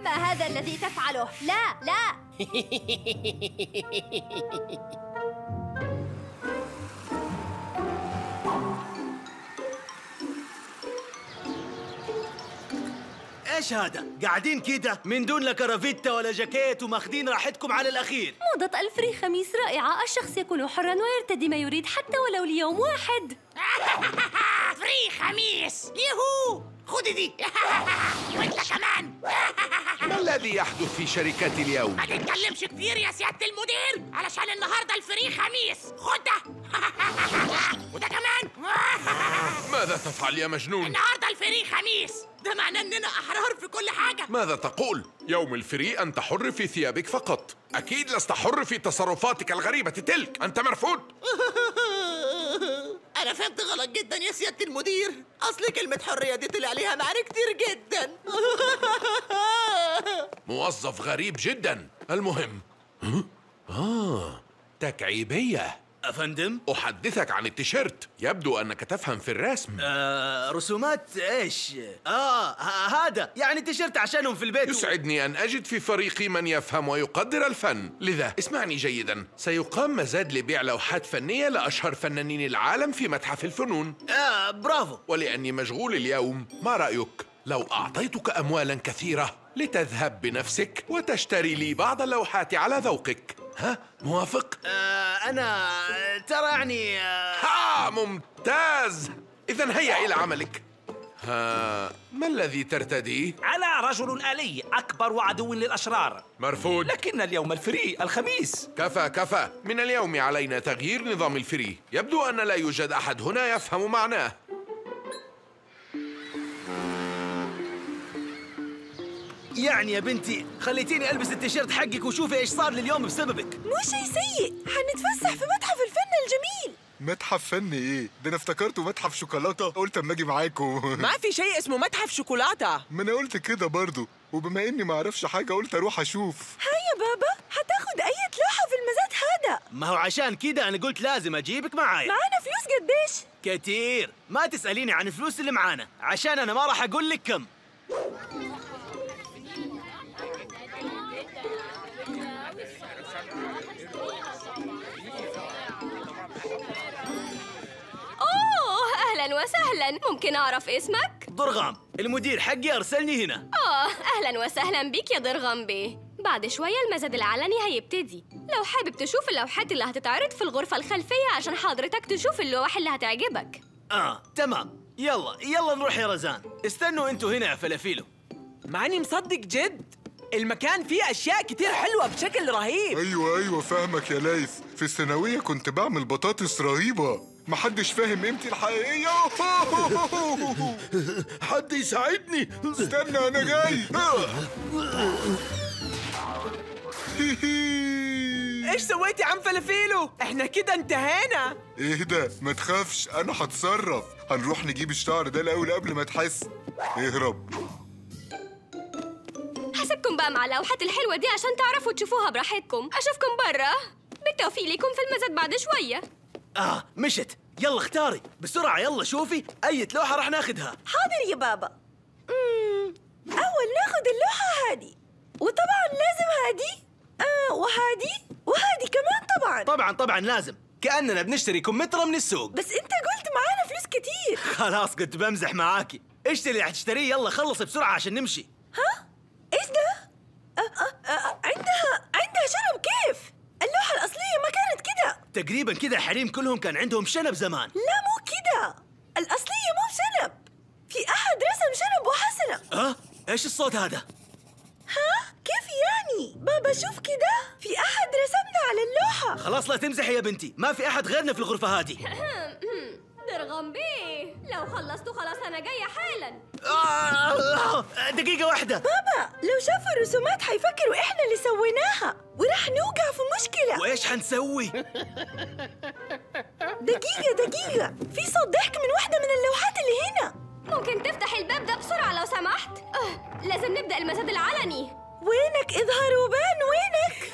ما هذا الذي تفعله؟ لا لا ايش هذا؟ قاعدين كده من دون لا كرافيتا ولا جاكيت وماخدين راحتكم على الاخير موضة الفري خميس رائعة الشخص يكون حرا ويرتدي ما يريد حتى ولو ليوم واحد فري خميس يهو خدي دي وانت كمان ما الذي يحدث في شركة اليوم؟ ما تتكلمش كتير يا سيادة المدير علشان النهاردة الفري خميس خد ده وده كمان ماذا تفعل يا مجنون؟ النهاردة الفري خميس ده معناه اننا احرار في كل حاجة ماذا تقول؟ يوم الفري أنت حر في ثيابك فقط أكيد لست حر في تصرفاتك الغريبة تلك أنت مرفوض انا فهمت غلط جدا يا سيادة المدير اصل كلمة حرية دي طلع عليها معنى كتير جدا موظف غريب جدا المهم ها؟ آه تكعيبية افندم أحدثك عن التيشيرت يبدو أنك تفهم في الرسم آه رسومات ايش؟ اه ه- هذا يعني تيشرت عشانهم في البيت و- يسعدني أن أجد في فريقي من يفهم ويقدر الفن لذا اسمعني جيدا سيقام مزاد لبيع لوحات فنية لأشهر فنانين العالم في متحف الفنون آه برافو ولأني مشغول اليوم ما رأيك لو أعطيتك أموالا كثيرة لتذهب بنفسك وتشتري لي بعض اللوحات على ذوقك ها موافق؟ آه انا ترى يعني آه ها ممتاز إذا هيا إلى عملك ها ما الذي ترتديه؟ أنا رجل آلي أكبر وعدو للأشرار مرفوض لكن اليوم الفري الخميس كفى كفى من اليوم علينا تغيير نظام الفري يبدو أن لا يوجد أحد هنا يفهم معناه يعني يا بنتي خليتيني البس التيشيرت حقك وشوفي ايش صار لي اليوم بسببك مو شيء سيء حنتفسح في متحف الفن الجميل متحف فني ايه؟ ده انا افتكرته متحف شوكولاتة قلت اما اجي معاكم ما في شيء اسمه متحف شوكولاتة ما انا قلت كده برضو وبما اني ما اعرفش حاجة قلت اروح اشوف هيا بابا حتاخد أي لوحة في المزاد هذا ما هو عشان كده انا قلت لازم اجيبك معايا معانا فلوس قديش؟ كتير ما تسأليني عن الفلوس اللي معانا عشان انا ما راح اقول لك كم أوه أهلا وسهلا ممكن أعرف اسمك؟ ضرغام المدير حقي ارسلني هنا آه أهلا وسهلا بيك يا درغم بيه بعد شوية المزاد العلني هيبتدي لو حابب تشوف اللوحات اللي هتتعرض في الغرفة الخلفية عشان حضرتك تشوف اللوح اللي هتعجبك اه تمام يلا يلا نروح يا رزان استنوا انتوا هنا يا فلافيلو ماني مصدق جد المكان فيه أشياء كتير حلوة بشكل رهيب ايوه ايوه فاهمك يا ليث في الثانوية كنت بعمل بطاطس رهيبة محدش فاهم قيمتي الحقيقية حد يساعدني استنى انا جاي إيش سويت يا عم فلافيلو؟ إحنا كده انتهينا اهدى ما تخافش انا هتصرف هنروح نجيب الشعر ده الاول قبل ما تحس اهرب حسبكم بقى مع اللوحات الحلوة دي عشان تعرفوا تشوفوها براحتكم أشوفكم برا بالتوفيق لكم في المزاد بعد شوية اه مشت يلا اختاري بسرعة يلا شوفي أي لوحة راح ناخدها حاضر يا بابا مم. أول ناخد اللوحة هذه وطبعا لازم هذه آه وهذه وهذه كمان طبعا طبعا طبعا لازم كأننا بنشتري كمثرى من السوق بس أنت قلت معانا فلوس كتير خلاص كنت بمزح معاكي اشتري اللي حتشتريه يلا خلصي بسرعة عشان نمشي ها؟ إيش ده؟ آه آه آه عندها عندها شنب كيف؟ اللوحة الأصلية ما كانت كده تقريبا كده الحريم كلهم كان عندهم شنب زمان لا مو كده الأصلية مو بشنب في أحد رسم شنب وحسنة اه ايش الصوت هذا ها؟ كيف يعني؟ بابا شوف كده في أحد رسمنا على اللوحة خلاص لا تمزحي يا بنتي ما في أحد غيرنا في الغرفة هذه درغم بيه لو خلصتوا خلاص أنا جاية حالا آه دقيقة واحدة بابا لو شافوا الرسومات حيفكروا إحنا اللي سويناها وراح نوقع في مشكلة وإيش حنسوي دقيقة دقيقة في صوت ضحك من واحدة من اللوحات اللي هنا ممكن تفتح الباب ده بسرعة لو سمحت آه، لازم نبدأ المزاد العلني وينك إظهار وبان وينك؟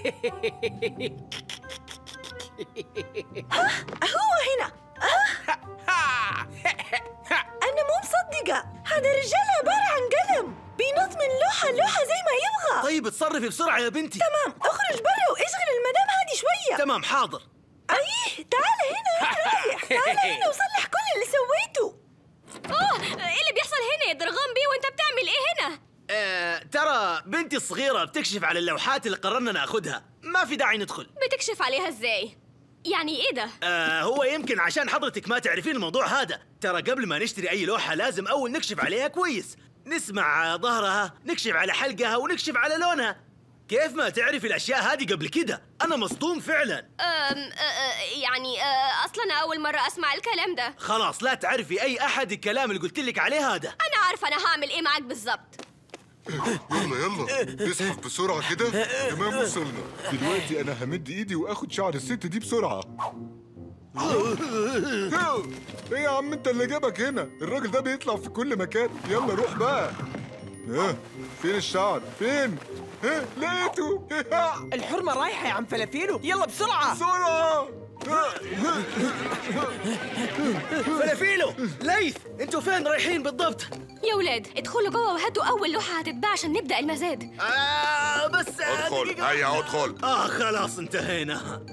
ها هو هنا ها أنا مو مصدقة هذا الرجال عبارة عن قلم بينط من لوحة لوحة زي ما طيب اتصرفي بسرعة يا بنتي تمام اخرج برا واشغل المدام هادي شوية تمام حاضر ايه تعال هنا وين رايح تعال هنا وصلح كل اللي سويته اوه ايه اللي بيحصل هنا يا درغمبي وانت بتعمل ايه هنا آه، ترى بنتي الصغيرة بتكشف على اللوحات اللي قررنا ناخدها ما في داعي ندخل بتكشف عليها ازاي يعني ايه ده آه هو يمكن عشان حضرتك ما تعرفين الموضوع هذا ترى قبل ما نشتري أي لوحة لازم أول نكشف عليها كويس نسمع ظهرها نكشف على حلقها ونكشف على لونها كيف ما تعرف الأشياء هذه قبل كده أنا مصدوم فعلا أم أه أه يعني أه اصلا اول مره اسمع الكلام ده خلاص لا تعرفي أي أحد الكلام اللي قلت لك عليه هذا انا عارفه انا هعمل ايه معاك بالظبط يلا يلا اسحب بسرعة كده تمام وصلنا دلوقتي أنا همد إيدي وآخد شعر الست دي بسرعة ايه يا عم انت اللي جابك هنا الراجل ده بيطلع في كل مكان يلا روح بقى ها فين الشعر فين ها لقيته الحرمة رايحة يا عم فلافيلو يلا بسرعة بسرعة فلافيلو ليث انتوا فين رايحين بالضبط يا ولاد ادخلوا جوه وهاتوا اول لوحه هتتباع عشان نبدا المزاد آه بس آه، ادخل دقيقة. هيا ادخل آه خلاص انتهينا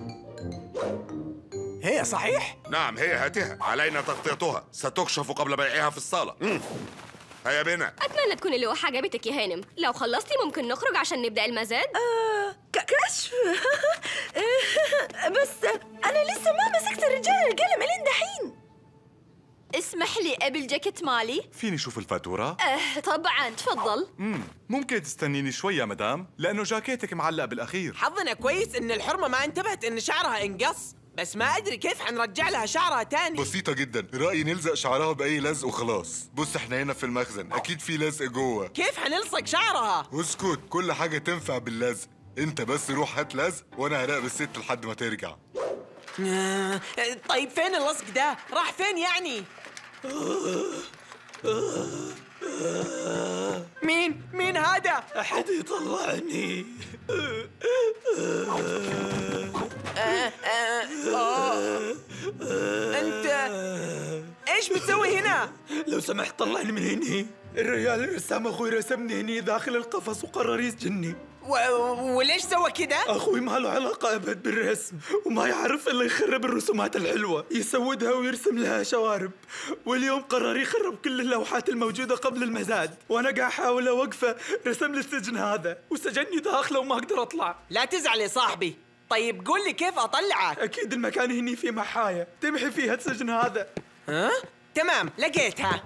هي صحيح نعم هي هاتها علينا تغطيتها ستكشف قبل بيعها في الصالة مم. هيا بنا اتمنى تكون اللوحه عجبتك يا هانم لو خلصتي ممكن نخرج عشان نبدا المزاد آه ك- كشف بس انا لسه ما مسكت الرجال القلم الين دحين اسمح لي قبل جاكيت مالي فيني شوف الفاتورة؟ آه طبعا تفضل امم ممكن تستنيني شوي يا مدام لأنه جاكيتك معلق بالأخير حظنا كويس ان الحرمة ما انتبهت ان شعرها انقص بس ما ادري كيف حنرجع لها شعرها تاني بسيطة جدا رأيي نلزق شعرها بأي لزق وخلاص بص احنا هنا في المخزن أكيد في لزق جوه كيف حنلصق شعرها اسكت كل حاجة تنفع باللزق انت بس روح هات لزق وانا هراقب الست لحد ما ترجع آه، طيب فين اللصق ده راح فين يعني مين مين هذا أحد يطلعني انت ايش بتسوي هنا لو سمحت طلعني من هنا الرجال الرسام اخوي رسمني هني داخل القفص وقرر يسجني و... وليش سوى كده اخوي ما له علاقه ابد بالرسم وما يعرف الا يخرب الرسومات الحلوه يسودها ويرسم لها شوارب واليوم قرر يخرب كل اللوحات الموجوده قبل المزاد وانا قاعد احاول اوقفه رسم لي السجن هذا وسجني داخله وما اقدر اطلع لا تزعل يا صاحبي طيب قول لي كيف اطلعك اكيد المكان هني في محايه تمحي فيها السجن هذا ها تمام لقيتها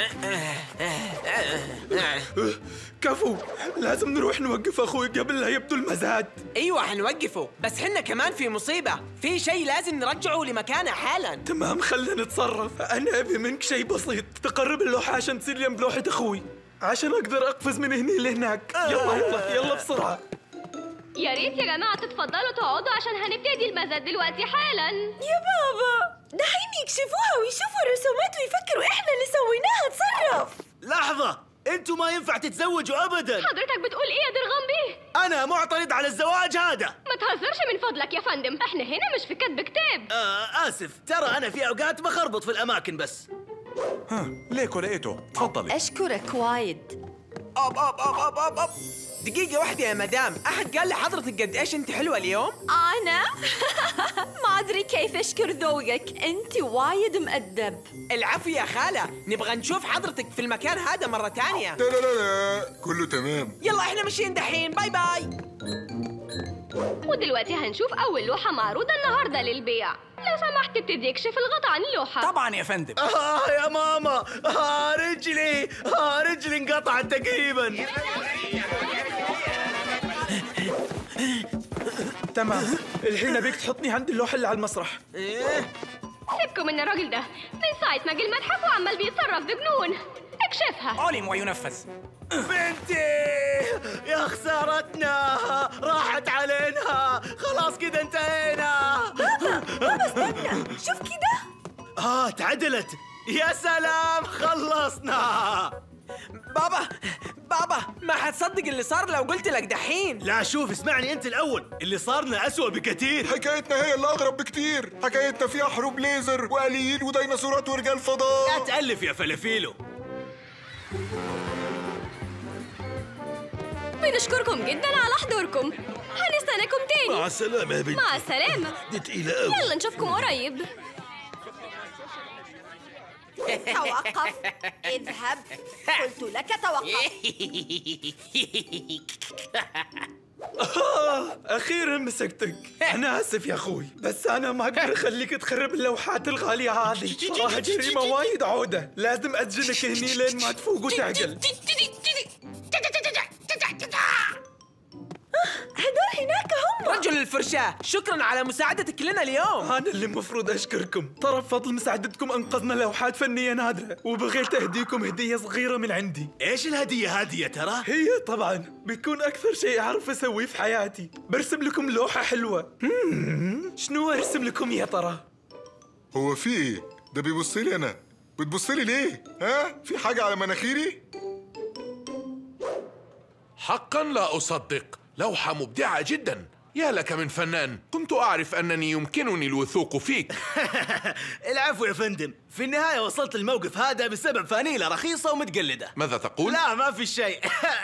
كفو لازم نروح نوقف اخوي قبل لا يبدو المزاد ايوه حنوقفه بس حنا كمان في مصيبه في شيء لازم نرجعه لمكانه حالا تمام خلينا نتصرف انا ابي منك شيء بسيط تقرب اللوحه عشان تصير يم لوحه اخوي عشان اقدر اقفز من هني لهناك يلا يلا يلا بسرعه يا ريت يا جماعه تتفضلوا تقعدوا عشان هنبتدي المزاد دلوقتي حالا يا بابا دحين يكشفوها ويشوفوا الرسومات ويفكروا احنا اللي سويناها تصرف لحظة انتوا ما ينفع تتزوجوا ابدا حضرتك بتقول ايه يا درغمبي انا معترض على الزواج هذا ما تهزرش من فضلك يا فندم احنا هنا مش في كتب كتاب آه اسف ترى انا في اوقات بخربط في الاماكن بس ها ليكو لقيته تفضلي أشكرك وايد أب أب أب أب أب أب دقيقة واحدة يا مدام أحد قال لحضرتك قد إيش أنت حلوة اليوم؟ أنا ما أدري كيف أشكر ذوقك أنت وايد مؤدب العفو يا خالة نبغى نشوف حضرتك في المكان هذا مرة تانية لا لا لا لا كله تمام يلا إحنا ماشيين دحين باي باي ودلوقتي هنشوف اول لوحه معروضه النهارده للبيع لو سمحت ابتدي اكشف الغطا عن اللوحه طبعا يا فندم آه يا ماما آه رجلي آه رجلي انقطعت تقريبا تمام الحين ابيك تحطني عند اللوحه اللي على المسرح سيبكم من الراجل ده من ساعه ما جه المتحف وعمال بيتصرف بجنون اكشفها علم وينفذ بنتي يا خسارتنا راحت علينا خلاص كده انتهينا شوف كده اه تعدلت يا سلام خلصنا بابا بابا ما حتصدق اللي صار لو قلت لك دحين لا شوف اسمعني انت الاول اللي صارنا اسوأ بكثير حكايتنا هي اللي اغرب بكتير حكايتنا فيها حروب ليزر واليين وديناصورات ورجال فضاء لا تألف يا فلافيلو بنشكركم جدا على حضوركم هنستناكم تاني السلامة يا بنتي مع السلامة دي تقيلة قوي يلا نشوفكم قريب توقف اذهب قلت لك توقف اخيرا مسكتك انا اسف يا اخوي بس انا ما اقدر اخليك تخرب اللوحات الغاليه هذه صراحه جريمه وايد عوده لازم اسجنك هني لين ما تفوق وتعقل هدول هناك هم رجل الفرشاة شكرا على مساعدتك لنا اليوم انا اللي المفروض اشكركم ترى بفضل مساعدتكم انقذنا لوحات فنيه نادره وبغيت اهديكم هديه صغيره من عندي ايش الهدية هذه يا ترى؟ هي طبعا بيكون اكثر شيء اعرف اسويه في حياتي برسم لكم لوحه حلوه هم، شنو ارسم لكم يا ترى هو في ايه ده بيبص لي انا بتبص لي ليه ها في حاجه على مناخيري حقا لا أصدق لوحة مبدعة جدا يا لك من فنان كنت أعرف أنني يمكنني الوثوق فيك العفو يا فندم في النهاية وصلت الموقف هذا بسبب فانيلة رخيصة ومتقلدة ماذا تقول؟ لا ما في شيء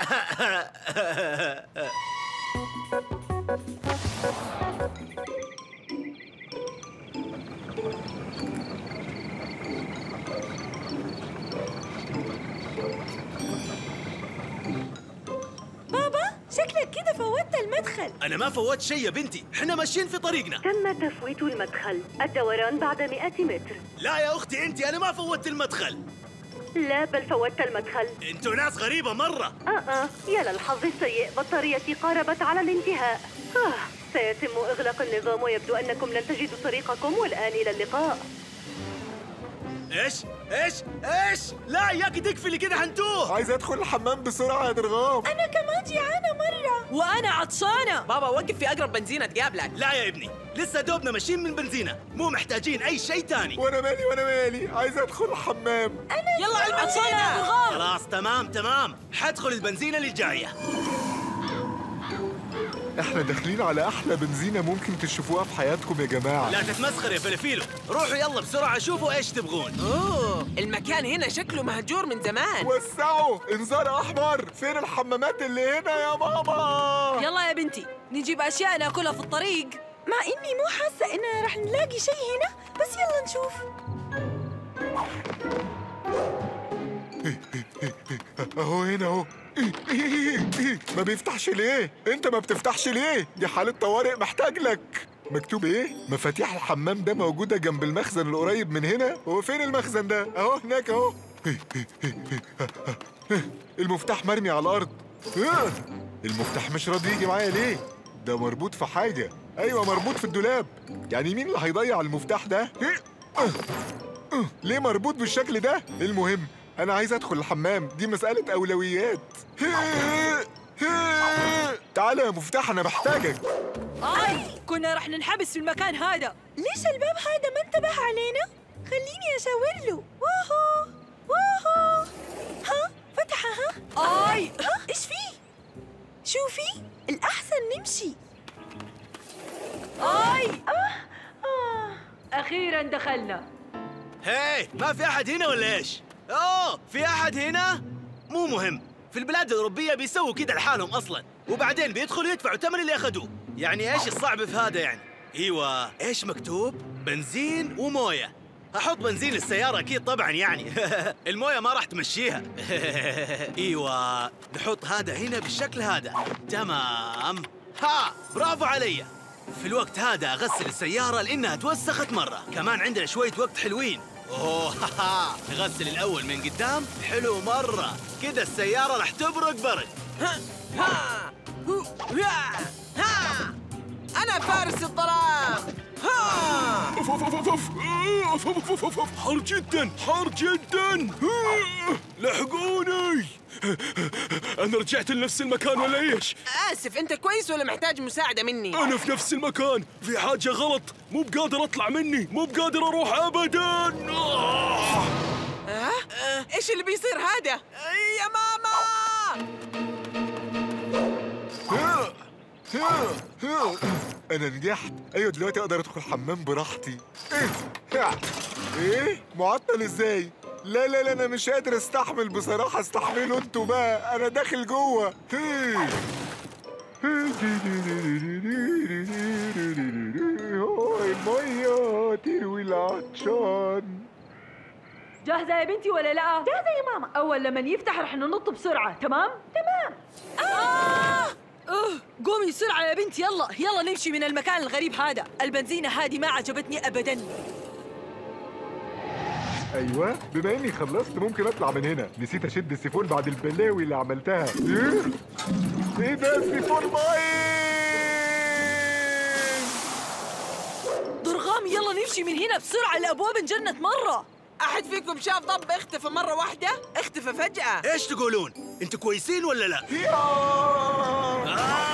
بابا شكلك كده فوتت المدخل أنا ما فوت شيء يا بنتي احنا ماشيين في طريقنا تم تفويت المدخل الدوران بعد 100 متر لا يا أختي أنت أنا ما فوتت المدخل لا بل فوتت المدخل أنتوا ناس غريبة مرة آه آه يا للحظ السيء بطاريتي قاربت على الانتهاء آه سيتم إغلاق النظام ويبدو أنكم لن تجدوا طريقكم والآن إلى اللقاء إيش إيش إيش لا ياك تقفلي كده هنتوه عايز ادخل الحمام بسرعه يا درغام انا كمان جيعانه مره وانا عطشانه بابا وقف في أقرب بنزينة تقابلك لا يا ابني لسه دوبنا ماشيين من بنزينة مو محتاجين أي شيء تاني وانا مالي وانا مالي عايز ادخل الحمام يلا على عطشانه يا درغام خلاص تمام تمام حدخل البنزينة اللي جاية احنا داخلين على احلى بنزينه ممكن تشوفوها في حياتكم يا جماعه لا تتمسخر يا فلفيلو روحوا يلا بسرعة شوفوا إيش تبغون أوه المكان هنا شكله مهجور من زمان وسعوا انذار احمر فين الحمامات اللي هنا يا ماما يلا يا بنتي نجيب اشياء ناكلها في الطريق مع اني مو حاسه اننا رح نلاقي شيء هنا بس يلا نشوف اهو هنا اهو ما بيفتحش ليه انت ما بتفتحش ليه دي حالة طوارئ محتاج لك مكتوب ايه مفاتيح الحمام ده موجودة جنب المخزن القريب من هنا هو فين المخزن ده اهو هناك اهو المفتاح مرمي على الارض المفتاح مش راضي يجي معايا ليه ده مربوط في حاجة ايوه مربوط في الدولاب يعني مين اللي هيضيع المفتاح ده ليه مربوط بالشكل ده المهم انا عايز ادخل الحمام دي مسألة اولويات تعالى يا مفتاح انا محتاجك اي كنا رح ننحبس في المكان هذا ليش الباب هذا ما انتبه علينا خليني اشاور له واهو واهو ها فتح ها اي ها ايش في شوفي الاحسن نمشي اي آه. آه. اخيرا دخلنا هاي ما في أحد هنا ولا إيش؟ أوه في أحد هنا؟ مو مهم في البلاد الأوروبية بيسووا كده لحالهم أصلا وبعدين بيدخلوا يدفعوا ثمن اللي أخذوه يعني إيش الصعب في هذا يعني؟ ايوه ايش مكتوب؟ بنزين ومويه احط بنزين للسيارة اكيد طبعا يعني المويه ما راح تمشيها ايوه نحط هذا هنا بالشكل هذا تمام ها برافو علي في الوقت هذا اغسل السيارة لانها توسخت مرة كمان عندنا شوية وقت حلوين اوه ها نغسل الاول من قدام حلو مرة كده السيارة راح تبرق برد ها ها هو ها ها أنا فارس الظلام ها اوف اوف اوف اوف اوف اوف اوف اوف اوف حار جدا حار جدا لحقوني انا رجعت لنفس المكان ولا ايش آسف أنت كويس ولا محتاج مساعدة مني؟ انا في نفس المكان في حاجه غلط مو بقادر اطلع مني مو بقادر اروح ابدا آه. ها؟ آه، إيش اللي بيصير هذا؟ يا ماما انا نجحت ايوه دلوقتي اقدر ادخل الحمام براحتي ايه ايه معطل ازاي لا لا لا انا مش قادر استحمل بصراحه استحملوا انتوا بقى انا داخل جوه الميه تروي العطشان جاهزة يا بنتي ولا لا؟ جاهزة يا ماما أول لما يفتح رح ننط بسرعة تمام؟ تمام آه! أوه قومي بسرعة يا بنتي يلا يلا نمشي من المكان الغريب هذا البنزينة هذه ما عجبتني أبدا ايوه بما اني خلصت ممكن اطلع من هنا نسيت اشد السيفون بعد البلاوي اللي عملتها ايه ايه ده السيفون بايظ ضرغام يلا نمشي من هنا بسرعة الأبواب انجنت مرة أحد فيكم شاف ضب اختفى مرة واحدة؟ اختفى فجأة ايش تقولون؟ انتوا كويسين ولا لا؟ آه.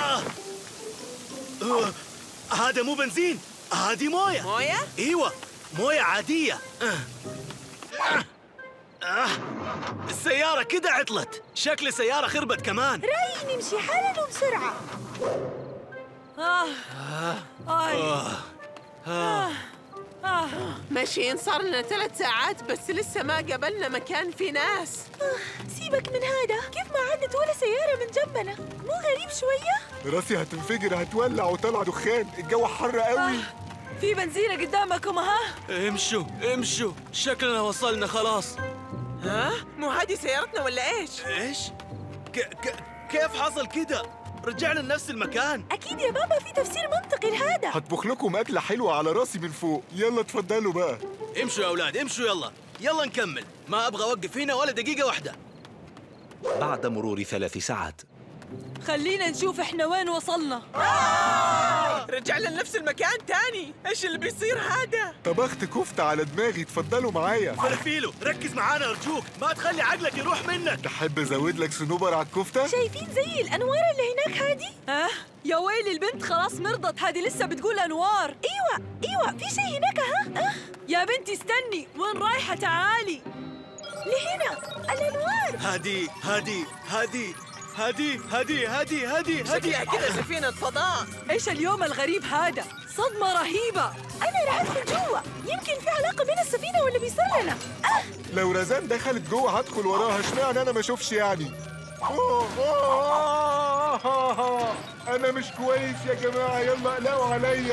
آه. هذا مو بنزين هذه مويه موية؟ ايوه مويه عاديه آه. آه. آه. السيارة كده عطلت شكل السيارة خربت كمان رأيي نمشي حالا وبسرعة آه آي آه. آه. آه ماشيين صار لنا ثلاث ساعات بس لسه ما قابلنا مكان فيه ناس سيبك من هذا كيف ما عدت ولا سيارة من جنبنا مو غريب شوية؟ راسي هتنفجر هتولع وطلع دخان الجو حر قوي في بنزينة قدامكم ها؟ امشوا امشوا شكلنا وصلنا خلاص ها؟ مو هذه سيارتنا ولا ايش؟ ايش؟ ك ك كيف حصل كده؟ رجعنا لنفس المكان أكيد يا بابا في تفسير منطقي لهذا هطبخ لكم اكله حلوه على راسي من فوق يلا اتفضلوا بقى امشوا يا اولاد امشوا يلا يلا نكمل ما ابغى اوقف هنا ولا دقيقة واحدة بعد مرور ثلاث ساعات خلينا نشوف احنا وين وصلنا رجعنا لنفس المكان تاني ايش اللي بيصير هذا؟ طبخت كفته على دماغي اتفضلوا معايا فلافيلو ركز معانا ارجوك ما تخلي عقلك يروح منك تحب ازود لك صنوبر على الكفته شايفين زي الأنوار اللي هناك هذه؟ ها؟ يا ويلي البنت خلاص مرضت هذه لسه بتقول أنوار أيوة أيوة في شيء هناك ها؟ أه؟ يا بنتي استني وين رايحة تعالي لهنا الأنوار هادي هادي هادي هادي هادي هادي هادي شكلها هادي كذا سفينة فضاء ايش اليوم الغريب هذا؟ صدمة رهيبة أنا راح أدخل جوا يمكن في علاقة بين السفينة واللي بيصير لنا أه لو رزان دخلت جوه هدخل وراها اشمعنى انا ما اشوفش يعني أوه، أوه، آه، آه، انا مش كويس يا جماعه يلا اقلقوا عليا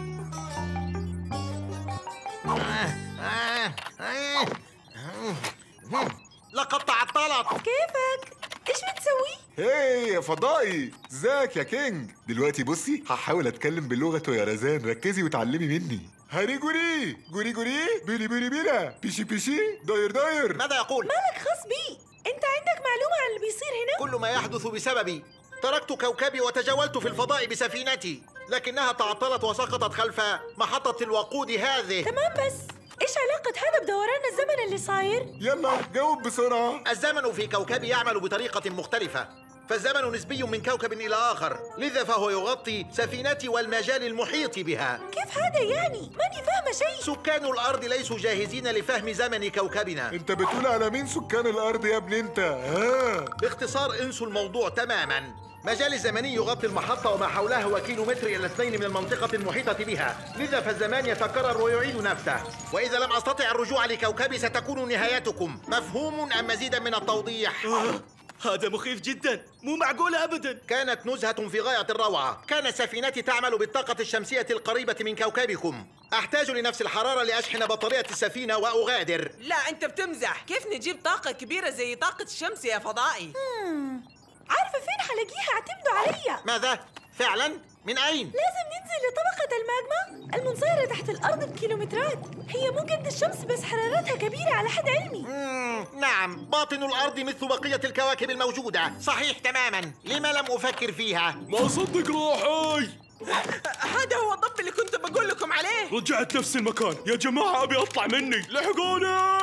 لقد تعطلت كيفك؟ ايش بتسوي؟ هي يا فضائي ازيك يا كينج دلوقتي بصي هحاول اتكلم بلغته يا رزان ركزي وتعلمي مني هاري جوري جوري جوري بيلي بيلي بيلا بيشي بيشي داير داير ماذا يقول؟ مالك خاص بي انت عندك معلومة عن اللي بيصير هنا؟ كل ما يحدث بسببي تركت كوكبي وتجولت في الفضاء بسفينتي لكنها تعطلت وسقطت خلف محطة الوقود هذه تمام بس ايش علاقة هذا بدوران الزمن اللي صاير؟ يلا جاوب بسرعه الزمن في كوكبي يعمل بطريقة مختلفة فالزمن نسبي من كوكب إلى آخر لذا فهو يغطي سفينتي والمجال المحيط بها كيف هذا يعني؟ ماني فاهمة شيء سكان الأرض ليسوا جاهزين لفهم زمن كوكبنا انت بتقول على مين سكان الارض يا ابني انت ها باختصار انسوا الموضوع تماما مجال الزمني يغطي المحطة وما حولها وكيلومتر إلى اثنين من المنطقة المحيطة بها لذا فالزمان يتكرر ويعيد نفسه وإذا لم أستطع الرجوع لكوكبي ستكون نهايتكم مفهوم أم مزيدا من التوضيح؟ هذا مخيف جدا مو معقولة ابدا كانت نزهة في غاية الروعة كانت سفينتي تعمل بالطاقة الشمسية القريبة من كوكبكم أحتاج لنفس الحرارة لأشحن بطارية السفينة وأغادر لا انت بتمزح كيف نجيب طاقة كبيرة زي طاقة الشمس يا فضائي مم. عارفة فين حلاقيها اعتمدوا عليا ماذا؟ فعلا؟ من أين؟ لازم ننزل لطبقة الماجما المنصهرة تحت الأرض بكيلومترات هي مو قد الشمس بس حرارتها كبيرة على حد علمي مم، نعم باطن الأرض مثل بقية الكواكب الموجودة صحيح تماما لما لم أفكر فيها؟ ما صدق روحي هذا هو الضب اللي كنت بقول لكم عليه رجعت نفس المكان يا جماعة أبي أطلع مني لحقوني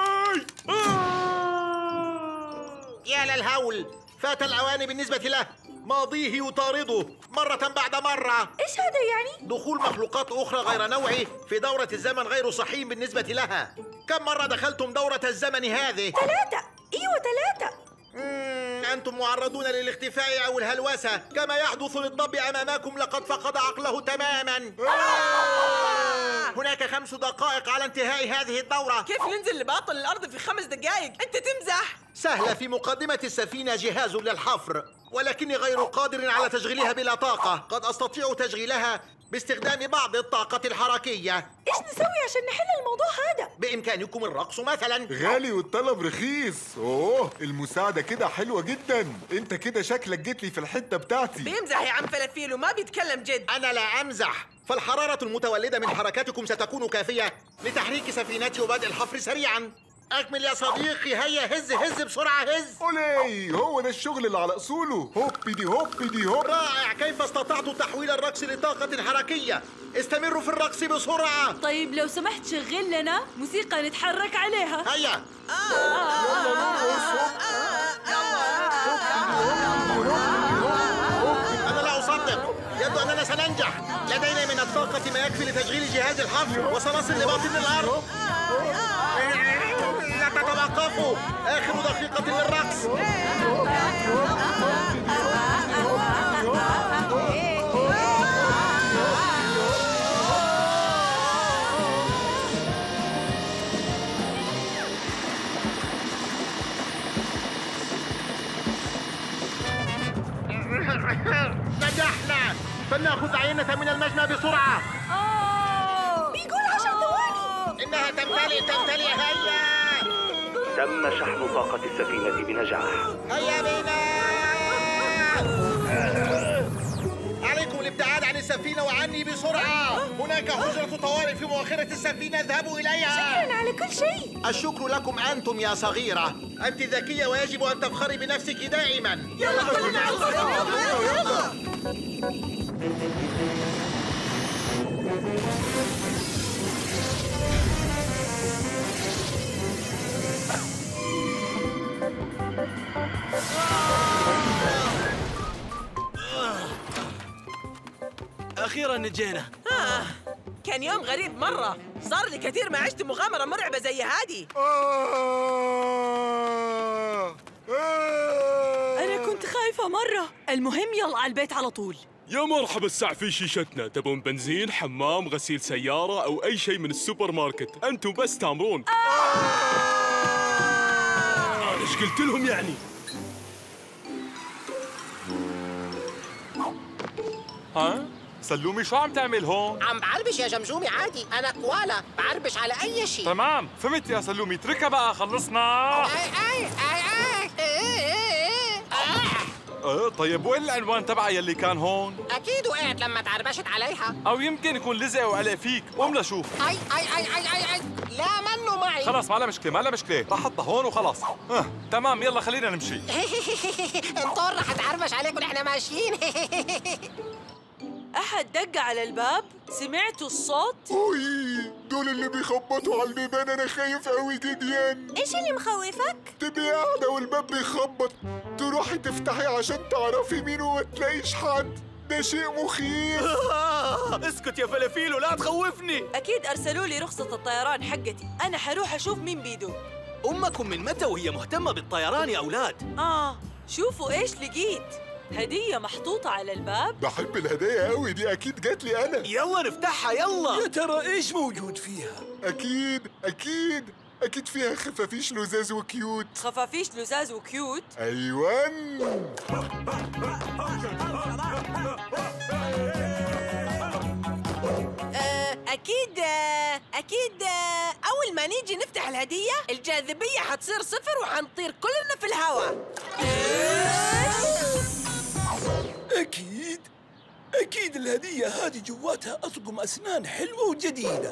يا للهول فات الأوان بالنسبة له ماضيه يطارده مرة بعد مرة ايش هذا يعني؟ دخول مخلوقات أخرى غير نوعه في دورة الزمن غير صحي بالنسبة لها كم مرة دخلتم دورة الزمن هذه؟ ثلاثة ايوه ثلاثة مم، أنتم معرضون للاختفاء أو الهلوسة كما يحدث للضب أمامكم لقد فقد عقله تماما هناك خمس دقائق على انتهاء هذه الدورة كيف ننزل لباطن الأرض في خمس دقائق؟ أنت تمزح سهلة في مقدمة السفينة جهاز للحفر ولكني غير قادر على تشغيلها بلا طاقة قد أستطيع تشغيلها باستخدام بعض الطاقة الحركية إيش نسوي عشان نحل الموضوع هذا؟ بإمكانكم الرقص مثلا غالي والطلب رخيص اوه المساعدة كده حلوة جدا انت كده شكلك جيت لي في الحتة بتاعتي بيمزح يا عم فلافيل وما بيتكلم جد أنا لا أمزح فالحرارة المتولدة من حركاتكم ستكون كافية لتحريك سفينتي وبدء الحفر سريعا أكمل يا صديقي هيا هز هز بسرعة هز اولي هو ده الشغل اللي على اصوله هوبي دي هوبي دي هوب رائع كيف استطعت تحويل الرقص لطاقة حركية استمروا في الرقص بسرعة طيب لو سمحت شغل لنا موسيقى نتحرك عليها هيا أنا لا أصدق يبدو أننا سننجح لدينا من الطاقة ما يكفي لتشغيل جهاز الحفر وسنصل لباطن الأرض لا تتوقفوا آخر دقيقة للرقص نجحنا فلنأخذ عينة من المجنى بسرعة بيقول عشر ثواني إنها تمتلئ تمتلئ هيا تم شحن طاقة السفينة بنجاح هيا بنا عليكم الابتعاد عن السفينة وعني بسرعة هناك حجرة طوارئ في مؤخرة السفينة اذهبوا إليها شكرا على كل شيء الشكر لكم أنتم يا صغيرة أنت ذكية ويجب أن تفخري بنفسك دائما يلا كلنا على الصف. أخيرا نجينا آه. كان يوم غريب مرة صار لي كثير ما عشت مغامرة مرعبة زي هذه أنا كنت خايفة مرة المهم يلا على البيت على طول يا مرحبا الساعة في شيشتنا تبون بنزين حمام غسيل سيارة أو أي شيء من السوبر ماركت أنتم بس تامرون أنا إيش قلت لهم يعني ها؟ سلومي شو عم تعمل هون؟ عم بعربش يا جمجومي عادي انا كوالا بعربش على اي شيء تمام فهمت يا سلومي اتركها بقى خلصنا اي اي اي اي إيه، إيه، إيه. اه طيب وين العنوان تبعها يلي كان هون؟ اكيد وقعت لما تعربشت عليها او يمكن يكون لزق وعلق فيك قوم لشوف اي اي اي اي اي, أي. لا منه معي خلاص ما لها مشكلة ما لها مشكلة رح احطها هون وخلاص آه. تمام يلا خلينا نمشي انطر رح تعربش عليك ونحن ماشيين أحد دق على الباب سمعتوا الصوت اوي دول اللي بيخبطوا على البيبان انا خايف قوي جديان إيش اللي مخوفك؟ تبقي قاعدة والباب بيخبط تروحي تفتحي عشان تعرفي مين وما تلاقيش حد ده شيء مخيف اسكت يا فلافيل ولا تخوفني أكيد أرسلوا لي رخصة الطيران حقتي أنا حروح أشوف مين بيدو أمكم من متى وهي مهتمة بالطيران يا أولاد آه شوفوا إيش لقيت هدية محطوطة على الباب بحب الهدايا قوي دي اكيد جات لي انا يلا نفتحها يلا يا ترى إيش موجود فيها؟ اكيد اكيد اكيد فيها خفافيش لزاز وكيوت خفافيش لزاز وكيوت ايوان آه، أكيد آه، أكيد آه، أول ما نيجي نفتح الهدية الجاذبية حتصير صفر وحنطير كلنا في الهواء أكيد أكيد الهدية هذه جواتها أطقم أسنان حلوة وجديدة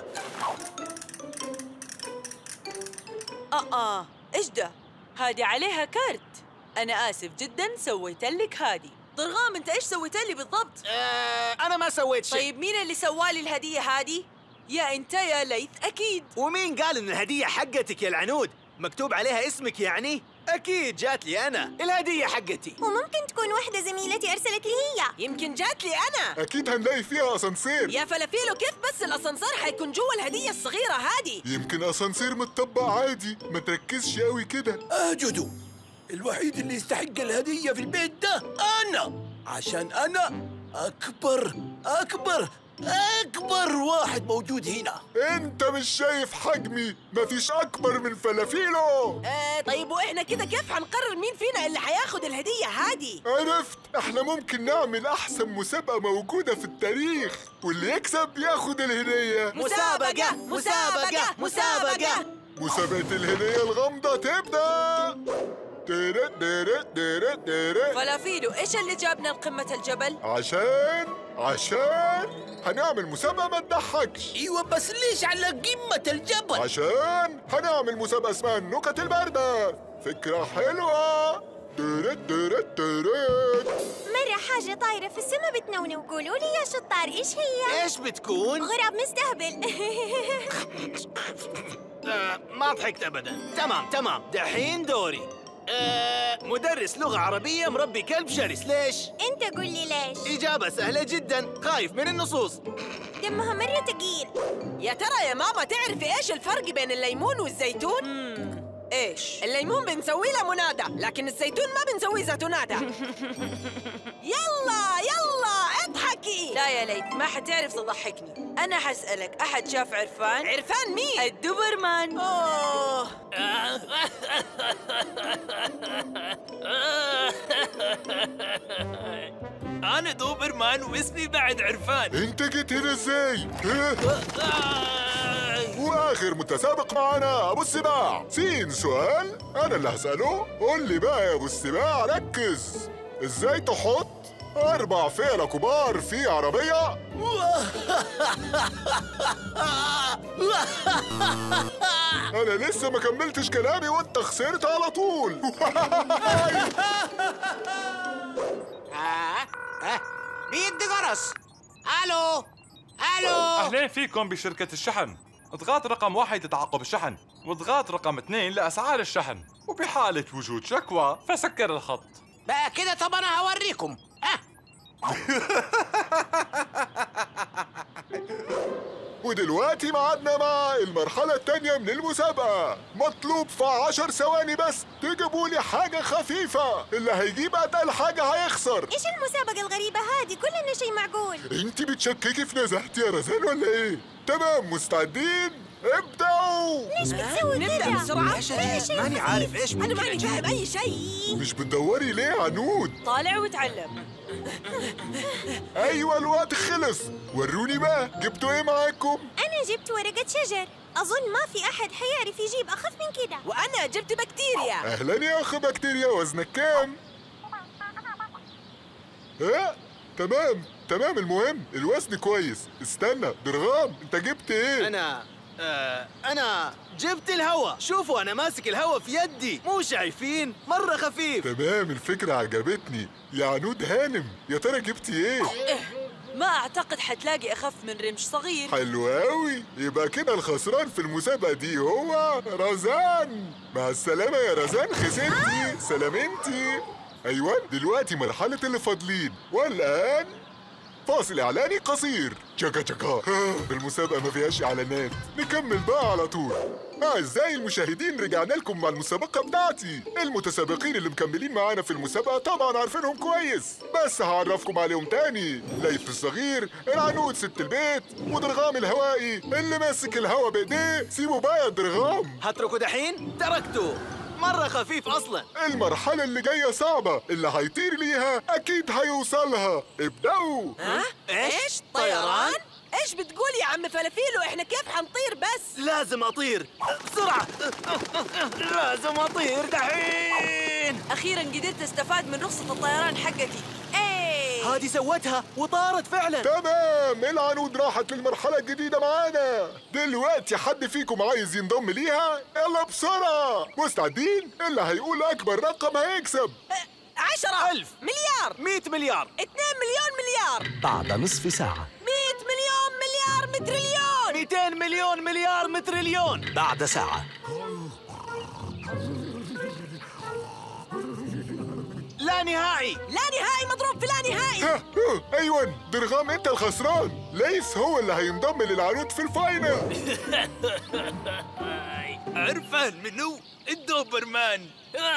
آه آه إيش ده؟ هادي عليها كارت أنا آسف جدا سويت لك هادي ضرغام أنت إيش سويت لي بالضبط؟ أنا ما سويت شيء طيب مين اللي سوالي الهدية هادي؟ يا أنت يا ليث أكيد ومين قال إن الهدية حقتك يا العنود؟ مكتوب عليها اسمك يعني؟ أكيد جات لي أنا الهدية حقتي وممكن تكون واحدة زميلتي أرسلت لي هي يمكن جات لي أنا اكيد هنلاقي فيها اسانسير يا فلافيلو كيف بس الأسانسير حيكون جوا الهدية الصغيرة هذه يمكن اسانسير متطبق عادي ما تركزش قوي كده أجدوا الوحيد اللي يستحق الهدية في البيت ده أنا عشان أنا أكبر أكبر أكبر واحد موجود هنا انت مش شايف حجمي مفيش اكبر من فلافيلو آه طيب واحنا كده كيف هنقرر مين فينا اللي هياخد الهدية هادي عرفت احنا ممكن نعمل احسن مسابقة موجودة في التاريخ واللي يكسب ياخد الهدية مسابقة مسابقة مسابقة مسابقة الهدية الغامضة تبدأ تيرت تيرت تيرت تيرت فلافيلو ايش اللي جابنا لقمة الجبل؟ عشان عشان هنعمل مسابقة ما تضحكش ايوه بس ليش على قمة الجبل؟ عشان هنعمل مسابقة اسمها النكت الباردة فكرة حلوة تيرت تيرت تيرت مرة حاجة طايرة في السما بتنونو قولوا لي يا شطار ايش هي؟ ايش بتكون؟ غراب مستهبل آه ما ضحكت ابدا تمام تمام دحين دوري آه مدرس لغة عربية مربي كلب شرس ليش؟ انت قول لي ليش؟ إجابة سهلة جدا خايف من النصوص دمها مرة تقيل يا ترى يا ماما تعرفي ايش الفرق بين الليمون والزيتون؟ ايش؟ الليمون بنسوي له منادى لكن الزيتون ما بنسوي زيتونادة يلا يلا اضحكي لا يا ليث ما حتعرف تضحكني انا حسألك احد شاف عرفان؟ عرفان مين؟ الدوبرمان اوه أنا دوبرمان واسمي بعد عرفان انت جيت هنا ازاي؟ واخر متسابق معنا ابو السباع سين سؤال انا اللي هسأله قول لي بقى يا ابو السباع ركز ازاي تحط اربع فئرة كبار في عربية انا لسه ما كملتش كلامي وانت خسرت على طول آه آه بيدي جرس الو الو أهلين فيكم بشركة الشحن اضغاط رقم واحد لتعقب الشحن واضغاط رقم اثنين لأسعار الشحن وبحالة وجود شكوى فسكر الخط بقى كده طب انا هوريكم ها ودلوقتي معادنا مع المرحلة التانية من المسابقة مطلوب في عشر ثواني بس تجيبوا لي حاجة خفيفة اللي هيجيب أتقل حاجة هيخسر ايش المسابقة الغريبة هذه كلنا شيء معقول انت بتشككي في نزاهتي يا رزان ولا ايه؟ تمام مستعدين؟ ابدأوا ليش بتسوي نبدأ كذا؟ بسرعة ايش اجيب؟ ماني عارف ايش انا ممكن ماني أجيب. فاهم اي شيء مش بتدوري ليه يا عنود؟ طالع وتعلم أيوة الوقت خلص وروني بقى جبتوا ايه معاكم؟ انا جبت ورقة شجر اظن ما في احد حيعرف يجيب اخف من كذا وانا جبت بكتيريا أهلا يا أخ بكتيريا وزنك كام؟ ها؟ تمام تمام المهم الوزن كويس استنى درغام انت جبت ايه؟ انا آه انا جبت الهوا شوفوا انا ماسك الهوا في يدي مو شايفين مره خفيف تمام الفكرة عجبتني يا عنود هانم يا ترى جبتي ايه؟ ما اعتقد حتلاقي اخف من رمش صغير حلو أوي يبقى كده الخسران في المسابقة دي هو رزان مع السلامة يا رزان خسرتي سلامتي أيوة دلوقتي مرحلة اللي فاضلين والآن فاصل إعلاني قصير تشكا تشكا المسابقة ما فيهاش إعلانات نكمل بقى على طول أعزائي المشاهدين رجعنا لكم مع المسابقة بتاعتي المتسابقين اللي مكملين معانا في المسابقة طبعا عارفينهم كويس بس هعرفكم عليهم تاني ليث الصغير العنود ست البيت ودرغام الهوائي اللي ماسك الهوا بإيديه سيبوا بقى يا درغام هتركوا دحين تركته مره خفيف اصلا المرحلة اللي جاية صعبة اللي هيطير ليها أكيد هيوصلها ابدأوا ها؟ ايش؟ طيران؟ ايش بتقول يا عم فلافيلو احنا كيف حنطير بس؟ لازم اطير بسرعه لازم اطير دحين اخيرا قدرت استفاد من رخصة الطيران حقتي ايه هذه سوتها وطارت فعلا تمام العنود راحت للمرحلة الجديدة معانا دلوقتي حد فيكم عايز ينضم ليها يلا بسرعة مستعدين اللي هيقول أكبر رقم هيكسب عشرة ألف مليار مئة مليار اثنين مليون مليار بعد نصف ساعة مئة مليون مليار متريليون 200 مليون مليار متريليون بعد ساعة لا نهائي لا نهائي مضروب في لا نهائي ها، ها، أيوة درغام أنت الخسران ليس هو اللي هينضم للعنود في الفاينل عرفان منو الدوبرمان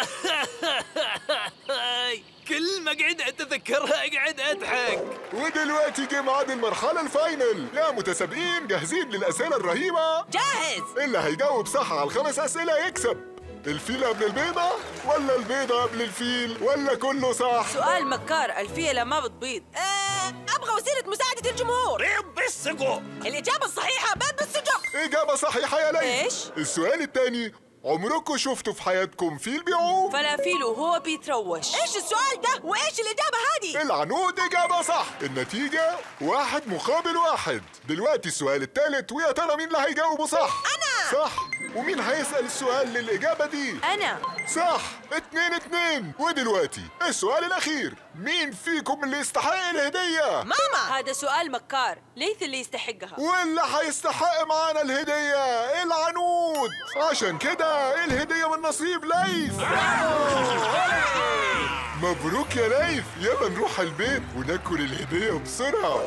كل ما قعد اتذكرها اقعد اضحك ودلوقتي جه ميعاد المرحلة الفاينل يا متسابقين جاهزين للأسئلة الرهيبة؟ جاهز اللي هيجاوب صح على الخمس أسئلة يكسب الفيل قبل البيضة ولا البيضة قبل الفيل ولا كله صح؟ سؤال مكار الفيلة ما بتبيض آه، ابغى وسيله مساعده الجمهور بالسقو الاجابه الصحيحه بيض بالسجق إجابة صحيحة يا ليث إيش؟ السؤال الثاني عمركم شفتوا في حياتكم فيل بيعوم؟ فلافيل وهو بيتروش ايش السؤال ده وايش الاجابه هذه العنود إجابة صح النتيجة واحد مقابل واحد دلوقتي السؤال الثالث ويا ترى مين اللي هيجاوبه صح؟ أنا. صح ومين هيسأل السؤال للإجابة دي؟ أنا صح اتنين اتنين ودلوقتي السؤال الأخير مين فيكم اللي يستحق الهدية؟ ماما هذا سؤال مكار ليث اللي يستحقها واللي هيستحق معانا الهدية العنود عشان كده الهدية من نصيب ليث مبروك يا ليث يلا نروح البيت وناكل الهدية بسرعة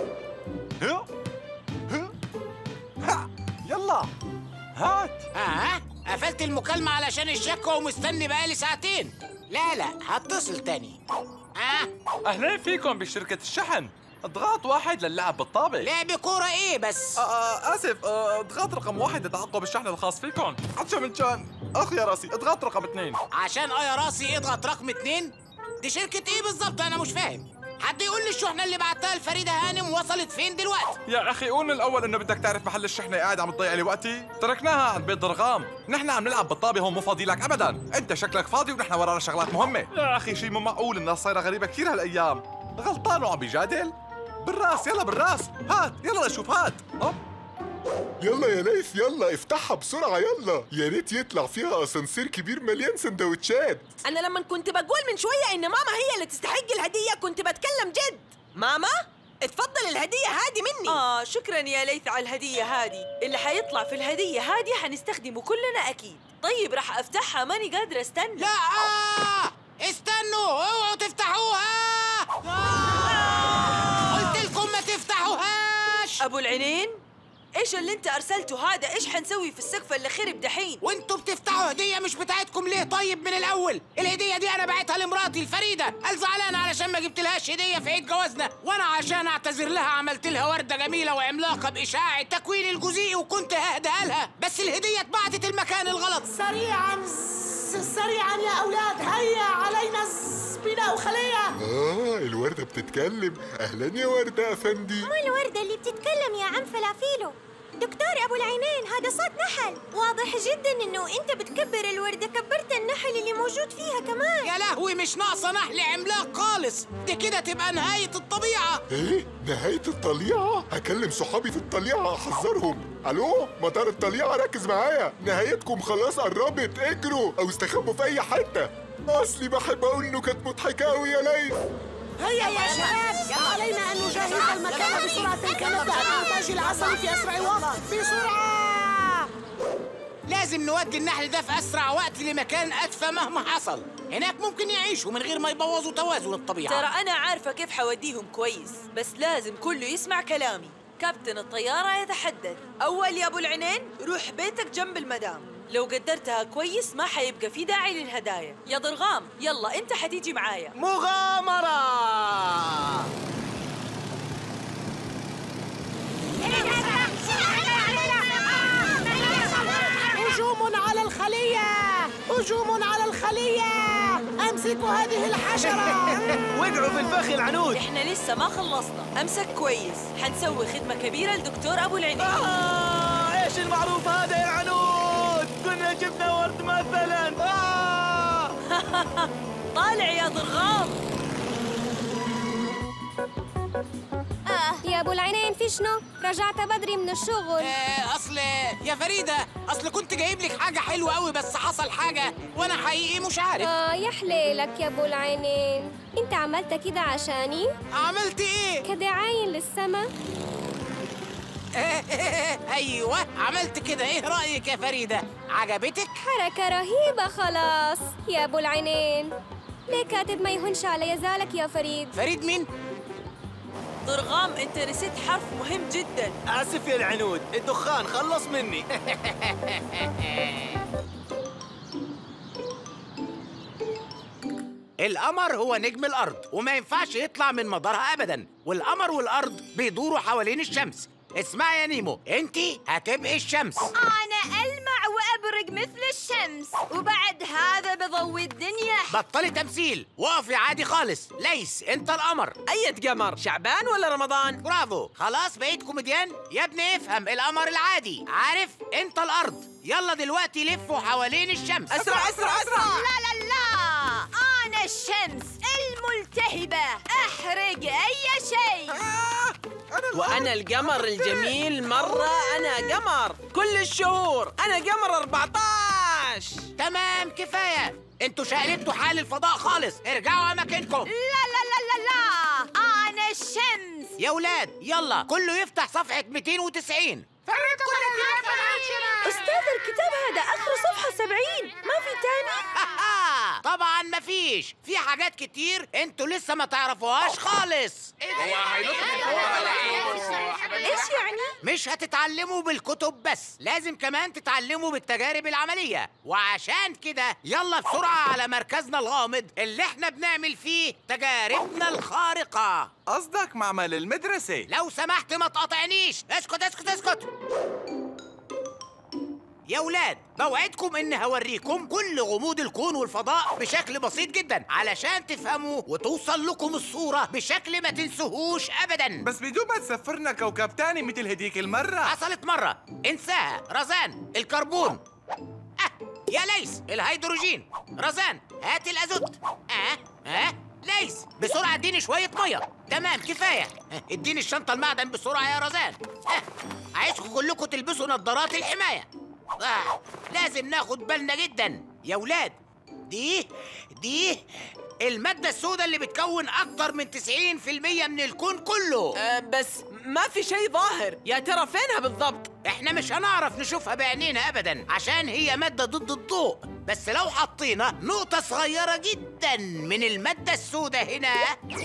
يلا هات ها قفلت المكالمة علشان الشكوى ومستني بقالي ساعتين لا لا هتصل تاني ها اهلين فيكم بشركة الشحن اضغاط واحد للعب بالطابق لعب كورة ايه بس آه آه اسف آه اضغاط رقم واحد لتعقب الشحن الخاص فيكم عطشان من شان اخ يا راسي اضغط رقم اثنين عشان اه يا راسي اضغط رقم اتنين دي شركة ايه بالظبط انا مش فاهم حد يقول لي الشحنة اللي بعتها لفريدة هانم وصلت فين دلوقتي يا اخي قول الاول انه بدك تعرف محل الشحنه قاعد عم تضيع لي وقتي تركناها عند بيت ضرغام نحن عم نلعب بالطابه هون مو فاضي لك ابدا انت شكلك فاضي ونحن ورانا شغلات مهمه يا اخي شيء مو معقول الناس صايره غريبه كثير هالايام غلطان وعم بيجادل بالراس يلا بالراس هات يلا لشوف هات أوب. يلا يا ليث يلا افتحها بسرعة يلا يا ريت يطلع فيها اسانسير كبير مليان سندوتشات انا لما كنت بقول من شويه ان ماما هي اللي تستحق الهديه كنت بتكلم جد ماما اتفضل الهديه هذه مني آه شكرا يا ليث على الهدية هذه اللي حيطلع في الهدية هذه حنستخدمه كلنا أكيد طيب راح أفتحها ماني قادرة استنى لا آه! استنوا اوعوا تفتحوها آه! قلت لكم ما تفتحوهاش أبو العينين إيش اللي أنت أرسلته هذا إيش حنسوي في السقف اللي خرب دحين وانتوا بتفتحوا هديه مش بتاعتكم ليه طيب من الاول الهديه دي انا بعتها لمراتي الفريده قال زعلانه علشان ما جبتلهاش هديه في عيد جوازنا وانا عشان اعتذر لها عملت لها ورده جميله وعملاقه باشاعه التكوين الجزيئي وكنت ههديها لها بس الهديه اتبعتت المكان الغلط سريعا سريعا يا اولاد هيا علينا بناء خليه اه الوردة بتتكلم اهلا يا وردة افندي مو الوردة اللي بتتكلم يا عم فلافيلو دكتور أبو العينين هذا صوت نحل واضح جدا إنه أنت بتكبر الوردة كبرت النحل اللي موجود فيها كمان يا لهوي مش ناقصه نحل عملاق خالص دي كده تبقى نهايه الطبيعه ايه نهاية الطليعة هكلم صحابي في الطليعة احذرهم الو مطار الطليعة ركز معايا نهايتكم خلاص قربت اجروا او استخبوا في اي حتة اصلي بحب اقول نكت مضحكة قوي يا ليث هيا يا شباب علينا ان نجهز المكان بسرعه كنبدا بانتاج العسل في اسرع وقت بسرعه لازم نودي النحل ده في اسرع وقت لمكان ادفى مهما حصل هناك ممكن يعيشوا من غير ما يبوظوا توازن الطبيعه ترى أنا عارفة كيف حوديهم كويس بس لازم كله يسمع كلامي كابتن الطيارة يتحدث أول يا أبو العينين روح بيتك جنب المدام لو قدرتها كويس ما حيبقى في داعي للهدايا يا ضرغام يلا أنت حتيجي معايا مغامرة هجوم على الخليه هجوم على الخليه امسكوا هذه الحشره وقعوا في الفخ العنود إحنا لسه ما خلصنا أمسك كويس حنسوي خدمة كبيرة لدكتور أبو العينين آه ايش المعروف هذا يا عنود كنا جبنا ورد مثلا آه طالع يا ضرغام آه يا أبو العينين في شنو؟ رجعت بدري من الشغل آه، اصل يا فريده اصل كنت جايب لك حاجه حلوه قوي بس حصل حاجه وانا حقيقي مش عارف آه يا حليلك يا أبو العينين أنت عملت كده عشاني؟ عملت ايه كدعاية للسما ايوه عملت كده ايه رايك يا فريده عجبتك حركة رهيبة خلاص يا أبو العينين ليه كاتب ما يهونش على يزالك يا فريد فريد مين؟ ضرغام أنت نسيت حرف مهم جدا اسف يا العنود الدخان خلص مني القمر هو نجم الارض وما ينفعش يطلع من مدارها ابدا والقمر والارض بيدوروا حوالين الشمس اسمعي يا نيمو انت هتبقي الشمس أنا ألمع وأبرق مثل الشمس وبعد هذا بضوي الدنيا بطلي تمثيل وقفي عادي خالص ليس انت القمر أية قمر شعبان ولا رمضان؟ برافو خلاص بقيت كوميديان يا ابني افهم القمر العادي عارف انت الارض يلا دلوقتي لفوا حوالين الشمس أسرع أسرع أسرع لا لا لا أنا الشمس الملتهبة أحرق أي شيء وأنا القمر الجميل مرة أنا قمر كل الشهور أنا قمر 14 تمام كفايه انتوا شقلبتوا حال الفضاء خالص ارجعوا اماكنكم لا لا لا لا لا أنا الشمس يا ولاد يلا كله يفتح صفحه 290 أستاذ الكتاب هذا آخره صفحة سبعين ما في تاني؟ طبعا مفيش في حاجات كتير انتوا لسه ما تعرفوهاش خالص إيش يعني؟ مش هتتعلموا بالكتب بس لازم كمان تتعلموا بالتجارب العملية وعشان كده يلا بسرعة على مركزنا الغامض اللي احنا بنعمل فيه تجاربنا الخارقة قصدك معمل المدرسة لو سمحت ما تقاطعنيش اسكت اسكت اسكت يا ولاد بوعدكم اني هوريكم كل غموض الكون والفضاء بشكل بسيط جدا علشان تفهموا وتوصل لكم الصورة بشكل ما تنسوهوش ابدا بس بدون ما تسفرنا كوكب تاني مثل هديك المرة حصلت مرة انساها رزان الكربون أه يا ليس الهيدروجين رزان هات الازوت اه اه ليس بسرعة اديني شوية مية تمام كفاية آه، اديني الشنطة المعدن بسرعة يا رزان اه عايزكم كلكم تلبسوا نظارات الحماية آه. لازم ناخد بالنا جدا يا ولاد دي دي المادة السوداء اللي بتكون أكتر من 90% من الكون كله أه بس ما في شيء ظاهر يا ترى فينها بالضبط احنا مش هنعرف نشوفها بعينينا ابدا عشان هي مادة ضد الضوء بس لو حطينا نقطة صغيرة جدا من المادة السوداء هنا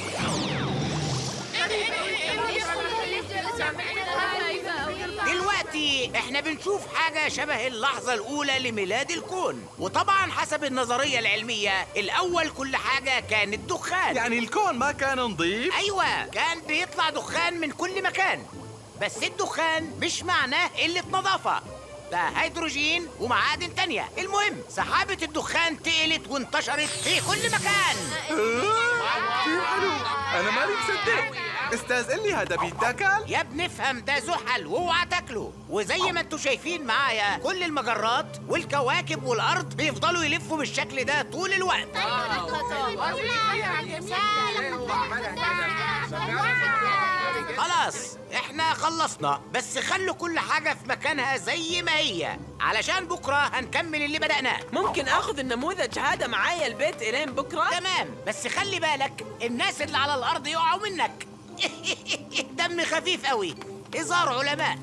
دلوقتي احنا بنشوف حاجة شبه اللحظة الأولى لميلاد الكون وطبعا حسب النظرية العلمية الأول كل حاجة كانت دخان يعني الكون ما كان نظيف؟ أيوة كان بيطلع دخان من كل مكان بس الدخان مش معناه قلة نظافة ده هيدروجين ومعادن تانية المهم سحابة الدخان تقلت وانتشرت في كل مكان كثير حلو أنا ماني مصدق استاذ قل لي هذا بيتاكل؟ يا ابني افهم ده زحل واوعى تاكله وزي ما انتوا شايفين معايا كل المجرات والكواكب والارض بيفضلوا يلفوا بالشكل ده طول الوقت خلاص احنا خلصنا بس خلوا كل حاجة في مكانها زي ما هي علشان بكرة هنكمل اللي بدأناه ممكن اخذ النموذج هذا معايا البيت الين بكره تمام بس خلي بالك الناس اللي على الارض يقعوا منك دم خفيف قوي هزار علماء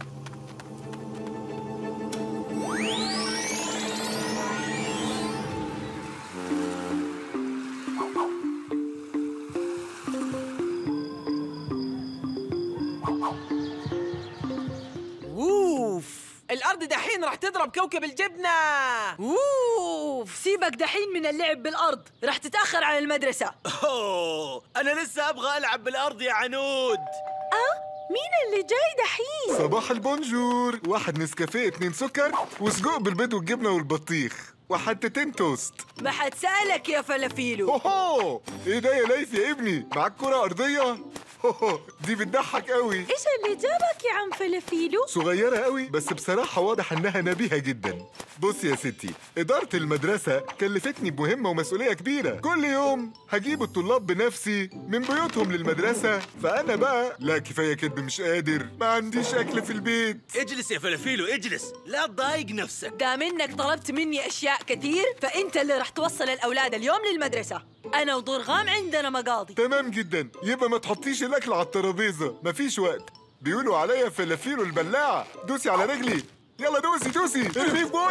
اوف الارض دحين راح تضرب كوكب الجبنه اوف سيبك دحين من اللعب بالأرض راح تتأخر على المدرسة أوه أنا لسه أبغى ألعب بالأرض يا عنود أه مين اللي جاي دحين؟ صباح البونجور واحد نسكافيه اتنين سكر وسجق بالبيض والجبنة والبطيخ وحتتين توست ما حد سألك يا فلافيلو اوهو ايه ده يا ليث يا ابني معاك كرة أرضية هوهو دي بتضحك قوي إيش اللي جابك يا عم فلافيلو؟ صغيرة قوي بس بصراحة واضح إنها نبيهة جدا بص يا ستي إدارة المدرسة كلفتني بمهمة ومسؤولية كبيرة كل يوم هجيب الطلاب بنفسي من بيوتهم للمدرسة فأنا بقى لا كفاية كدب مش قادر ما عنديش أكل في البيت اجلس يا فلافيلو اجلس لا تضايق نفسك دام انك طلبت مني اشياء كثير فانت اللي راح توصل الاولاد اليوم للمدرسه انا وضرغام عندنا مقاضي تمام جدا يبقى ما تحطيش الأكل على الترابيزة مفيش وقت بيقولوا عليا فلافيل البلاعة دوسي على رجلي يلا دوسي دوسي ارميه في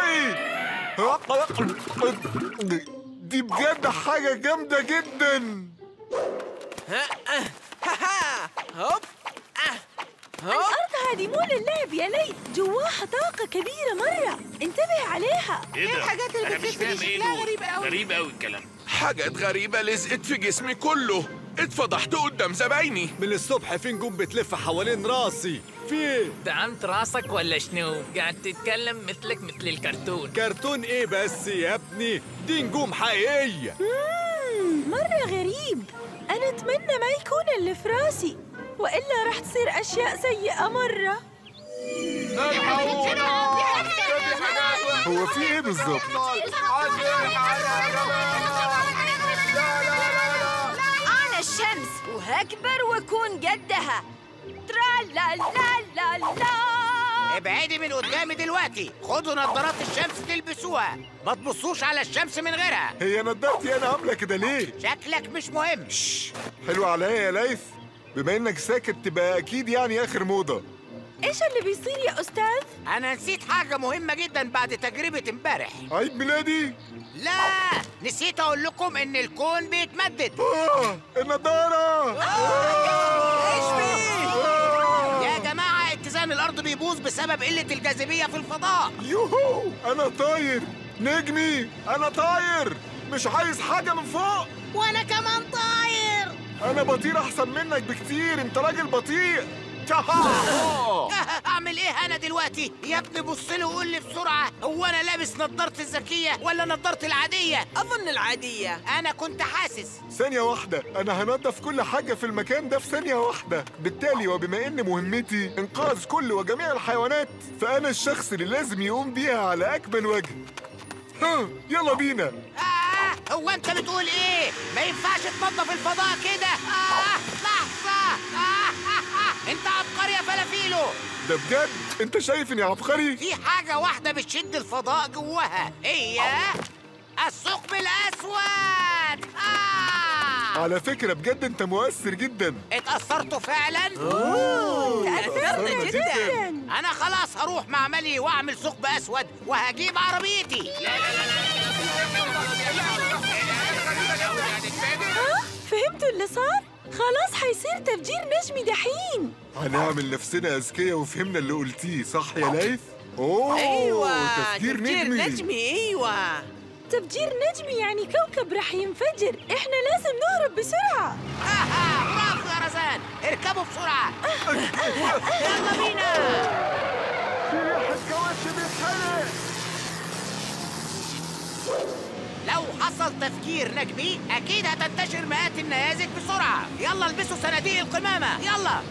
بوقي دي بجد حاجة جامدة جدا هوب الارض هذه مو للعب يا ليث جواها طاقه كبيره مره انتبه عليها ايه ده؟ الحاجات اللي أنا مش بتلف دي فاهم ايه شكلها دول. غريب قوي. غريب قوي الكلام حاجات غريبة لزقت في جسمي كله اتفضحت قدام زبايني من الصبح في نجوم بتلف حوالين راسي في دعمت راسك ولا شنو؟ قاعد تتكلم مثلك مثل الكرتون كرتون ايه بس يا ابني دي نجوم حقيقية مم، مرة غريب أنا أتمنى ما يكون اللي في راسي وإلا رح تصير أشياء سيئة مرة هو في ايه بالظبط؟ أنا الشمس وهكبر وأكون قدها ترا لا لا لا لا ابعدي من قدامي دلوقتي خدوا نظارات الشمس تلبسوها ما تبصوش على الشمس من غيرها هي نضارتي انا عامله كده ليه؟ شكلك مش مهم حلو عليا يا ليث بما انك ساكت تبقى اكيد يعني اخر موضه إيش اللي بيصير يا أستاذ؟ انا نسيت حاجه مهمه جدا بعد تجربه امبارح عيد ميلادي لا نسيت اقول لكم ان الكون بيتمدد آه النضاره ايش فيه يا جماعه اتزان الارض بيبوظ بسبب قله الجاذبيه في الفضاء يوهو انا طاير نجمي انا طاير مش عايز حاجه من فوق وانا كمان طاير انا بطير احسن منك بكتير انت راجل بطيء اعمل ايه انا دلوقتي يا ابني بص لي وقول لي بسرعه هو انا لابس نضاره الذكيه ولا نضاره العاديه أظن العادية انا كنت حاسس ثانية واحدة أنا هنضف كل حاجة في المكان ده في ثانية واحدة بالتالي وبما إن مهمتي إنقاذ كل وجميع الحيوانات فأنا الشخص اللي لازم يقوم بيها على أكمل وجه ها يلا بينا آه هو انت بتقول ايه ما ينفعش تنظف الفضاء كده آه لحظه آه انت عبقري يا فلافيلو ده بجد أنت شايف إني عبقري في حاجه واحده بتشد الفضاء جواها هي الثقب الاسود آه على فكرة بجد أنت مؤثر جدا اتأثرتوا فعلا؟ تأثرنا جدا أنا خلاص هروح معملي وأعمل ثقب أسود وهجيب عربيتي ها؟ فهمتوا اللي صار؟ خلاص حيصير تفجير نجمي دحين هنعمل نفسنا أذكياء وفهمنا اللي قلتيه صح يا ليث؟ أوه أيوة تفكير نجمي نجمي أيوة تفجير نجمي يعني كوكب رح ينفجر احنا لازم نهرب بسرعة آها برافو يا رزان اركبوا بسرعة يلا بينا لو حصل تفجير نجمي أكيد هتنتشر مئات النيازك بسرعة يلا البسوا صناديق القمامة يلا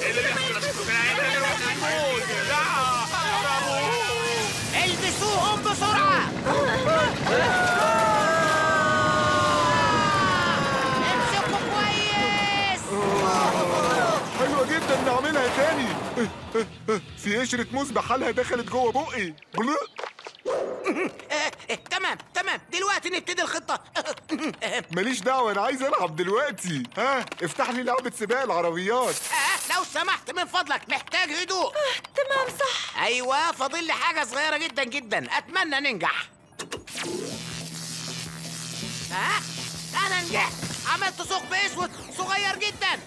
البسوهم بسرعة امسكوا كويس حلوة جدا نعملها تاني في قشرة موز بحالها دخلت جوه بقي بلق. آه، تمام تمام دلوقتي نبتدي الخطة ماليش دعوة أنا عايز ألعب دلوقتي ها افتح لي لعبة سباق العربيات آه، لو سمحت من فضلك محتاج هدوء تمام صح ايوه فاضل لي حاجه صغيره جدا جدا اتمنى ننجح ها انا نجحت عملت ثقب اسود صغير جدا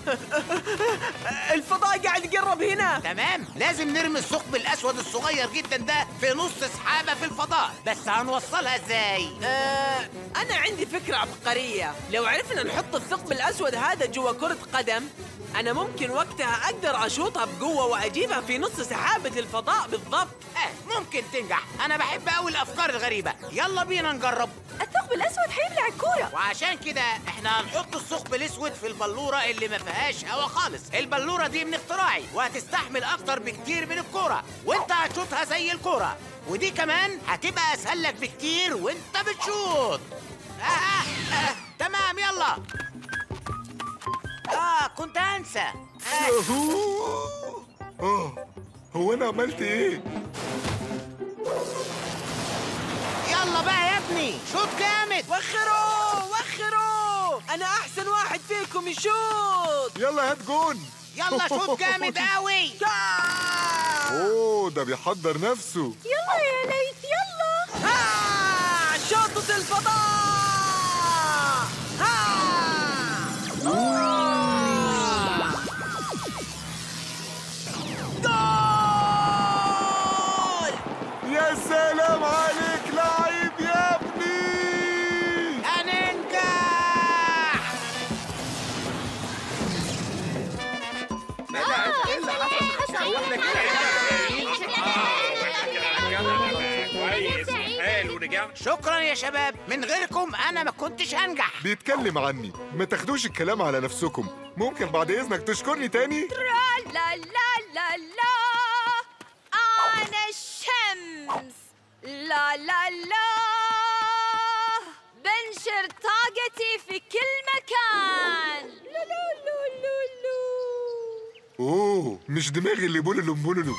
الفضاء قاعد يقرب هنا تمام لازم نرمي الثقب الاسود الصغير جدا ده في نص سحابه في الفضاء بس هنوصلها ازاي آه أنا عندي فكرة عبقرية لو عرفنا نحط الثقب الأسود هذا جوا كرة قدم أنا ممكن وقتها أقدر أشوطها بقوة وأجيبها في نص سحابة الفضاء بالضبط آه ممكن تنجح انا بحب قوي الافكار الغريبه يلا بينا نجرب الثقب الأسود حيبلع الكورة وعشان كده احنا هنحط الثقب الاسود في البلوره اللي ما فيهاش هوا خالص البلوره دي من اختراعي وهتستحمل اكتر بكتير من الكوره وانت هتشوطها زي الكوره ودي كمان هتبقى اسهل لك بكتير وانت بتشوط آه آه آه. تمام يلا اه كنت انسى آه. ياهو اه هو أنا عملت إيه؟ يلا بقى يا ابني شوط جامد وخروا وخروا أنا أحسن واحد فيكم يشوط يلا هات جون يلا شوط جامد قوي أوه ده بيحضر نفسه يلا يا ليث يلا ها شوطة الفضاء ها جول يا سلام عليك لعيب يا ابني هننجح حاجة شكرا يا شباب من غيركم أنا ما كنتش هنجح بيتكلم عني ما تاخدوش الكلام على نفسكم ممكن بعد اذنك تشكرني تاني لا لا لا لا أنا الشمس لا لا لا بنشر طاقتي في كل مكان لا لا لا لا لا اوه مش دماغي اللي بولولو بولولو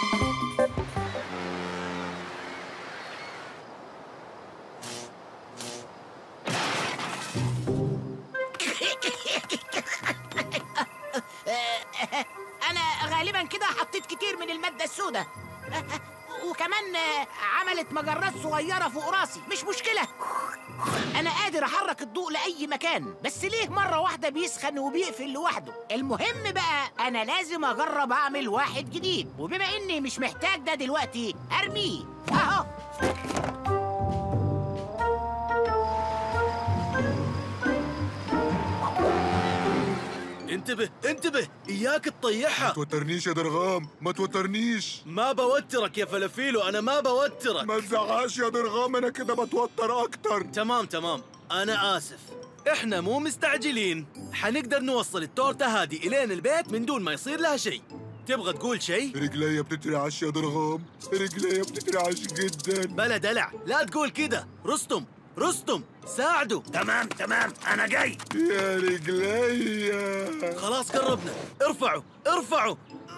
أنا غالبا كده حطيت كتير من المادة السوداء وكمان آه، عملت مجرات صغيرة فوق راسي مش مشكلة أنا قادر أحرك الضوء لأي مكان بس ليه مرة واحدة بيسخن وبيقفل لوحده المهم بقى أنا لازم أجرب أعمل واحد جديد وبما إني مش محتاج ده دلوقتي أرميه أهو انتبه انتبه اياك تطيحها ما توترنيش يا درغام ما توترنيش ما بوترك يا فلافيلو انا ما بوترك ما تزعقش يا درغام انا كده بتوتر اكتر تمام تمام انا اسف احنا مو مستعجلين حنقدر نوصل التورته هذه الين البيت من دون ما يصير لها شيء تبغى تقول شيء رجليا بتترعش يا درغام رجليا بتترعش جدا بلا دلع لا تقول كده رستم رستم ساعده تمام تمام انا جاي يا رجليا خلاص قربنا ارفعوا ارفعوا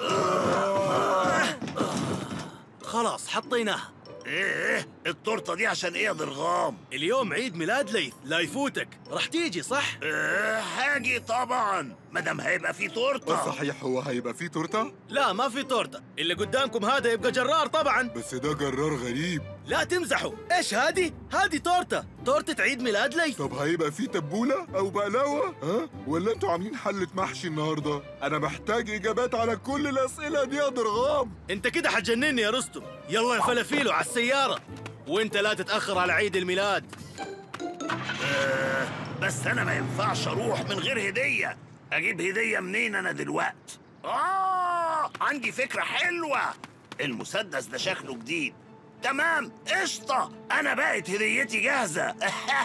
خلاص حطيناها ايه التورته دي عشان ايه يا ضرغام اليوم عيد ميلاد ليث لا يفوتك راح تيجي صح إيه هاجي طبعا مادام هيبقى في تورته صحيح هو هيبقى فيه تورته لا ما في تورته اللي قدامكم هذا يبقى جرار طبعا بس ده جرار غريب لا تمزحوا ايش هذه هذه تورته تورته عيد ميلاد ليث طب هيبقى فيه تبوله او بقلاوه ها ولا انتوا عاملين حله محشي النهارده انا محتاج اجابات على كل الاسئله دي يا درغام انت كده حتجنني يا رستم يلا يا فلافيلو على السياره وانت لا تتاخر على عيد الميلاد آه بس انا ما ينفعش اروح من غير هديه اجيب هديه منين انا دلوقتي اه عندي فكره حلوه المسدس ده شكله جديد تمام قشطه انا بقت هديتي جاهزه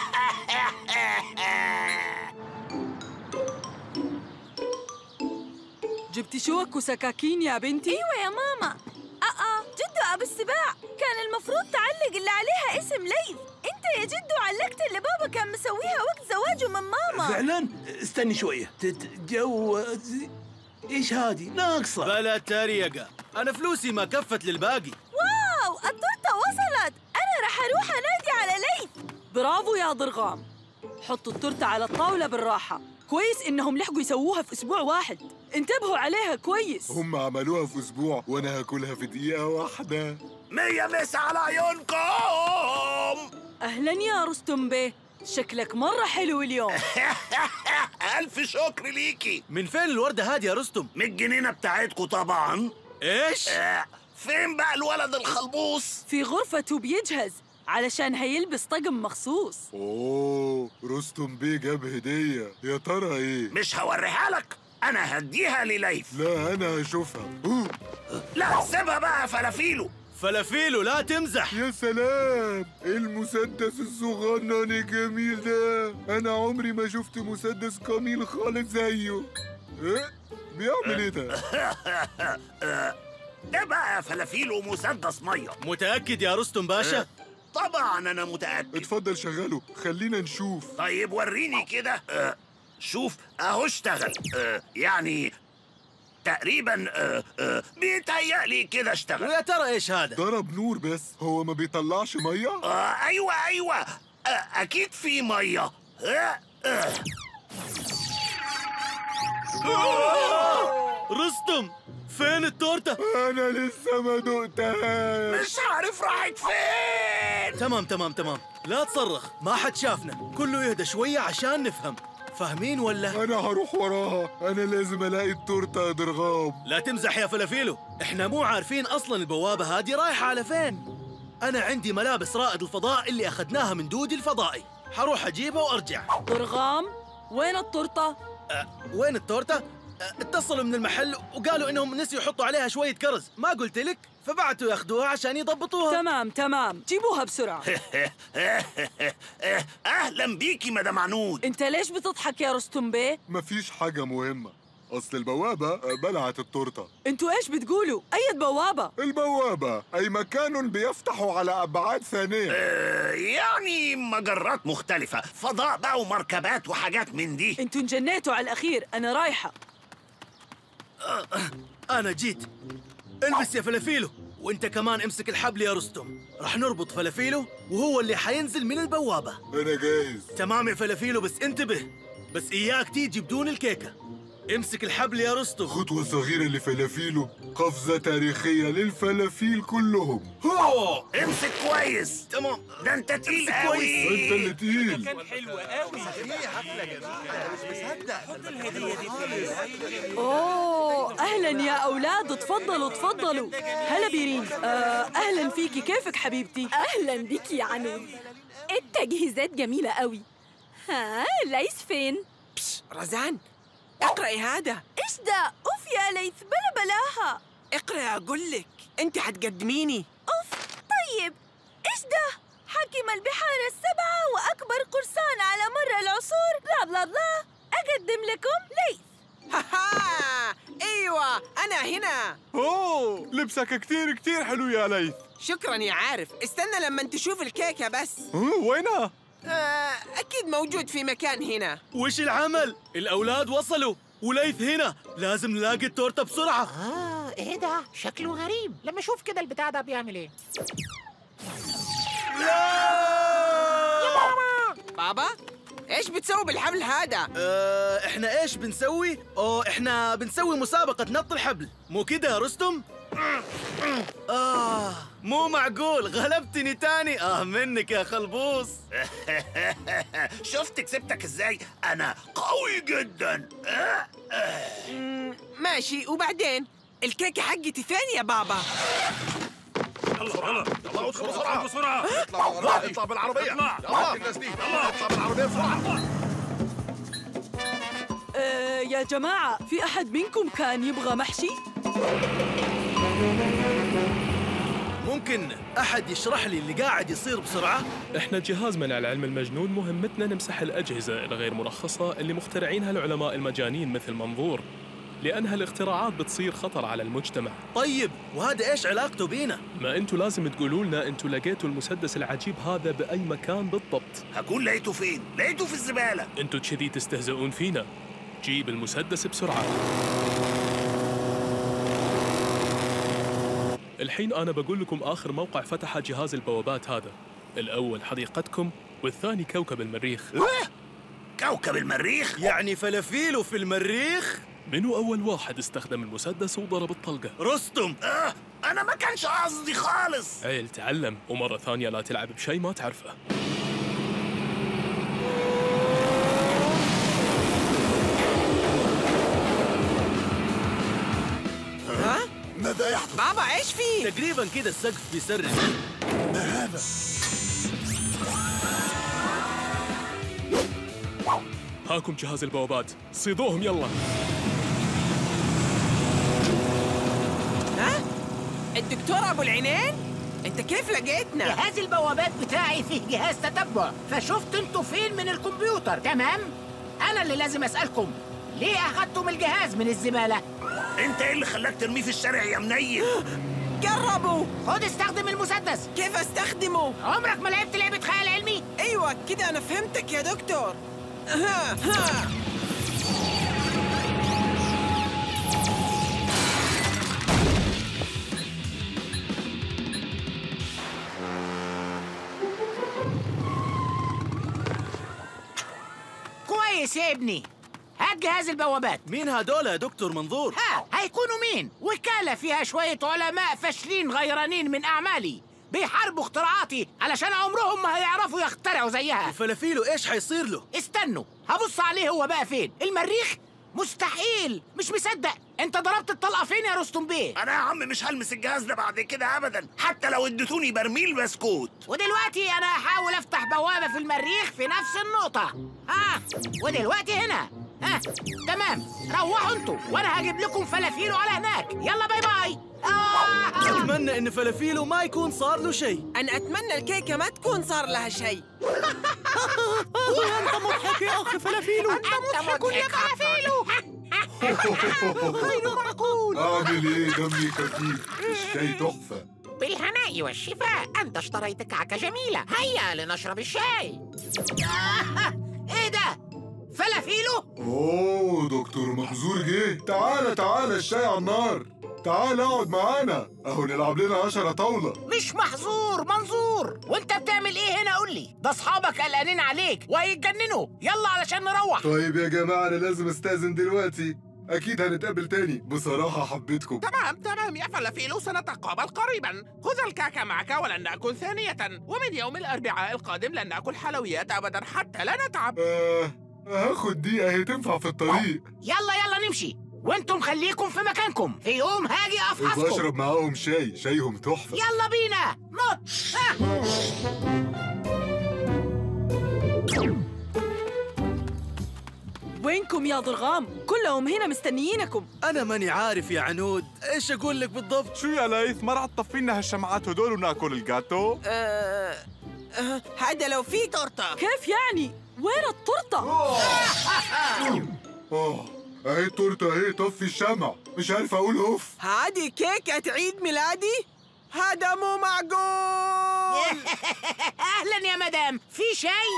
جبتي شوك وسكاكين يا بنتي؟ ايوه يا ماما اه جدو ابو السباع كان المفروض تعلق اللي عليها اسم ليث انت يا جدو علقت اللي بابا كان مسويها وقت زواجه من ماما فعلا استني شويه تتجوز ايش هذه ناقصه بلا تريقه انا فلوسي ما كفت للباقي واو التورته وصلت انا رح اروح انادي على ليث برافو يا ضرغام حطوا التورتة على الطاولة بالراحة كويس إنهم لحقوا يسووها في أسبوع واحد انتبهوا عليها كويس هم عملوها في اسبوع وانا هاكلها في دقيقه واحده مية مس على عيونكم أهلا يا رستم بيه شكلك مرة حلو اليوم الف شكر ليكي من فين الورده هذه يا رستم من الجنينه بتاعتكم طبعا ايش آه، فين بقى الولد الخلبوص في غرفته بيجهز علشان هيلبس طقم مخصوص اوه رستم بيه جاب هديه يا ترى ايه مش هوريها لك انا هديها لليث لا انا هشوفها أوه. لا سيبها بقى يا فلافيلو فلافيلو لا تمزح يا سلام إيه المسدس الصغنن الجميل ده انا عمري ما شفت مسدس جميل خالص زيه ايه بيعمل ايه ده ده بقى يا فلافيلو مسدس ميه متاكد يا رستم باشا طبعا انا متاكد اتفضل شغله خلينا نشوف طيب وريني كده آه، شوف اهو اشتغل آه، يعني تقريبا آه، آه، بيتهيألي كده اشتغل ويا ترى ايش هذا ضرب نور بس هو ما بيطلعش ميه آه، ايوه ايوه آه، اكيد في ميه آه، آه. رستم فين التورته انا لسه ما دقتهاش مش عارف راحت فين تمام تمام تمام لا تصرخ ما حد شافنا كله يهدى شويه عشان نفهم فاهمين ولا انا هروح وراها انا لازم الاقي التورته يا درغام لا تمزح يا فلافيلو احنا مو عارفين اصلا البوابه هذه رايحه على فين انا عندي ملابس رائد الفضاء اللي اخذناها من دودي الفضائي حروح اجيبها وارجع ضرغام وين التورتة؟ أه وين التورته اتصلوا من المحل وقالوا انهم نسيوا يحطوا عليها شويه كرز ما قلت لك فبعتوا ياخذوها عشان يضبطوها تمام تمام جيبوها بسرعة اهلا بيكي مدام عنود انت ليش بتضحك يا رستم بيه؟ مفيش حاجة مهمة أصل البوابة بلعت التورتة انتوا ايش بتقولوا؟ اي بوابة؟ البوابة أي مكان بيفتح على أبعاد ثانية آه، يعني مجرات مختلفة فضاء بقى ومركبات وحاجات من دي انتوا انجنيتوا على الاخير انا رايحة انا جيت البس يا فلافيلو وانت كمان امسك الحبل يا رستم راح نربط فلافيلو وهو اللي حينزل من البوابة أنا جاهز تمام يا فلافيلو بس انتبه بس اياك تيجي بدون الكيكة امسك الحبل يا رستم خطوة صغيرة لفلافيلو قفزة تاريخية للفلافيل كلهم هو امسك كويس تمام ده انت تقيل امسك قوي أنت اللي تقيل كان حلو قوي حفله جميله مش مصدق حط الهديه دي اوه اهلا يا اولاد اتفضلوا اتفضلوا هلا بيرين آه اهلا فيكي كيفك حبيبتي أهلا بك يا عنود التجهيزات جميلة قوي ها ليس فين؟ رزان اقرأي هذا ايش ده اوف يا ليث بلا بلاها اقرأي أقول لك أنت حتقدميني اوف طيب ايش ده حاكم البحار السبعة واكبر قرصان على مر العصور بلا بلا بلا اقدم لكم ليث هاها أيوة أنا هنا اوه لبسك كتير كتير حلو يا ليث شكرا يا عارف استنى لما تشوف الكيكة بس أوه، وينها؟ آه أكيد موجود في مكان هنا وش العمل الاولاد وصلوا وليث هنا لازم نلاقي التورتة بسرعة اه ايه ده شكله غريب لما اشوف كده البتاع ده بيعمل ايه بابا إيش بتسوي بالحبل هذا؟ اه احنا ايش بنسوي؟ اوه احنا بنسوي مسابقة نط الحبل مو كده يا رستم؟ آه مو معقول غلبتني تاني آه منك يا خلبوص شفت كسبتك ازاي انا قوي جدا مم، ماشي وبعدين الكيكة حقتي فين يا بابا؟ يلا يلا يلا ادخل بسرعة بسرعة اطلع اطلع بالعربية يلا الناس دي اطلع بالعربية بسرعة آه يا جماعة في أحد منكم كان يبغى محشي؟ ممكن أحد يشرح لي اللي قاعد يصير بسرعة؟ احنا جهاز منع العلم المجنون مهمتنا نمسح الأجهزة الغير مرخصة اللي مخترعينها العلماء المجانين مثل منظور لأن هالاختراعات بتصير خطر على المجتمع طيب وهذا إيش علاقته بينا؟ ما انتوا لازم تقولوا لنا انتوا لقيتوا المسدس العجيب هذا بأي مكان بالضبط هكون لقيته فين لقيته في الزبالة انتوا كذي تستهزئون فينا جيب المسدس بسرعة الحين أنا بقول لكم آخر موقع فتح جهاز البوابات هذا الأول حديقتكم والثاني كوكب المريخ كوكب المريخ يعني فلافيل في المريخ؟ منو أول واحد استخدم المسدس وضرب الطلقة؟ رستم آه انا ما كانش قصدي خالص عيل تعلم ومرة ثانية لا تلعب بشيء ما تعرفه ها؟ ماذا يحدث؟ بابا إيش في؟ تقريبا كده السقف بيسرب ما هذا؟ هاكم جهاز البوابات صيدوهم يلا ها؟ الدكتور أبو العينين؟ أنت كيف لقيتنا؟ جهاز البوابات بتاعي فيه جهاز تتبع فشفت انتوا فين من الكمبيوتر تمام انا اللي لازم اسالكم ليه اخدتم الجهاز من الزباله انت ايه اللي خلاك ترميه في الشارع يا منيل جربوا خد استخدم المسدس كيف استخدمه؟ عمرك ما لعبت لعبه خيال علمي ايوه كده انا فهمتك يا دكتور ها ها كويس يا ابني هات جهاز البوابات مين هدول يا دكتور منظور؟ ها هيكونوا مين وكاله فيها شويه علماء فاشلين غيرانين من اعمالي بيحاربوا اختراعاتي علشان عمرهم ما هيعرفوا يخترعوا زيها وفلافيلو إيش حيصير له؟ استنوا هبص عليه هو بقى فين المريخ مستحيل مش مصدق انت ضربت الطلقه فين يا رستم بيه انا يا عم مش هلمس الجهاز ده بعد كده ابدا حتى لو اديتوني برميل بسكوت ودلوقتي انا هحاول افتح بوابه في المريخ في نفس النقطه ها ودلوقتي هنا ها تمام روحوا انتوا وانا هجيب لكم فلافيلو على هناك يلا باي باي آه. اتمنى ان فلافيلو ما يكون صار له شيء انا اتمنى الكيكه ما تكون صار لها شيء انت مضحك يا اخي فلافيلو انت مضحك يا فلافيلو غير معقول اعمل ايه دمي خفيف الشاي تحفه بالهناء والشفاء انت اشتريت كعكه جميله هيا لنشرب الشاي ايه ده فلافيلو اوه دكتور محظور جه تعالى تعالى الشاي على النار تعال اقعد معانا اهو نلعب لنا عشرة طاولة مش محظور منظور وانت بتعمل ايه هنا قول لي ده اصحابك قلقانين عليك وهيتجننوا يلا علشان نروح طيب يا جماعة انا لازم استاذن دلوقتي اكيد هنتقابل تاني بصراحة حبيتكم تمام تمام يا فلافيلو سنتقابل قريبا خذ الكعكة معك ولن نأكل ثانية ومن يوم الأربعاء القادم لن نأكل حلويات أبدا حتى لا نتعب آه هاخد دي اهي تنفع في الطريق يلا يلا نمشي وانتم خليكم في مكانكم في يوم هاجي افحصكم وبشرب معاهم شاي شايهم تحفة يلا بينا نط آه. وينكم يا ضرغام؟ كلهم هنا مستنيينكم انا ماني عارف يا عنود ايش اقول لك بالضبط شو يا ليث ما رح تطفي لنا هالشمعات هدول وناكل الجاتو؟ آه، آه، هذا لو في تورته كيف يعني؟ وين التورتة؟ اه اهي التورتة اهي طفي الشمع مش عارف اقول اوف هذه كيكة عيد ميلادي؟ هذا مو معقول اهلا يا مدام في شاي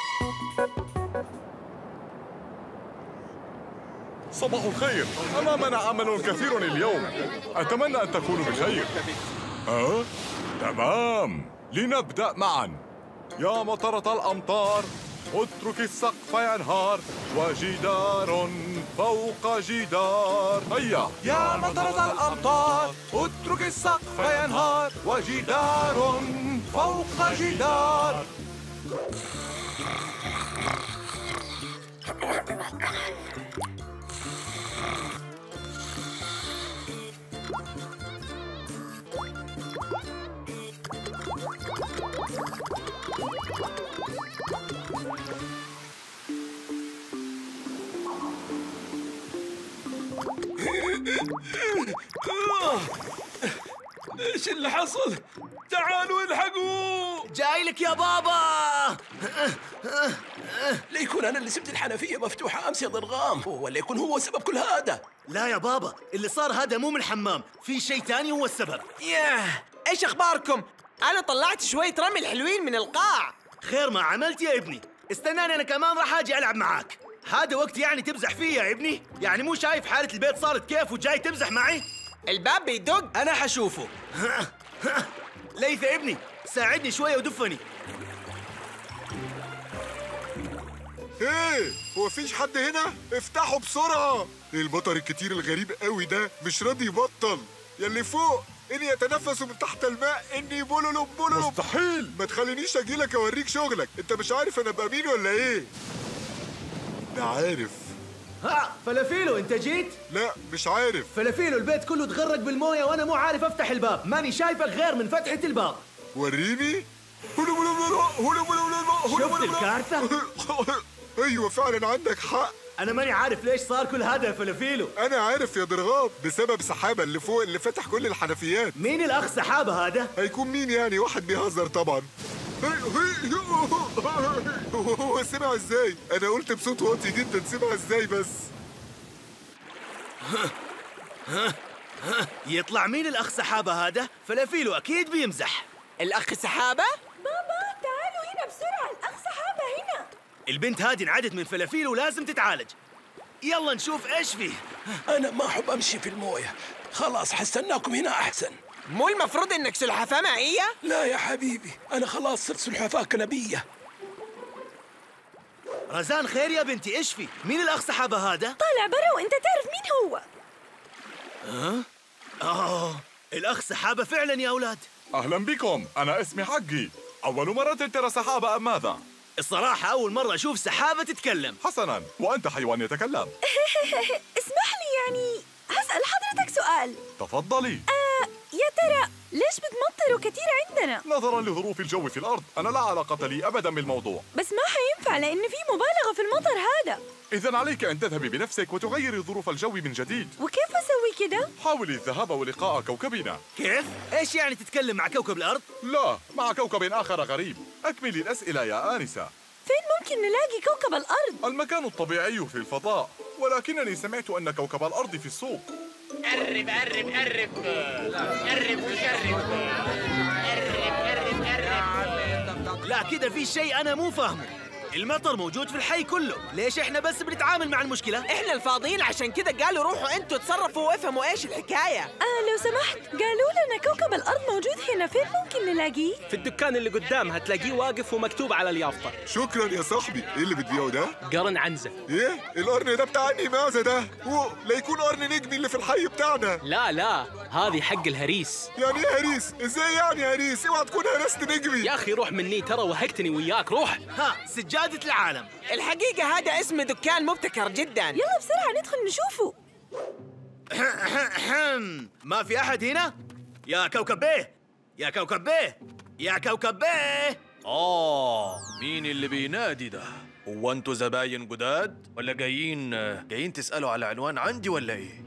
صباح الخير أمامنا عمل كثير اليوم أتمنى أن تكونوا بخير ها؟ تمام لنبدأ معا يا مطرة الأمطار اترك السقف ينهار وجدار فوق جدار هيا يا مطرة الأمطار اترك السقف ينهار وجدار فوق جدار ايش اللي حصل؟ تعالوا الحقوا جاي لك يا بابا ليكون انا اللي سبت الحنفيه مفتوحه امس يا ضرغام ولا يكون هو سبب كل هذا لا يا بابا اللي صار هذا مو من الحمام في شيء تاني هو السبب ياه ايش اخباركم؟ انا طلعت شوية رمل حلوين من القاع خير ما عملت يا ابني استناني انا كمان راح اجي العب معاك هذا وقت يعني تمزح فيه يا ابني يعني مو شايف حالة البيت صارت كيف وجاي تمزح معي الباب بيدق انا حشوفه ليث يا ابني ساعدني شوية ودفني ايه هو فيش حد هنا افتحوا بسرعة ايه المطر الكتير الغريب قوي ده مش راضي يبطل يلي فوق اني يتنفس من تحت الماء اني بولولو بولولو مستحيل ما تخلينيش اجيلك اوريك شغلك انت مش عارف انا ابقى مين ولا ايه ده عارف ها فلافيلو انت جيت لا مش عارف فلافيلو البيت كله تغرق بالمويه وانا مو عارف افتح الباب ماني شايفك غير من فتحة الباب وريني شفت الكارثة؟ ايوه فعلا عندك حق انا ماني عارف ليش صار كل هذا يا فلافيلو انا عارف يا ضرغام بسبب سحابة اللي فوق اللي فتح كل الحنفيات مين الاخ سحابة هذا؟ هيكون مين يعني واحد بيهزر طبعا هو سمع ازاي انا قلت بصوت واطي جدا سمع ازاي بس يطلع مين الاخ سحابة هذا؟ فلافيلو اكيد بيمزح الاخ سحابة؟ بابا تعالوا هنا بسرعة الأخ سحابة هنا البنت هذه انعدت من فلافيلو ولازم تتعالج يلا نشوف ايش فيه انا ما احب امشي في المويه خلاص حستناكم هنا احسن مو المفروض انك سلحفاة مائية؟ لا يا حبيبي انا خلاص صرت سلحفاة كنبية رزان خير يا بنتي ايش في؟ مين الاخ سحابة هذا؟ طالع برا وانت تعرف مين هو ها؟ اه الاخ سحابة فعلا يا اولاد أهلا بكم أنا اسمي حقي أول مرة ترى سحابة أم ماذا؟ الصراحة أول مرة أشوف سحابة تتكلم حسنا وأنت حيوان يتكلم اسمح لي يعني هسأل حضرتك سؤال تفضلي آه يا ترى ليش بتمطروا كتير عندنا؟ نظرا لظروف الجو في الأرض أنا لا علاقة لي أبدا بالموضوع بس ما حينفع لأن في مبالغة في المطر هذا إذا عليك أن تذهبي بنفسك وتغيري ظروف الجو من جديد وكيف أسوي كده؟ حاولي الذهاب ولقاء كوكبنا كيف؟ ايش يعني تتكلم مع كوكب الارض؟ لا مع كوكب آخر غريب أكملي الأسئلة يا آنسة فين ممكن نلاقي كوكب الأرض؟ المكان الطبيعي في الفضاء ولكنني سمعت أن كوكب الأرض في السوق قرب قرب قرب قرب قرب قرب قرب لا كده في شيء انا مو فاهمه المطر موجود في الحي كله ليش احنا بس بنتعامل مع المشكله احنا الفاضيين عشان كده قالوا روحوا انتوا تصرفوا وافهموا ايش الحكايه آه لو سمحت قالوا لنا كوكب الأرض موجود هنا فين ممكن نلاقيه؟ في الدكان اللي قدام هتلاقيه واقف ومكتوب على اليافطة شكرا يا صاحبي ايه اللي بتبيعه ده؟ قرن عنزة ايه؟ القرن ده بتاع انهي معزة ده؟ اوه لا يكون قرن نجمي اللي في الحي بتاعنا لا لا هذه حق الهريس يعني ايه هريس؟ ازاي يعني هريس؟ اوعى تكون هرست نجمي يا أخي روح مني ترى وهقتني وياك روح ها سجاده العالم الحقيقه هذا اسم دكان مبتكر جدا يلا بسرعة ندخل نشوفه ما في احد هنا؟ يا كوكب بيه يا كوكب بيه يا كوكب بيه آه مين اللي بينادي ده؟ هو انتوا زباين جداد؟ ولا جايين جايين تسألوا على عنوان عندي ولا ايه؟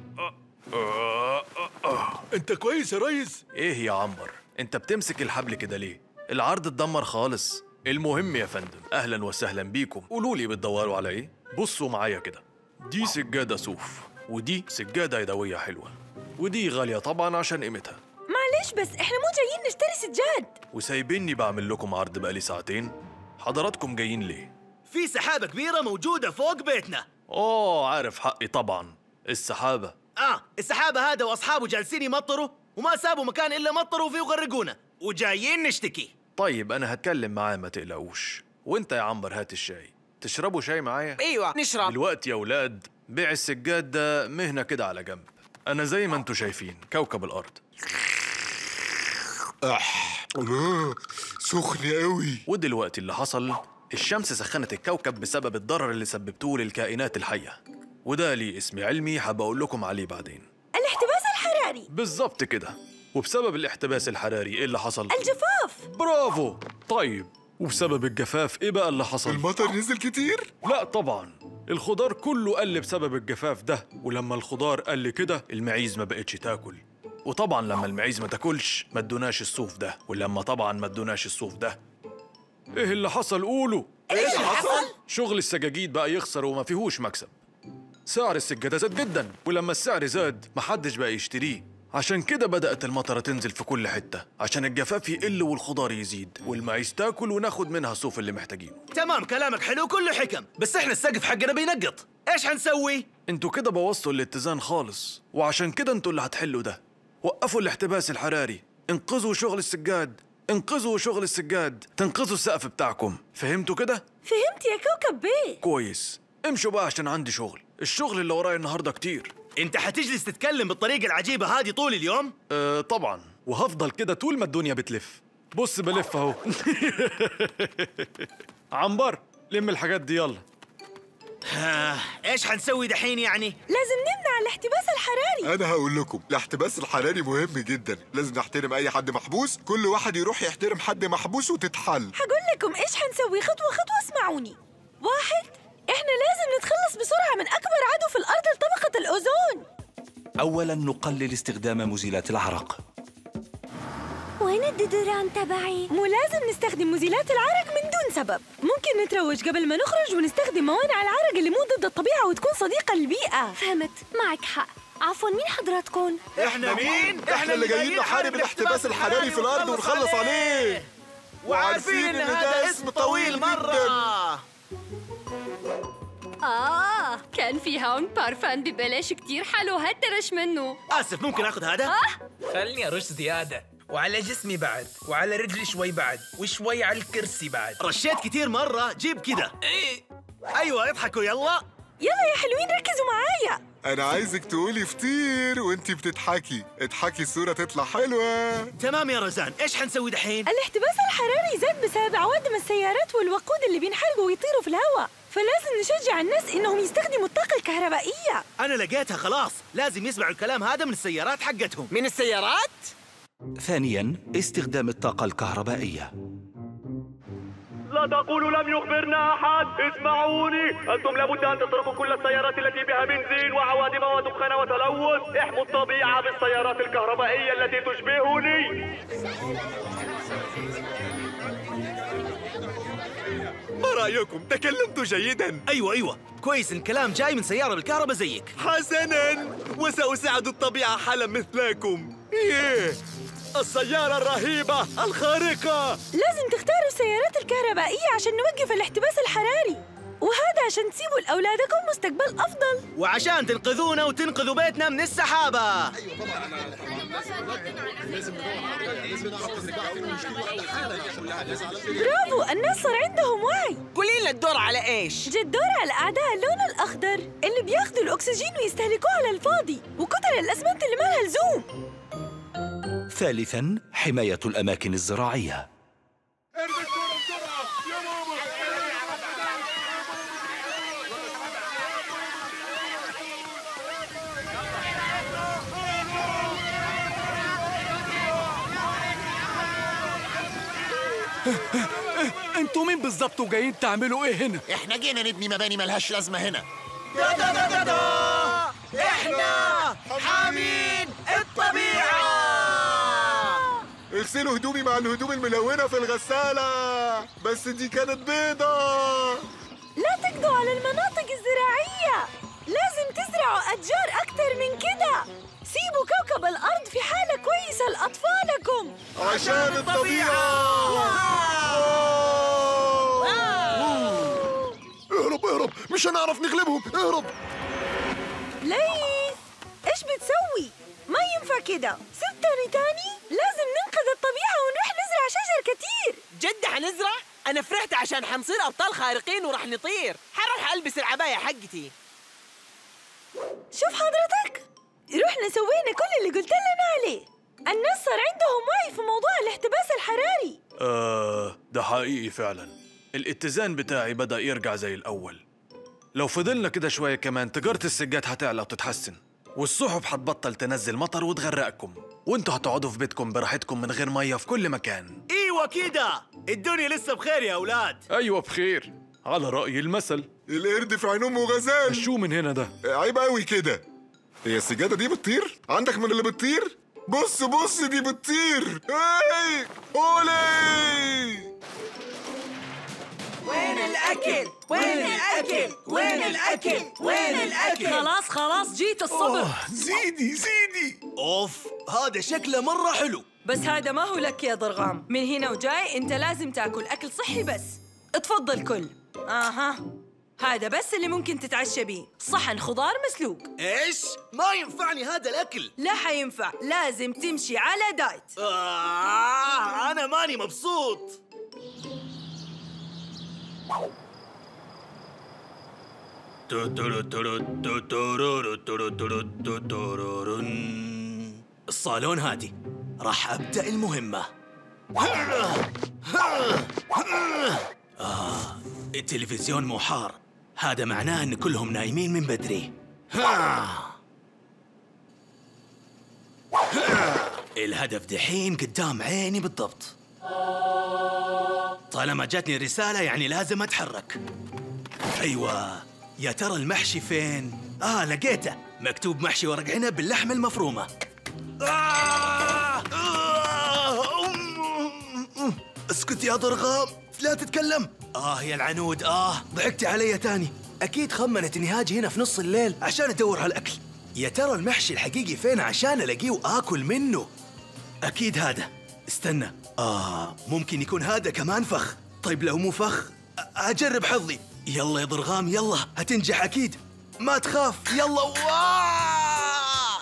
انت كويس يا ريس ايه يا عنبر؟ انت بتمسك الحبل كده ليه؟ العرض اتدمر خالص المهم يا فندم اهلا وسهلا بيكم قولوا لي بتدوروا على ايه؟ بصوا معايا كده دي سجادة صوف ودي سجادة يدوية حلوة ودي غالية طبعا عشان قيمتها معلش بس احنا مو جايين نشتري سجاد وسايبيني بعمل لكم عرض بقالي ساعتين حضراتكم جايين ليه؟ في سحابه كبيره موجوده فوق بيتنا اوه عارف حقي طبعا السحابة اه السحابه هذا واصحابه جالسين يمطروا وما سابوا مكان الا مطروا فيه وغرقونا وجايين نشتكي طيب انا هتكلم معاه ما تقلقوش وانت يا عنبر هات الشاي تشربوا شاي معايا ايوه نشرب دلوقتي يا ولاد بيع السجاد ده مهنة كده على جنب انا زي ما انتوا شايفين كوكب الارض اح الله سخن قوي ودلوقتي اللي حصل الشمس سخنت الكوكب بسبب الضرر اللي سببتوه للكائنات الحية وده ليه اسم علمي هبقول لكم عليه بعدين الاحتباس الحراري بالظبط كده وبسبب الاحتباس الحراري ايه اللي حصل؟ الجفاف برافو طيب وبسبب الجفاف ايه بقى اللي حصل؟ المطر نزل كتير؟ لا طبعا الخضار كله قل بسبب الجفاف ده ولما الخضار قل كده المعيز ما بقتش تاكل وطبعا لما المعيز ما تاكلش ما ادوناش الصوف ده ولما طبعا ما ادوناش الصوف ده ايه اللي حصل قولوا ايش اللي حصل؟ شغل السجاجيد بقى يخسر وما فيهوش مكسب سعر السجادة زاد جدا ولما السعر زاد محدش بقى يشتريه عشان كده بدأت المطرة تنزل في كل حتة عشان الجفاف يقل والخضار يزيد والمعيز تاكل وناخد منها الصوف اللي محتاجينه تمام كلامك حلو كله حكم بس احنا السقف حقنا بينقط ايش حنسوي انتوا كده بوظتوا الاتزان خالص وعشان كده انتوا اللي هتحلوا ده وقفوا الاحتباس الحراري انقذوا شغل السجاد انقذوا شغل السجاد تنقذوا السقف بتاعكم فهمتوا كده فهمت يا كوكب بيه كويس امشوا بقى عشان عندي شغل الشغل اللي ورايا النهارده كتير انت حتجلس تتكلم بالطريقه العجيبه هذه طول اليوم أه طبعا وهفضل كده طول ما الدنيا بتلف بص بلف اهو عنبر لم الحاجات دي يلا ايش حنسوي دحين يعني لازم نمنع الاحتباس الحراري انا هقول لكم الاحتباس الحراري مهم جدا لازم نحترم اي حد محبوس كل واحد يروح يحترم حد محبوس وتتحل هقول لكم ايش حنسوي خطوة خطوة اسمعوني واحد احنا لازم نتخلص بسرعة من اكبر عدو في الارض لطبقة الاوزون أولا نقلل استخدام مزيلات العرق وين الديدوران تبعي؟ مو لازم نستخدم مزيلات العرق من دون سبب ممكن نتروج قبل ما نخرج ونستخدم موانع العرق اللي مو ضد الطبيعة وتكون صديقة للبيئة فهمت معك حق عفوا مين حضراتكم؟ احنا مين؟ احنا اللي جايين نحارب الاحتباس الحراري في الارض ونخلص عليه وعارفين ان هذا اسم طويل مره آه كان في هون بارفان ببلاش كتير حلو هات ترش منه اسف ممكن اخذ هذا آه خلني ارش زيادة وعلى جسمي بعد وعلى رجلي شوي بعد وشوي على الكرسي بعد رشيت كتير مره جيب كده ايه ايوه اضحكوا يلا يلا يا حلوين ركزوا معايا انا عايزك تقولي فطير وانتي بتضحكي اضحكي الصورة تطلع حلوة تمام يا رزان ايش حنسوي دحين الاحتباس الحراري زاد بسبب عوادم السيارات والوقود اللي بينحرقوا ويطيروا في الهواء فلازم نشجع الناس انهم يستخدموا الطاقة الكهربائية انا لقيتها خلاص لازم يسمعوا الكلام هذا من السيارات حقتهم من السيارات ثانيا استخدام الطاقة الكهربائية لا تقولوا لم يخبرنا أحد اسمعوني أنتم لابد أن تتركوا كل السيارات التي بها بنزين وعوادم ودخان وتلوث احموا الطبيعة بالسيارات الكهربائية التي تشبهني ما رايكم تكلمت جيدا ايوه ايوه كويس الكلام جاي من سياره بالكهرباء زيك حسنا وسأساعد الطبيعة حالا مثلكم إيه السيارة الرهيبة الخارقة لازم تختاروا السيارات الكهربائية عشان نوقف الاحتباس الحراري وهذا عشان تسيبوا لأولادكم مستقبل أفضل وعشان تنقذونا وتنقذوا بيتنا من السحابه برافو الناس صار عندهم وعي قولي لنا الدور على ايش؟ جا الدور على أعداء اللون الأخضر اللي بياخذوا الأكسجين ويستهلكوه على الفاضي وكتر الأسمنت اللي ما لها لزوم ثالثا حماية الأماكن الزراعية انتوا مين بالظبط وجايين تعملوا ايه هنا؟ احنا جينا نبني مباني ملهاش لازمة هنا احنا حامين الطبيعة اغسلوا هدومي مع الهدوم الملونة في الغسالة بس دي كانت بيضة لا تقضوا على المناطق الزراعية لازم تزرعوا أشجار أكتر من كده سيبوا كوكب الأرض في حالة كويسة لأطفالكم عشان الطبيعة اهرب اهرب مش هنعرف نغلبهم اهرب ليث إيش بتسوي؟ ما ينفع كده سبتني تاني لازم ننقذ الطبيعة ونروح نزرع شجر كتير جد حنزرع؟ أنا فرحت عشان حنصير أبطال خارقين ورح نطير حروح ألبس العباية حقتي شوف حضرتك رحنا سوينا كل اللي قلت لنا عليه الناس صار عندهم وعي في موضوع الاحتباس الحراري آه ده حقيقي فعلا الاتزان بتاعي بدأ يرجع زي الأول لو فضلنا كده شوية كمان تجارة السجاد هتعلى وتتحسن والسحب هتبطل تنزل مطر وتغرقكم وانتوا هتقعدوا في بيتكم براحتكم من غير مية في كل مكان ايوه كده الدنيا لسه بخير يا اولاد أيوة بخير على رأي المثل القرد في عين امه غزال شو من هنا ده عيب قوي كده هي السجادة دي بتطير؟ عندك من اللي بتطير؟ بص بص دي بتطير هاي اولي وين الأكل؟ وين الأكل؟ وين الأكل؟ وين الأكل؟ خلاص خلاص جيت الصبر زيدي زيدي اوف هذا شكله مره حلو بس هذا ما هو لك يا ضرغام من هنا وجاي انت لازم تاكل اكل صحي بس اتفضل كل اها هذا بس اللي ممكن تتعشى بيه صحن خضار مسلوق ايش ما ينفعني هذا الاكل لا حينفع لازم تمشي على دايت آه انا ماني مبسوط الصالون هادي راح ابدا المهمه آه التلفزيون مو حار هذا معناه ان كلهم نايمين من بدري الهدف دحين قدام عيني بالضبط طالما جاتني رسالة يعني لازم أتحرك أيوة يا ترى المحشي فين؟ آه لقيته مكتوب محشي ورق عنب باللحمة المفرومة آه! آه! اسكت يا ضرغام لا تتكلم آه يا العنود آه ضحكتي علي تاني أكيد خمنت إني هاجي هنا في نص الليل عشان أدور على الأكل يا ترى المحشي الحقيقي فين عشان ألاقيه وآكل منه أكيد هذا استنى آه ممكن يكون هذا كمان فخ طيب لو مو فخ أ- أجرب حظي يلا يا ضرغام يلا هتنجح أكيد ما تخاف يلا واه!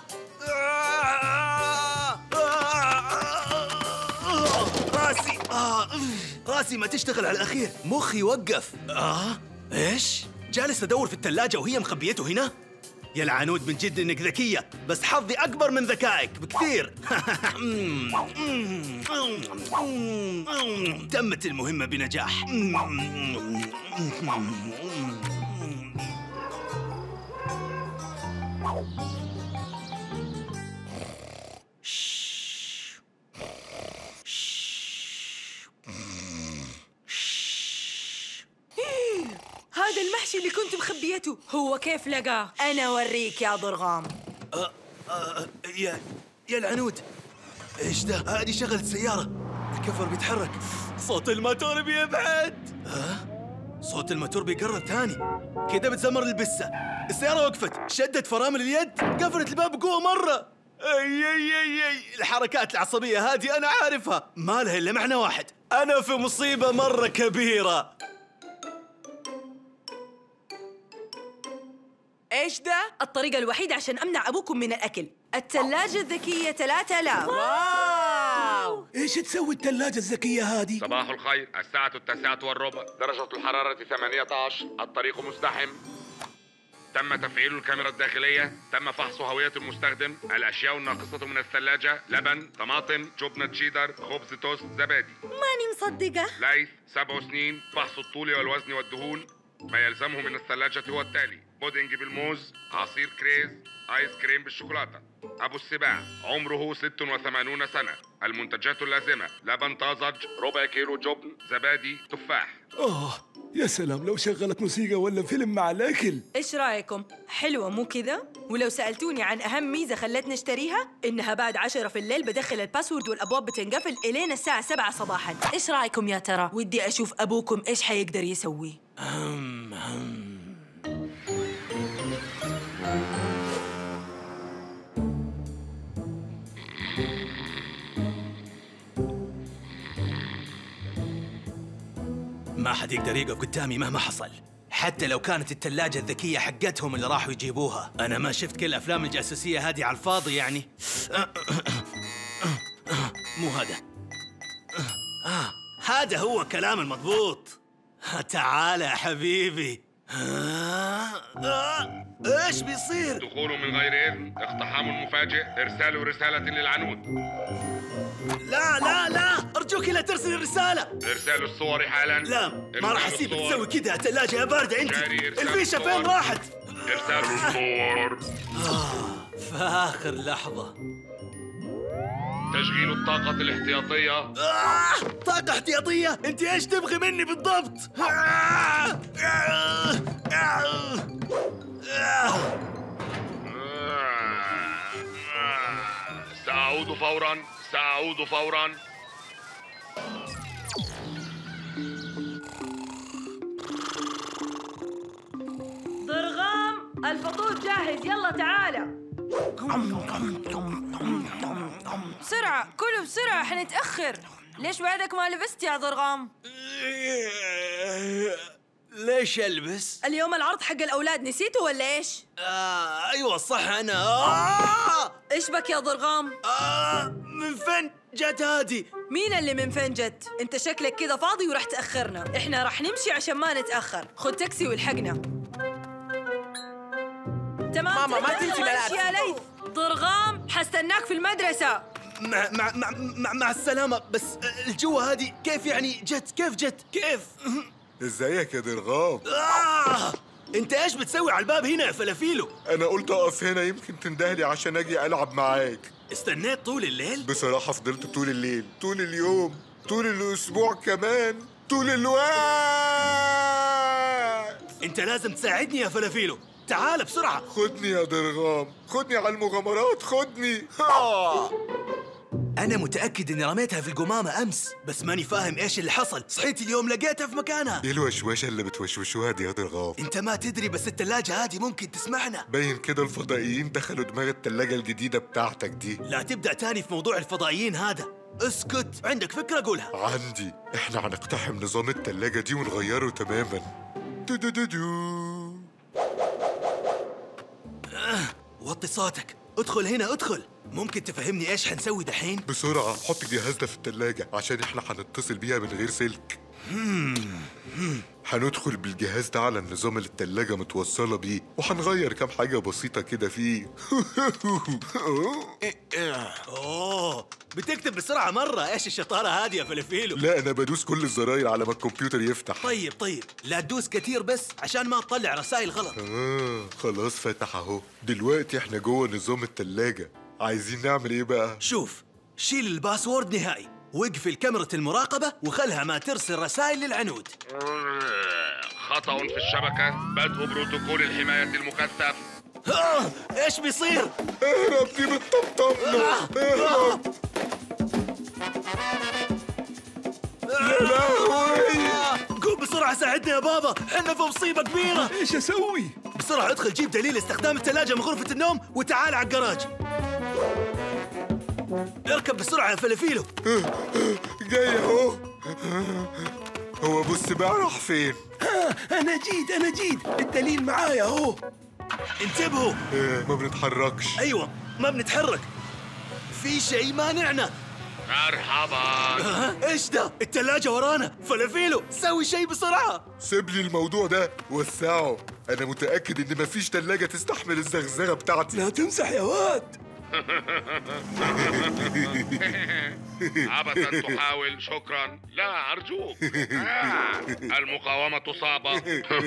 راسي آه راسي ما تشتغل على الأخير مخي وقف آه إيش؟ جالس أدور في الثلاجة وهي مخبيته هنا؟ يا العنود من جد انك ذكية بس حظي أكبر من ذكائك بكثير تمت المهمة بنجاح الوحش اللي كنت مخبيته هو كيف لقاه أنا أوريك يا ضرغام آه آه يا يا العنود ايش ده؟ هذه شغلت سيارة الكفر بيتحرك صوت الموتور بيبعد ها؟ صوت الموتور بيقرب ثاني كده بتزمر البسة السيارة وقفت شدت فرامل اليد قفلت الباب بقوة مرة اي اي اي اي الحركات العصبية هذه أنا عارفها ما لها إلا معنى واحد أنا في مصيبة مرة كبيرة إيش ده؟ الطريقة الوحيدة عشان أمنع أبوكم من الأكل الثلاجة الذكية 3000 واو ايش تسوي الثلاجة الذكية هذه؟ صباح الخير الساعة التاسعة والربع درجة الحرارة 18 الطريق مزدحم تم تفعيل الكاميرا الداخلية تم فحص هوية المستخدم الأشياء الناقصة من الثلاجة لبن طماطم جبنة تشيدر خبز توست زبادي ماني مصدقة ليث سبع سنين فحص الطول والوزن والدهون ما يلزمه من الثلاجة هو التالي بودنج بالموز عصير كريز آيس كريم بالشوكولاتة أبو السباع عمره 86 سنة المنتجات اللازمة لبن طازج ربع كيلو جبن زبادي تفاح اوه يا سلام لو شغلت موسيقى ولا فيلم مع الاكل إيش رأيكم؟ حلوة مو كذا؟ ولو سألتوني عن أهم ميزة خلتني أشتريها إنها بعد عشرة في الليل بدخل الباسورد والأبواب بتنقفل إلين الساعة سبعة صباحا إيش رأيكم يا ترى؟ ودي أشوف أبوكم إيش حيقدر يسوي هم هم ما حد يقدر يقف قدامي مهما حصل حتى لو كانت الثلاجة الذكية حقتهم اللي راحوا يجيبوها أنا ما شفت كل أفلام الجاسوسية هذه على الفاضي يعني مو هذا آه هذا هو كلام المضبوط تعال يا حبيبي آه آه ايش بيصير؟ دخول من غير إذن اقتحام مفاجئ إرسال رسالة للعنود لا لا لا ارجوك لا ترسل الرسالة إرسال الصور حالا لا ما إرسال راح اسيبك الصور. تسوي كذا يا ثلاجة يا باردة انت جاري إرسال الفيشة الصور. فين راحت؟ إرسال الصور في آخر لحظة تشغيل الطاقة الاحتياطية آه طاقة احتياطية انت ايش تبغي مني بالضبط؟ آه آه آه آه سأعود فورا سأعود فورا ضرغام الفطور جاهز يلا تعالى بسرعة كلوا بسرعة حنتأخر ليش بعدك ما لبست يا ضرغام؟ ليش البس؟ اليوم العرض حق الأولاد نسيته ولا إيش؟ آه ايوه صح انا آه إيش بك يا ضرغام؟ آه من فين جت هذه؟ مين اللي من فين جت؟ انت شكلك كذا فاضي وراح تأخرنا احنا راح نمشي عشان ما نتأخر خذ تاكسي والحقنا تمام ماما، ما تنسي ماشي ملابسي. يا ليث ضرغام حستناك في المدرسة مع مع مع مع, مع السلامة بس الجوة هذه كيف يعني جت؟ كيف جت؟ كيف؟ ازيك يا درغام آه انت ايش بتسوي على الباب هنا يا فلافيلو؟ انا قلت اقف هنا يمكن تندهلي عشان اجي العب معاك استنيت طول الليل؟ بصراحة فضلت طول الليل طول اليوم طول الاسبوع كمان طول الوقت انت لازم تساعدني يا فلافيلو تعال بسرعة خدني يا درغام خدني على المغامرات خدني ها. أنا متأكد إني رميتها في القمامة أمس بس ماني فاهم إيش اللي حصل صحيت اليوم لقيتها في مكانها ايه الوشوشة اللي بتوشوشوها دي يا درغام أنت ما تدري بس التلاجة هذه ممكن تسمعنا باين كده الفضائيين دخلوا دماغ التلاجة الجديدة بتاعتك دي لا تبدأ تاني في موضوع الفضائيين هذا اسكت عندك فكرة قولها عندي احنا هنقتحم نظام التلاجة دي ونغيره تماما دو دو دو دو. وطي صوتك ادخل هنا ادخل ممكن تفهمني ايش حنسوي دحين بسرعة حط الجهاز ده في التلاجة عشان احنا هنتصل بيها من غير سلك هندخل بالجهاز ده على النظام اللي التلاجة متوصلة بيه وهنغير كام حاجة بسيطة كده فيه اوه بتكتب بسرعة مرة ايش الشطارة هذه يا فلافيلو لا أنا بدوس كل الزراير على ما الكمبيوتر يفتح طيب طيب لا تدوس كتير بس عشان ما تطلع رسائل غلط آه خلاص فتح أهو دلوقتي احنا جوه نظام التلاجة عايزين نعمل ايه بقى؟ شوف شيل الباسورد نهائي واقفل كاميرا المراقبة وخلها ما ترسل رسائل للعنود خطأ في الشبكة بدء بروتوكول الحماية المكثف آه، ايش بيصير؟ اهرب دي بتطبطبنا اهرب يا لهوي قوم بسرعة ساعدني يا بابا احنا في مصيبة كبيرة ايش اسوي؟ بسرعة ادخل جيب دليل استخدام الثلاجة من غرفة النوم وتعال على الجراج اركب بسرعة يا فلافيلو جاي اهو هو ابو السباع راح فين؟ انا جيت انا جيت الدليل معايا اهو انتبهوا إيه، ما بنتحركش ايوه ما بنتحرك في شيء مانعنا مرحبا ها؟ ايش ده؟ الثلاجة ورانا فلافيلو سوي شيء بسرعة سيب لي الموضوع ده وسعه انا متاكد ان مفيش تلاجة تستحمل الزغزغه بتاعتي لا تمسح يا واد عبثا تحاول شكرا لا أرجوك آه. المقاومة صعبة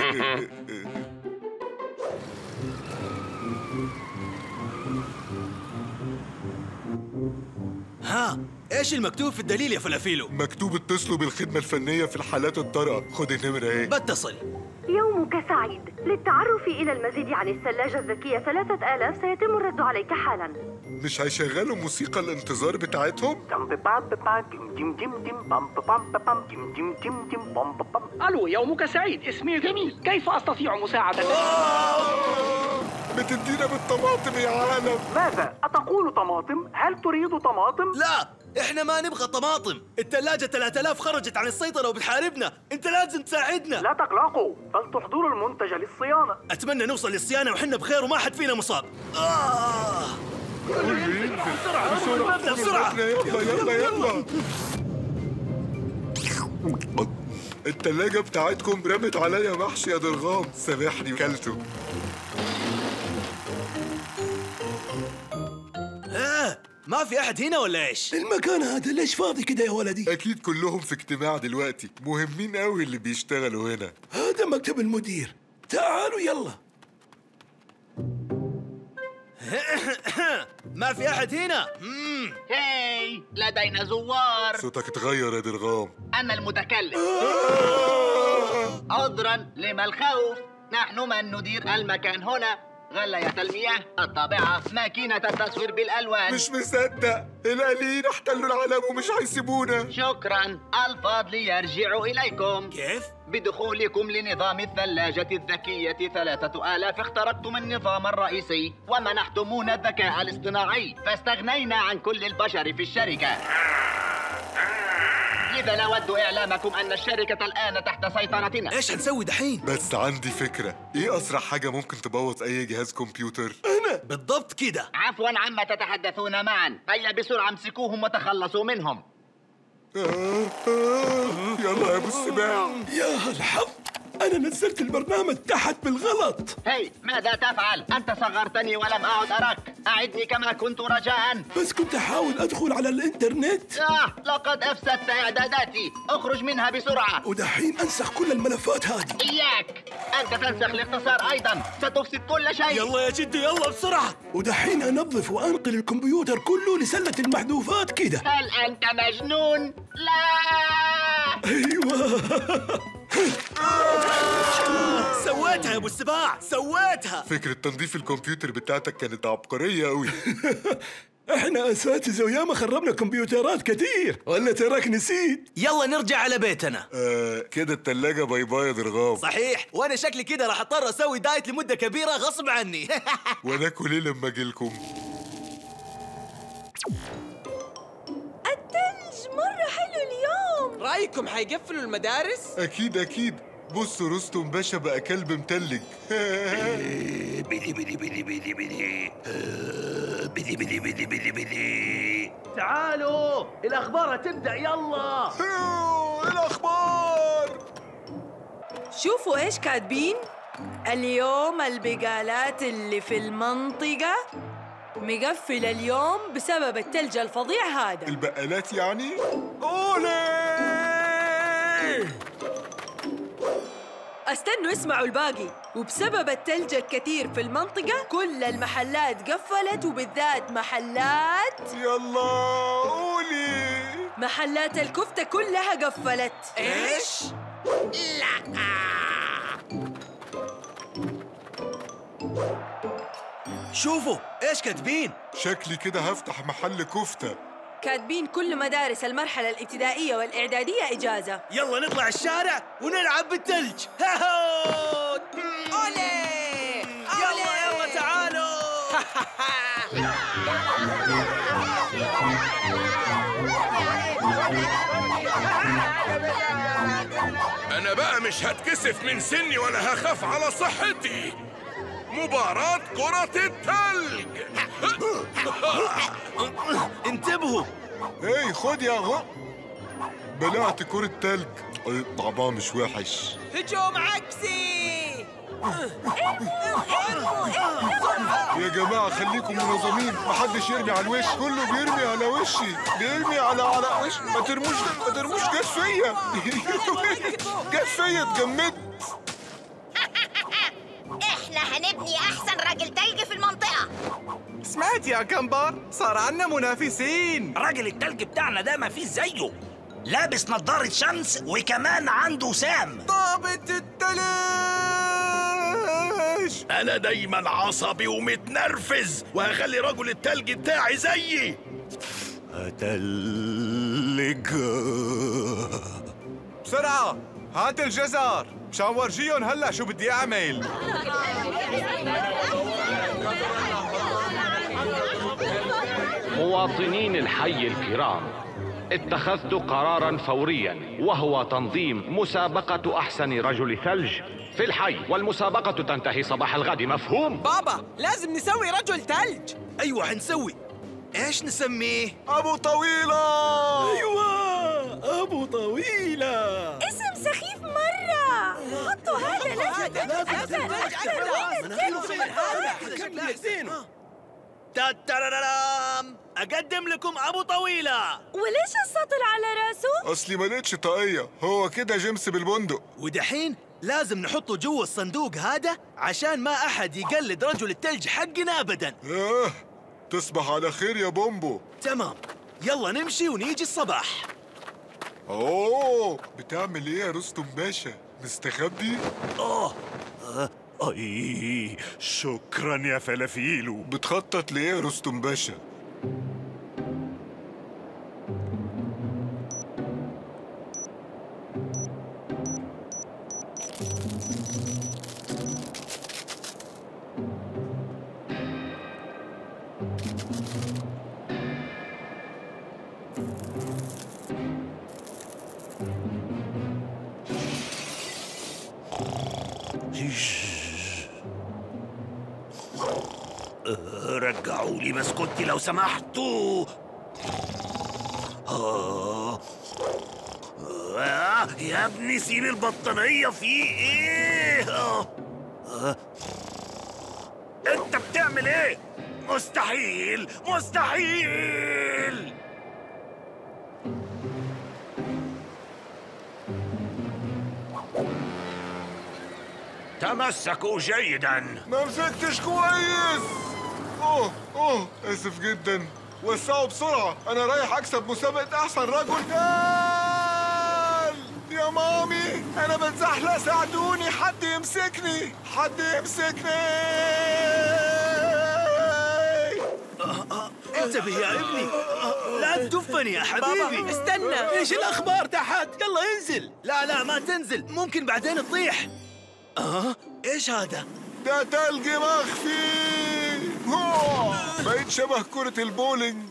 ها ايش المكتوب في الدليل يا فلافيلو؟ مكتوب اتصلوا بالخدمه الفنيه في الحالات الطارئه خد النمره ايه بتصل يومك سعيد للتعرف إلى المزيد عن الثلاجة الذكية ثلاثة آلاف سيتم الرد عليك حالا مش هيشغلوا موسيقى الانتظار بتاعتهم ألو يومك سعيد اسمي جميل كيف أستطيع مساعدتك؟ بتدينا بالطماطم يا عالم ماذا؟ أتقول طماطم؟ هل تريد طماطم؟ لا احنا ما نبغى طماطم الثلاجة 3000 خرجت عن السيطرة وبتحاربنا انت لازم تساعدنا لا تقلقوا بل تحضروا المنتج للصيانة اتمنى نوصل للصيانة وحنا بخير وما حد فينا مصاب آه. بسرعه نبدأ بسرعة يلا يلا يلا التلاجة بتاعتكم رمت عليا محشي يا درغام سامحني كلته آه. ما في احد هنا ولا ايش؟ المكان هذا ليش فاضي كده يا ولدي؟ اكيد كلهم في اجتماع دلوقتي مهمين قوي اللي بيشتغلوا هنا هذا مكتب المدير تعالوا يلا ما في احد هنا مم. هاي لدينا زوار صوتك اتغير يا درغام أنا المتكلم عذرا لما الخوف نحن من ندير المكان هنا غلاية المياه الطابعة ماكينة التصوير بالألوان مش مصدق القليل احتلوا العالم ومش هيسيبونا شكرا الفضل يرجع إليكم كيف؟ بدخولكم لنظام الثلاجة الذكية ثلاثة آلاف اخترقتم النظام الرئيسي ومنحتمونا الذكاء الاصطناعي فاستغنينا عن كل البشر في الشركة لذا نود إعلامكم أن الشركة الآن تحت سيطرتنا ايش هنسوي دحين؟ بس عندي فكرة ايه اسرع حاجة ممكن تبوظ اي جهاز كمبيوتر انا بالضبط كده عفوا عما تتحدثون معا هيا بسرعة امسكوهم وتخلصوا منهم آه آه يلا يا ابو السباع يا الحظ انا نزلت البرنامج تحت بالغلط هي ماذا تفعل؟ أنت صغرتني ولم أعد أراك أعدني كما كنت رجاء بس كنت احاول ادخل على الانترنت آه لقد أفسدت إعداداتي اخرج منها بسرعة ودحين انسخ كل الملفات هذه إياك أنت تنسخ الاختصار أيضا ستفسد كل شيء يلا يا جدي يلا بسرعة ودحين انظف وانقل الكمبيوتر كله لسلة المحذوفات كده هل أنت مجنون؟ لا ايوه سويتها يا ابو السباع سويتها فكرة تنظيف الكمبيوتر بتاعتك كانت عبقرية قوي احنا اساتذه وياما خربنا كمبيوترات كتير ولا تراك نسيت يلا نرجع على بيتنا آه كده التلاجة باي باي يا درغام صحيح وانا شكلي كده راح اضطر اسوي دايت لمده كبيره غصب عني وناكل ايه لما اجيلكم الثلج مرة حلو اليوم رايكم حيقفلوا المدارس؟ اكيد اكيد بصوا رستم باشا بقى كلب متلج بدي بدي بدي بدي بدي آه، بدي بدي بدي بدي بدي تعالوا الاخبار هتبدا يلا الاخبار شوفوا ايش كاتبين اليوم البقالات اللي في المنطقة مقفلة اليوم بسبب التلج الفظيع هذا البقالات يعني اولي استنوا اسمعوا الباقي وبسبب التلج الكثير في المنطقة كل المحلات قفلت وبالذات محلات يلا قولي محلات الكفتة كلها قفلت ايش؟ لا شوفوا ايش كاتبين شكلي كده هفتح محل كفتة كاتبين كل مدارس المرحلة الابتدائية والإعدادية إجازة يلا نطلع الشارع ونلعب بالثلج اولي يلا يلا تعالوا انا بقى مش هتكسف من سني ولا هخاف على صحتي مباراة كرة التلج انتبهوا ايه خد يا غو بلعت كرة تلج أي، طعمها مش وحش هجوم عكسي يا جماعة خليكم منظمين محدش يرمي على الوش كله بيرمي على وشي بيرمي على على وش ما ترموش ما ترموش جت فيا جت فيا اتجمدت احنا هنبني احسن راجل تلج في المنطقة سمعت يا كمبر صار عنا منافسين راجل التلج بتاعنا ده ما فيش زيه لابس نظارة شمس وكمان عنده سام ضابط التلج أنا دايما عصبي ومتنرفز وهخلي رجل التلج بتاعي زيي أتلج بسرعة هات الجزر مشان ورجيهم هلا شو بدي أعمل مواطنين الحي الكرام اتخذت قرارا فوريا وهو تنظيم مسابقة أحسن رجل ثلج في الحي والمسابقة تنتهي صباح الغد مفهوم؟ بابا لازم نسوي رجل ثلج ايوه حنسوي ايش نسميه أبو طويلة ايوه ابو طويله اسم سخيف مرة حطوا هذا لازم تاترارام اقدم لكم ابو طويله وليش السطل على راسه؟ اصلي ما لقيتش طاقية هو كده جيمس بالبندق ودحين لازم نحطه جوا الصندوق هذا عشان ما احد يقلد رجل التلج حقنا ابدا اه تصبح على خير يا بومبو تمام يلا نمشي ونيجي الصباح اوه بتعمل ايه يا رستم باشا مستخبي اه اي شكرا يا فلافيلو بتخطط ليه يا رستم باشا رجعوا لي بسكوتي لو سمحتوا آه. آه. يا ابني سيب البطانية في ايه آه. آه. انت بتعمل ايه مستحيل مستحيل تمسكوا جيدا ما مسكتش كويس اوه اوه اسف جدا وسعوا بسرعة انا رايح اكسب مسابقة احسن رجل تال يا مامي انا بتزحلق ساعدوني حد يمسكني حد يمسكني انتبه يا ابني لا تدفني يا حبيبي بابا، استنى. ايش الاخبار تحت يلا انزل لا لا ما تنزل ممكن بعدين تطيح اه ايش هذا ده تلج مخفي أوه، بقيت شبه كرة البولينج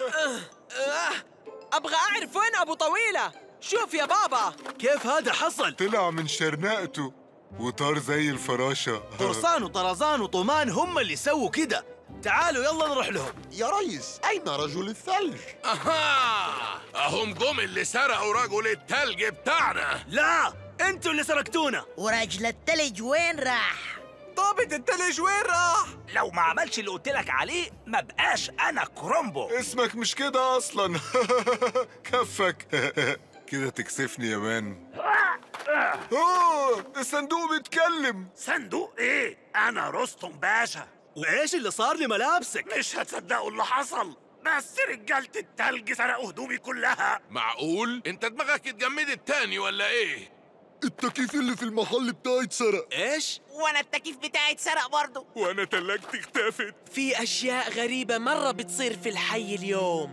ابغى اعرف وين ابو طويله شوف يا بابا كيف هذا حصل طلع من شرنقته وطار زي الفراشة قرصان وطرزان وطومان هم اللي سووا كده تعالوا يلا نروح لهم يا ريس أين رجل الثلج؟ اها اهم جم اللي سرقوا رجل التلج بتاعنا لا انتوا اللي سرقتونا ورجل التلج وين راح؟ ضابط التلج وين راح؟ لو ما عملش اللي قلت لك عليه ما بقاش انا كرومبو اسمك مش كده اصلا كفك كده تكسفني يا مان اوه الصندوق بيتكلم صندوق ايه انا رستم باشا وايش اللي صار لملابسك مش هتصدقوا اللي حصل بس رجالة التلج سرقوا هدومي كلها معقول؟ انت دماغك اتجمدت تاني ولا ايه؟ التكييف اللي في المحل بتاعي اتسرق ايش؟ وانا التكييف بتاعي اتسرق برضه وانا تلاجتي اختفت في أشياء غريبة مرة بتصير في الحي اليوم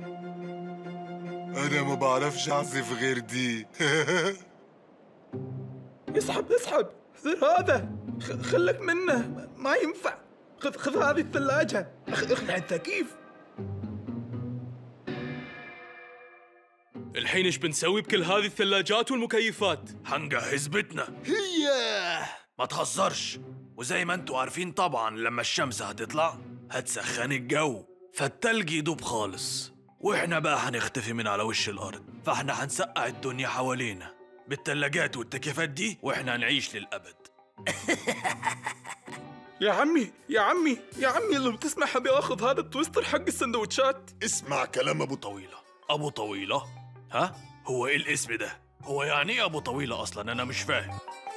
انا ما بعرفش اعزف غير دي اسحب اسحب خذ هذا خ- خلك منه ما ينفع خذ خذ هذه الثلاجة أخ- اخلع التكييف الحين ايش بنسوي بكل هذه الثلاجات والمكيفات؟ حنجهز بيتنا هي ما تهزرش وزي ما انتوا عارفين طبعا لما الشمس هتطلع هتسخن الجو فالتلج يدوب خالص واحنا بقى هنختفي من على وش الارض فاحنا هنسقع الدنيا حوالينا بالتلاجات والتكييفات دي واحنا هنعيش للابد يا عمي يا عمي يا عمي لو تسمح ابي اخذ هذا التويستر حق السندوتشات اسمع كلام ابو طويلة ابو طويلة ها هو ايه الاسم ده هو يعني ايه ابو طويلة اصلا انا مش فاهم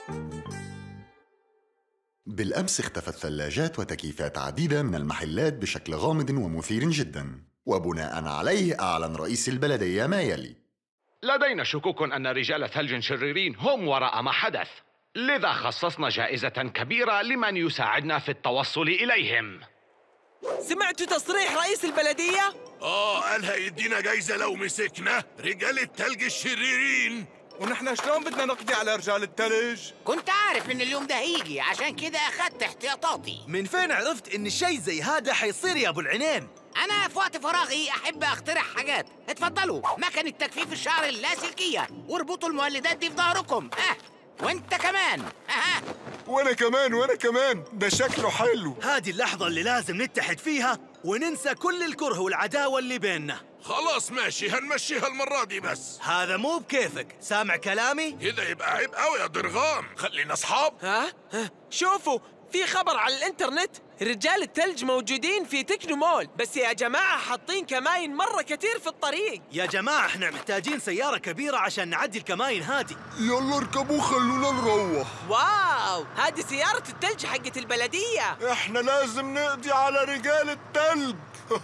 بالأمس اختفت ثلاجات وتكييفات عديدة من المحلات بشكل غامض ومثير جدا وبناء عليه أعلن رئيس البلدية ما يلي لدينا شكوك أن رجال ثلج شريرين هم وراء ما حدث لذا خصصنا جائزة كبيرة لمن يساعدنا في التوصل إليهم سمعتوا تصريح رئيس البلدية؟ اه قال هيدينا جايزة لو مسكنا رجال التلج الشريرين ونحن شلون بدنا نقضي على رجال التلج؟ كنت عارف ان اليوم ده هيجي عشان كده اخدت احتياطاتي من فين عرفت ان شيء زي هذا حيصير يا ابو العينين انا في وقت فراغي احب اخترع حاجات اتفضلوا مكنه تجفيف الشعر اللاسلكيه واربطوا المولدات دي في ظهركم اه وانت كمان اه وانا كمان وانا كمان ده شكله حلو هذه اللحظة اللي لازم نتحد فيها وننسى كل الكره والعداوة اللي بيننا خلاص ماشي هنمشيها المرة دي بس هذا مو بكيفك سامع كلامي؟ كده يبقى عيب قوي يا درغام خلينا اصحاب ها؟ ها؟ شوفوا في خبر على الانترنت رجال التلج موجودين في تكنو مول بس يا جماعة حاطين كماين مرة كتير في الطريق يا جماعة احنا محتاجين سيارة كبيرة عشان نعدي الكماين هذه يلا اركبوا خلونا نروح واو هذه سيارة التلج حقت البلدية احنا لازم نقضي على رجال التلج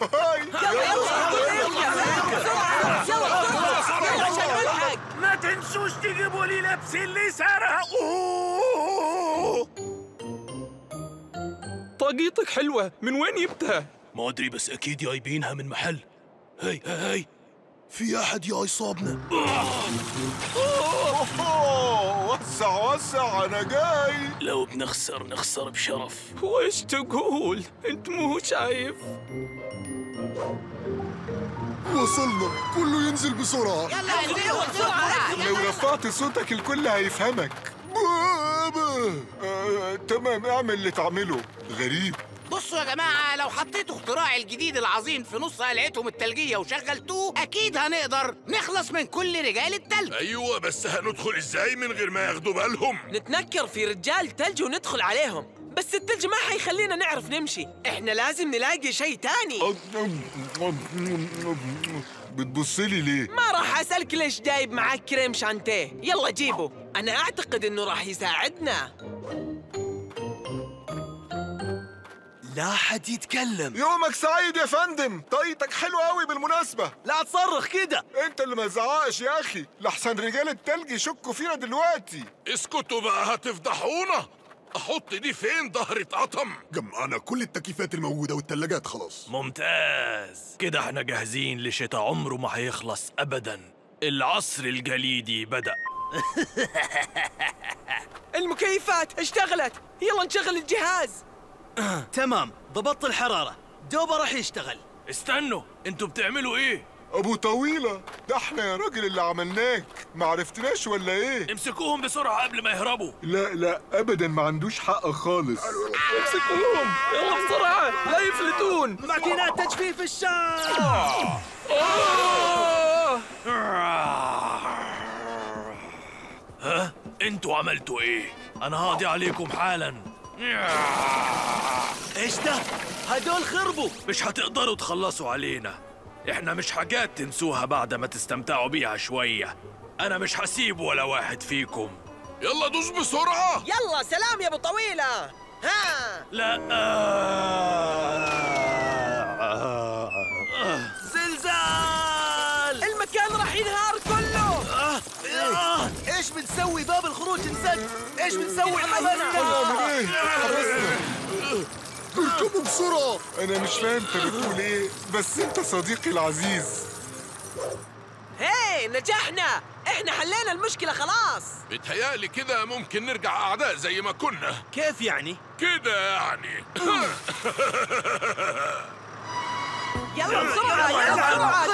ما تنسوش تجيبوا لي لبس اللي سرقوه طاقيتك حلوة من وين جبتها؟ ما ادري بس اكيد جايبينها من محل هي هي هي في احد جاي صابنا وسع وسع انا جاي لو بنخسر نخسر بشرف وش تقول؟ انت مو شايف؟ وصلنا كله ينزل بسرعة يلا انزلوا بسرعه لو رفعت صوتك الكل هيفهمك بابا آه، تمام اعمل اللي تعمله غريب بصوا يا جماعة لو حطيتوا اختراعي الجديد العظيم في نص قلعتهم التلجية وشغلتوه أكيد هنقدر نخلص من كل رجال التلج ايوه بس هندخل ازاي من غير ما ياخدوا بالهم نتنكر في رجال تلج وندخل عليهم بس التلج ما حيخلينا نعرف نمشي احنا لازم نلاقي شيء تاني بتبصلي ليه؟ ما راح اسالك ليش جايب معاك كريم شانتيه يلا جيبه انا اعتقد انه راح يساعدنا لا حد يتكلم يومك سعيد يا فندم طاقيتك حلوة قوي بالمناسبة لا تصرخ كده انت اللي ما تزعقش يا اخي لحسن رجال التلج يشكوا فينا دلوقتي اسكتوا بقى هتفضحونا احط دي فين ظهري اتقطم جمعنا كل التكييفات الموجودة والتلاجات خلاص ممتاز كده احنا جاهزين لشتاء عمره ما هيخلص ابدا العصر الجليدي بدأ المكيفات اشتغلت يلا نشغل الجهاز تمام ضبطت الحرارة دوبه راح يشتغل استنوا انتوا بتعملوا ايه ابو طويلة ده احنا يا راجل اللي عملناك ما عرفتناش ولا ايه امسكوهم بسرعة قبل ما يهربوا لا لا ابدا ما عندوش حق خالص امسكوهم يلا بسرعة لا يفلتون ماكينات تجفيف الشعر ها انتوا عملتوا ايه انا هاضي عليكم حالا ايش ده هدول خربوا مش هتقدروا تخلصوا علينا احنا مش حاجات تنسوها بعد ما تستمتعوا بيها شوية انا مش هسيب ولا واحد فيكم يلا دوس بسرعة يلا سلام يا ابو طويله ها لا زلزال المكان راح ينهار كله آه، ايش بنسوي باب الخروج انسد ايش بنسوي حبسنا اركبوا بسرعة أنا مش فاهم أنت بتقول إيه بس أنت صديقي العزيز هي نجحنا احنا حلينا المشكله خلاص بتهيألي كده ممكن نرجع أعداء زي ما كنا كيف يعني؟ كده يعني يلا بسرعه يلا بسرعه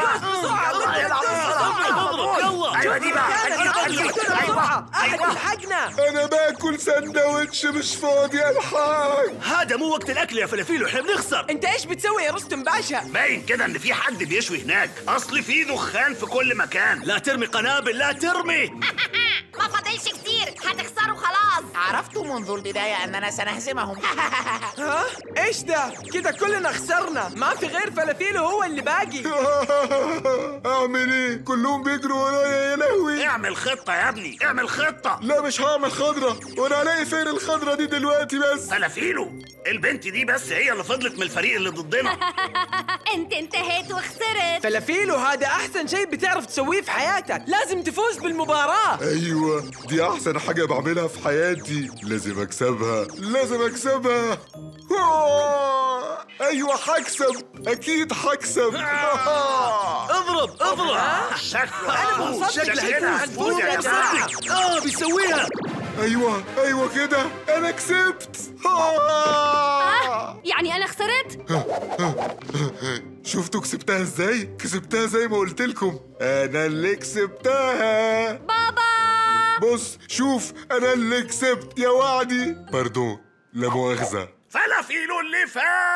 يلا ايوه دي بقى ايوه احد يلحقنا أنا باكل سندوتش مش فاضي ألحق هذا مو وقت الاكل يا فلافيلو احنا بنخسر انت ايش بتسوي يا رستم باشا باين كده ان في حد بيشوي هناك اصل في دخان في كل مكان لا ترمي قنابل لا ترمي ما فاضلش كتير هتخسروا خلاص عرفت منذ البداية أننا سنهزمهم ها ايش ده كده كلنا خسرنا ما في غير فلافيلو هو اللي باقي أعمل إيه؟ كلهم بيجروا ورايا يا لهوي اعمل خطة يا ابني اعمل خطة لا مش هعمل خضرة وأنا هلاقي فين الخضرة دي دلوقتي بس فلافيلو البنت دي بس هي اللي فضلت من الفريق اللي ضدنا انت انتهيت وخسرت فلافيلو هذا احسن شيء بتعرف تسويه في حياتك لازم تفوز بالمباراه أيوة دي أحسن حاجة بعملها في حياتي لازم أكسبها لازم أكسبها آه، أيوة هكسب أكيد هكسب اضرب اضرب شكله أنا هتفوز. مصدق شكلنا شكلها هتفوز يا هتفوز يا جماعة اه بيسويها أيوة أيوة كده أنا كسبت آه. يعني انا خسرت شفتوا كسبتها ازاي؟ كسبتها زي ما قلت لكم انا اللي كسبتها بابا بص شوف انا اللي كسبت يا وعدي باردون لا مؤاخذة فلافيلو اللي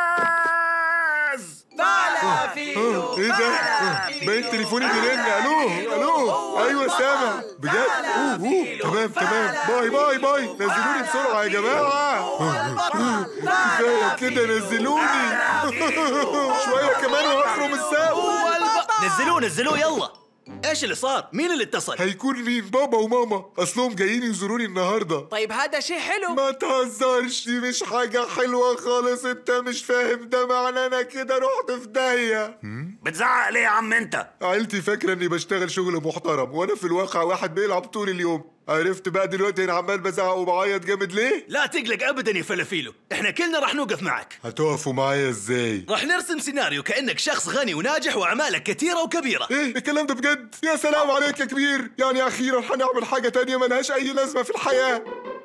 فاز فلافيلو آه، ايه ده؟ آه، باين تليفوني بيرن الو الو ايوه سامع بجد اوه اوه تمام تمام باي باي باي نزلوني بسرعة يا جماعة كفاية كده نزلوني شوية كمان وهخرم السقف نزلوه نزلوه يلا ايش اللي صار؟ مين اللي اتصل؟ هيكون مين بابا وماما اصلهم جايين يزوروني النهارده طيب هذا شيء حلو ما تهزرش دي مش حاجة حلوة خالص انت مش فاهم ده معناه انا كده رحت في داهية بتزعق ليه يا عم انت عيلتي فاكرة اني بشتغل شغل محترم وانا في الواقع واحد بيلعب طول اليوم عرفت بقى دلوقتي انا عمال بزعق وبعيط جامد ليه؟ لا تقلق ابدا يا فلافيلو احنا كلنا راح نوقف معك هتقفوا معايا ازاي؟ راح نرسم سيناريو كانك شخص غني وناجح واعمالك كثيره وكبيره ايه الكلام ده بجد؟ يا سلام عليك يا كبير يعني اخيرا هنعمل حاجة تانية ملهاش اي لازمة في الحياة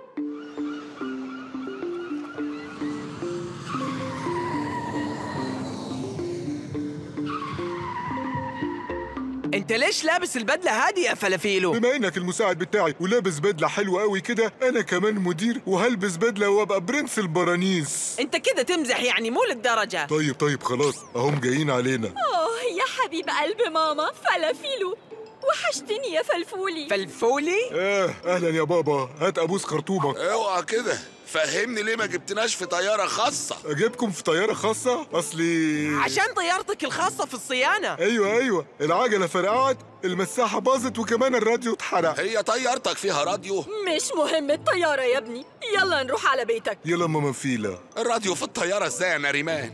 انت ليش لابس البدله هذه يا فلافيلو بما انك المساعد بتاعي ولابس بدله حلوه قوي كده انا كمان مدير وهلبس بدله وابقى برنس البرانيس انت كده تمزح يعني مو للدرجه طيب طيب خلاص اهم جايين علينا اوه يا حبيب قلب ماما فلافيلو وحشتني يا فلفولي فلفولي اه اهلا يا بابا هات ابوس خرطومك اوعى كده فهمني ليه ما جبتناش في طيارة خاصة اجيبكم في طياره خاصه اصلي عشان طيارتك الخاصه في الصيانه ايوه ايوه العجله فرقعت المساحه باظت وكمان الراديو اتحرق هي طيارتك فيها راديو مش مهم الطيارة يا ابني يلا نروح على بيتك يلا ماما فيلا الراديو في الطيارة ازاي يا ناريمان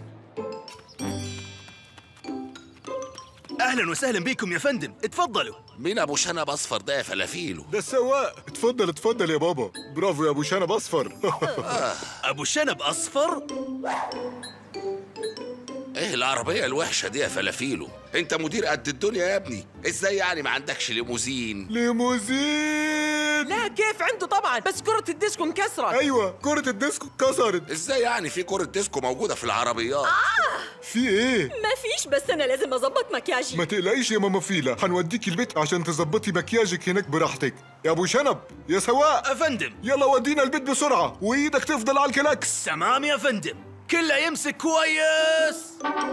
اهلا وسهلا بكم يا فندم اتفضلوا مين ابو شنب اصفر ده يا فلافيلو ده السواق اتفضل اتفضل يا بابا برافو يا ابو شنب اصفر ابو شنب اصفر ايه العربية الوحشة دي يا فلافيلو انت مدير قد الدنيا يا ابني ازاي يعني ما عندكش ليموزين ليموزين لا كيف عنده طبعا بس كره الديسكو انكسرت ايوه كره الديسكو اتكسرت ازاي يعني في كرة ديسكو موجودة في العربيات في ايه مفيش بس انا لازم اظبط مكياجي ما تقلقيش يا ماما فيلا هنوديكي البيت عشان تظبطي مكياجك هناك براحتك يا ابو شنب يا سواق افندم يلا ودينا البيت بسرعه وايدك تفضل على الكلاكس تمام يا فندم كله يمسك كويس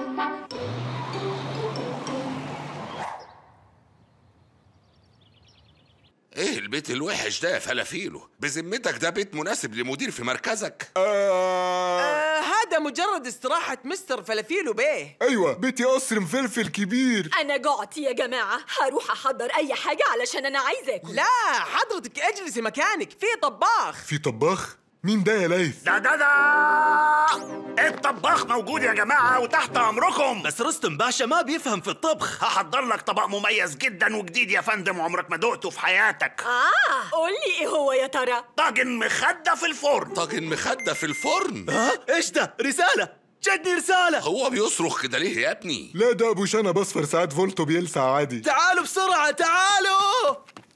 ايه البيت الوحش ده يا فلافيلو بذمتك ده بيت مناسب لمدير في مركزك آه هذا مجرد استراحة مستر فلافيلو بيه ايوه بيتي قصر مفلفل كبير أنا جعت يا جماعة هروح أحضر أي حاجة علشان أنا عايزة أكل لا حضرتك اجلسي مكانك في طباخ في طباخ مين ده يا ليث ده ده ده الطباخ موجود يا جماعة وتحت أمركم بس رستم باشا ما بيفهم في الطبخ هحضر لك طبق مميز جدا وجديد يا فندم عمرك ما دقته في حياتك آه قول لي إيه هو يا ترى طاجن مخدة في الفرن طاجن مخدة في الفرن ها ايش ده رسالة جدني رسالة هو بيصرخ كده ليه يا ابني لا ده ابو شنب اصفر ساعات فولتو بيلسع عادي تعالوا بسرعة تعالوا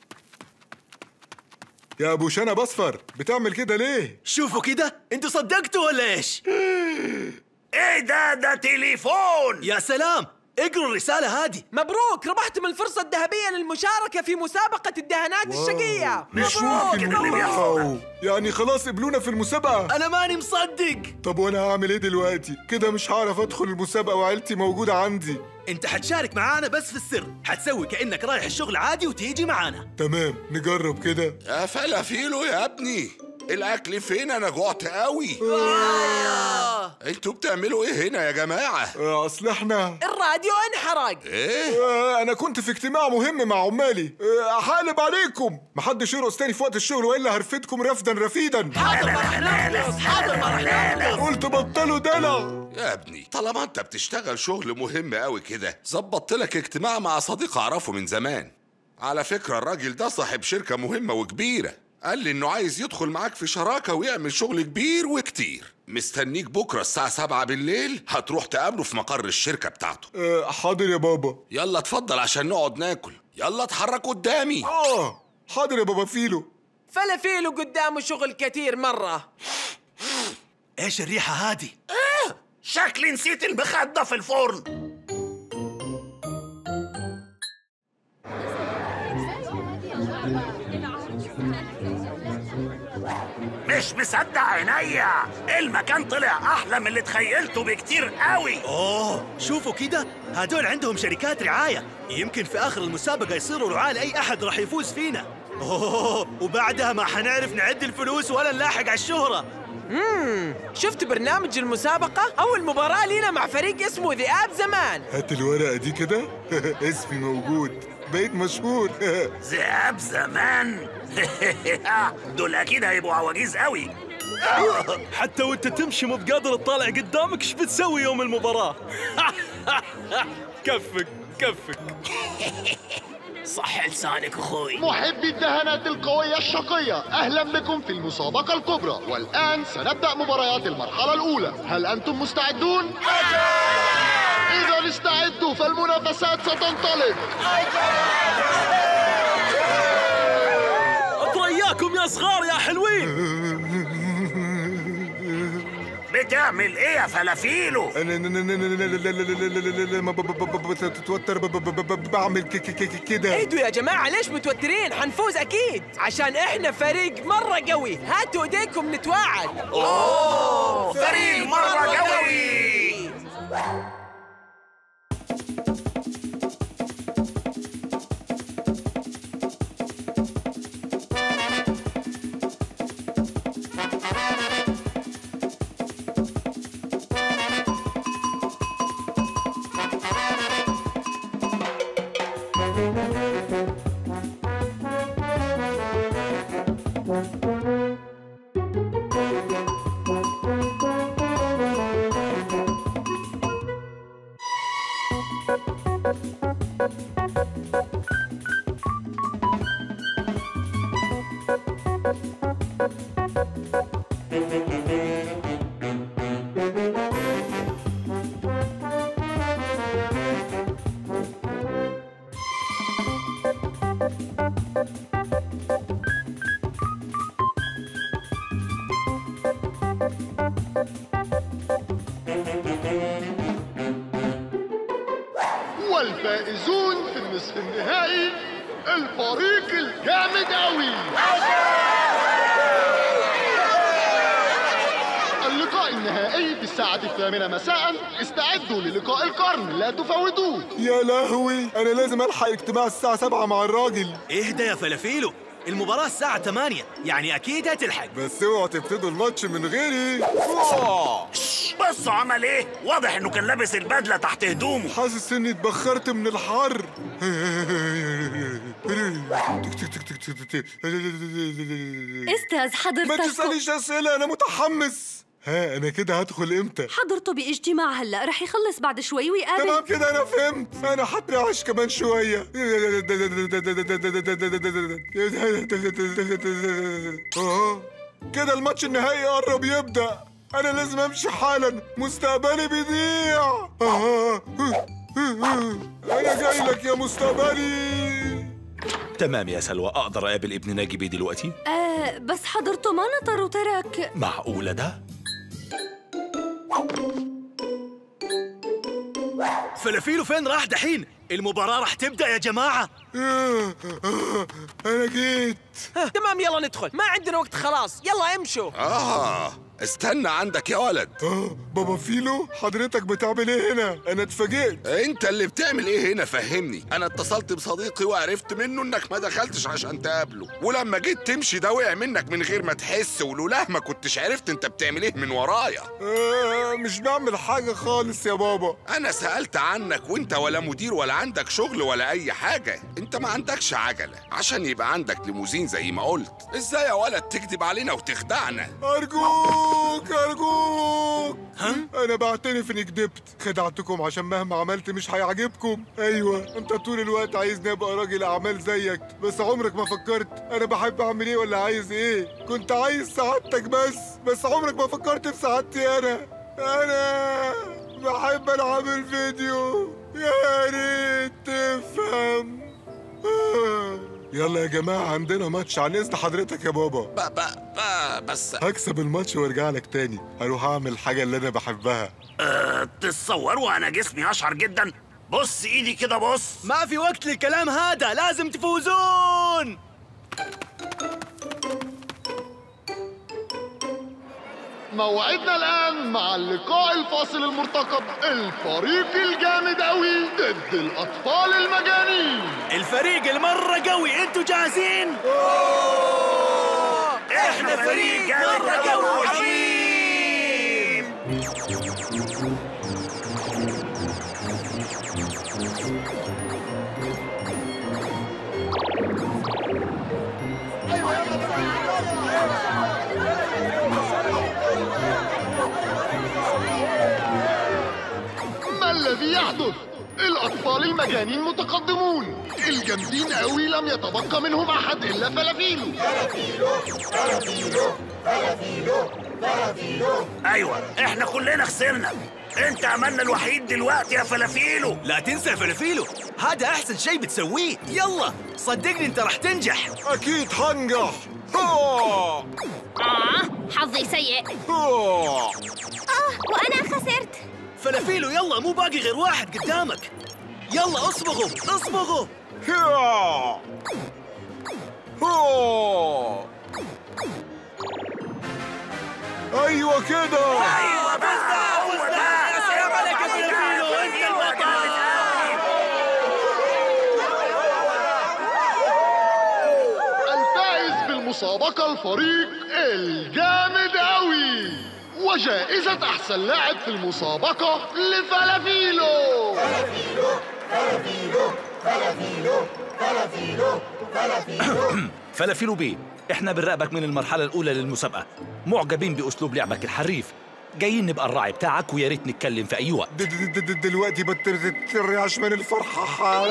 يا ابو شنب اصفر بتعمل كده ليه شوفوا كده انتوا صدقتوا ولا ايش ايه ده ده تليفون يا سلام اقروا الرسالة هذه مبروك ربحتم الفرصة الذهبية للمشاركة في مسابقة الدهانات الشقية مش مبروك ممكن اللي بيحصل واو يعني خلاص قبلونا في المسابقة انا ماني مصدق طب وانا هعمل ايه دلوقتي كده مش هعرف ادخل المسابقة وعيلتي موجودة عندي انت حتشارك معانا بس في السر حتسوي كأنك رايح الشغل عادي وتيجي معانا تمام نجرب كده يا فلافيلو يا ابني الاكل فين انا جوعت قوي انتوا بتعملوا ايه هنا يا جماعه آه، اصل احنا الراديو انحرق ايه آه، انا كنت في اجتماع مهم مع عمالي آه، هقلب عليكم محدش يرقص تاني في وقت الشغل والا هرفدكم رفدا رفيدا حاضر ما رح نرقص حاضر ما رح نرقص قلت بطلوا دلع يا ابني طالما انت بتشتغل شغل مهم قوي كده ظبطت لك اجتماع مع صديق اعرفه من زمان على فكره الراجل ده صاحب شركه مهمه وكبيره قال لي انه عايز يدخل معاك في شراكه ويعمل شغل كبير وكتير مستنيك بكره الساعه 7 بالليل هتروح تقابله في مقر الشركه بتاعته آه، حاضر يا بابا يلا اتفضل عشان نقعد ناكل يلا اتحرك قدامي اه حاضر يا بابا فيلو فلافيلو قدامه شغل كتير مرة ايش الريحة هذه شكلي نسيت المخدة في الفرن مش مصدق عينيا المكان طلع احلى من اللي تخيلته بكتير قوي اوه شوفوا كده هدول عندهم شركات رعاية يمكن في اخر المسابقة يصيروا رعاة لاي احد راح يفوز فينا اوه وبعدها ما حنعرف نعد الفلوس ولا نلاحق على الشهرة مم. شفت برنامج المسابقة؟ أول مباراة لينا مع فريق اسمه ذئاب زمان هات الورقة دي كده اسمي موجود بقيت مشهور ذئاب زمان دول اكيد هيبقوا عواجيز قوي حتى وانت تمشي مو بقادر تطالع قدامك ايش بتسوي يوم المباراة كفك كفك صح لسانك اخوي محبي الدهانات القوية الشقية أهلا بكم في المسابقة الكبرى والآن سنبدأ مباريات المرحلة الأولى هل أنتم مستعدون؟ إذا استعدوا فالمنافسات ستنطلق اترياكم يا صغار يا حلوين بتعمل ايه يا فلافيلو انا لما بتوتر بعمل ك- ك- ك- كده اهدوا يا جماعة ليش متوترين؟ حنفوز أكيد عشان إحنا فريق مرة قوي هاتوا إيديكم نتواعد أوه، فريق مرة قوي. والفائزون في النصف النهائي الفريق الجامد أوي اللقاء النهائي في الساعة الثامنة مساء استعدوا للقاء القرن لا تفوتوه يا لهوي انا لازم الحق اجتماع الساعة 7 مع الراجل اهدى يا فلافيلو المباراة الساعة 8 يعني أكيد هتلحق بس اوعوا تبتدوا الماتش من غيري بصوا عمل ايه واضح انه كان لابس البدله تحت هدومه حاسس اني اتبخرت من الحر استاذ حضرتك ما تسأليش أسئلة أنا متحمس ها أنا كده هدخل إمتى؟ حضرته باجتماع هلا رح يخلص بعد شوي ويقابل تمام كده أنا فهمت أنا هترعش كمان شوية آه، كده الماتش النهائي قرب يبدأ أنا لازم أمشي حالا مستقبلي بيضيع آه، أنا جاي لك يا مستقبلي تمام يا سلوى أقدر أقابل ابن ناجي دلوقتي؟ آه بس حضرته ما نطر وترك معقولة ده؟ فلافيلو فين راح دحين؟ المباراة راح تبدأ يا جماعة أنا جيت تمام يلا ندخل ما عندنا وقت خلاص يلا امشوا آه استنى عندك يا ولد آه بابا فيلو حضرتك بتعمل ايه هنا؟ أنا اتفاجئت انت اللي بتعمل ايه هنا فهمني انا اتصلت بصديقي وعرفت منه انك ما دخلتش عشان تقابله ولما جيت تمشي ده وقع منك من غير ما تحس ولولاه ما كنتش عرفت انت بتعمل ايه من ورايا آه مش بعمل حاجة خالص يا بابا انا سألت عنك وانت ولا مدير ولا عندك شغل ولا اي حاجة انت ما عندكش عجلة عشان يبقى عندك ليموزين زي ما قلت ازاي يا ولد تكذب علينا وتخدعنا أرجوك أرجوك ها؟ أنا بعترف إني كدبت خدعتكم عشان مهما عملت مش هيعجبكم أيوة أنت طول الوقت عايزني أبقى راجل أعمال زيك بس عمرك ما فكرت أنا بحب أعمل إيه ولا عايز إيه كنت عايز سعادتك بس بس عمرك ما فكرت في سعادتي أنا أنا بحب ألعب الفيديو يا ريت تفهم يلا يا جماعة عندنا ماتش عن إذن حضرتك يا بابا ب ب ب بس هكسب الماتش وارجع لك تاني هروح اعمل الحاجة اللي انا بحبها أه تتصوروا انا جسمي اشعر جدا بص ايدي كده بص ما في وقت للكلام هذا لازم تفوزون موعدنا الآن مع اللقاء الفاصل المرتقب الفريق الجامد أوي ضد الأطفال المجانين الفريق المرة قوي انتوا جاهزين؟ احنا فريق مرة قوي وعظيم ما الذي يحدث؟ الأطفال المجانين متقدمون الجامدين أوي لم يتبقى منهم أحد إلا فلافيلو ايوه احنا كلنا خسرنا انت املنا الوحيد دلوقتي يا فلافيلو لا تنسى يا فلافيلو هذا أحسن شيء بتسويه يلا صدقني أنت راح تنجح أكيد هنجح آه حظي سيء آه وأنا خسرت فلافيلو يلا مو باقي غير واحد قدامك يلا اصبغوا اصبغوا ايوه كده ايوه بس هو ده سلام عليك يا فلافيلو انت البطل الفائز بالمسابقة الفريق الجامد أوي وجائزة أحسن لاعب في المسابقة لفلافيلو فلافيلو فلافيلو فلافيلو فلافيلو فلافيلو فلافيلو بيه احنا بنراقبك من المرحلة الأولى للمسابقة معجبين بأسلوب لعبك الحريف جايين نبقى الراعي بتاعك ويا ريت نتكلم في أي وقت د- د- د- د- دلوقتي بترعش من الفرحة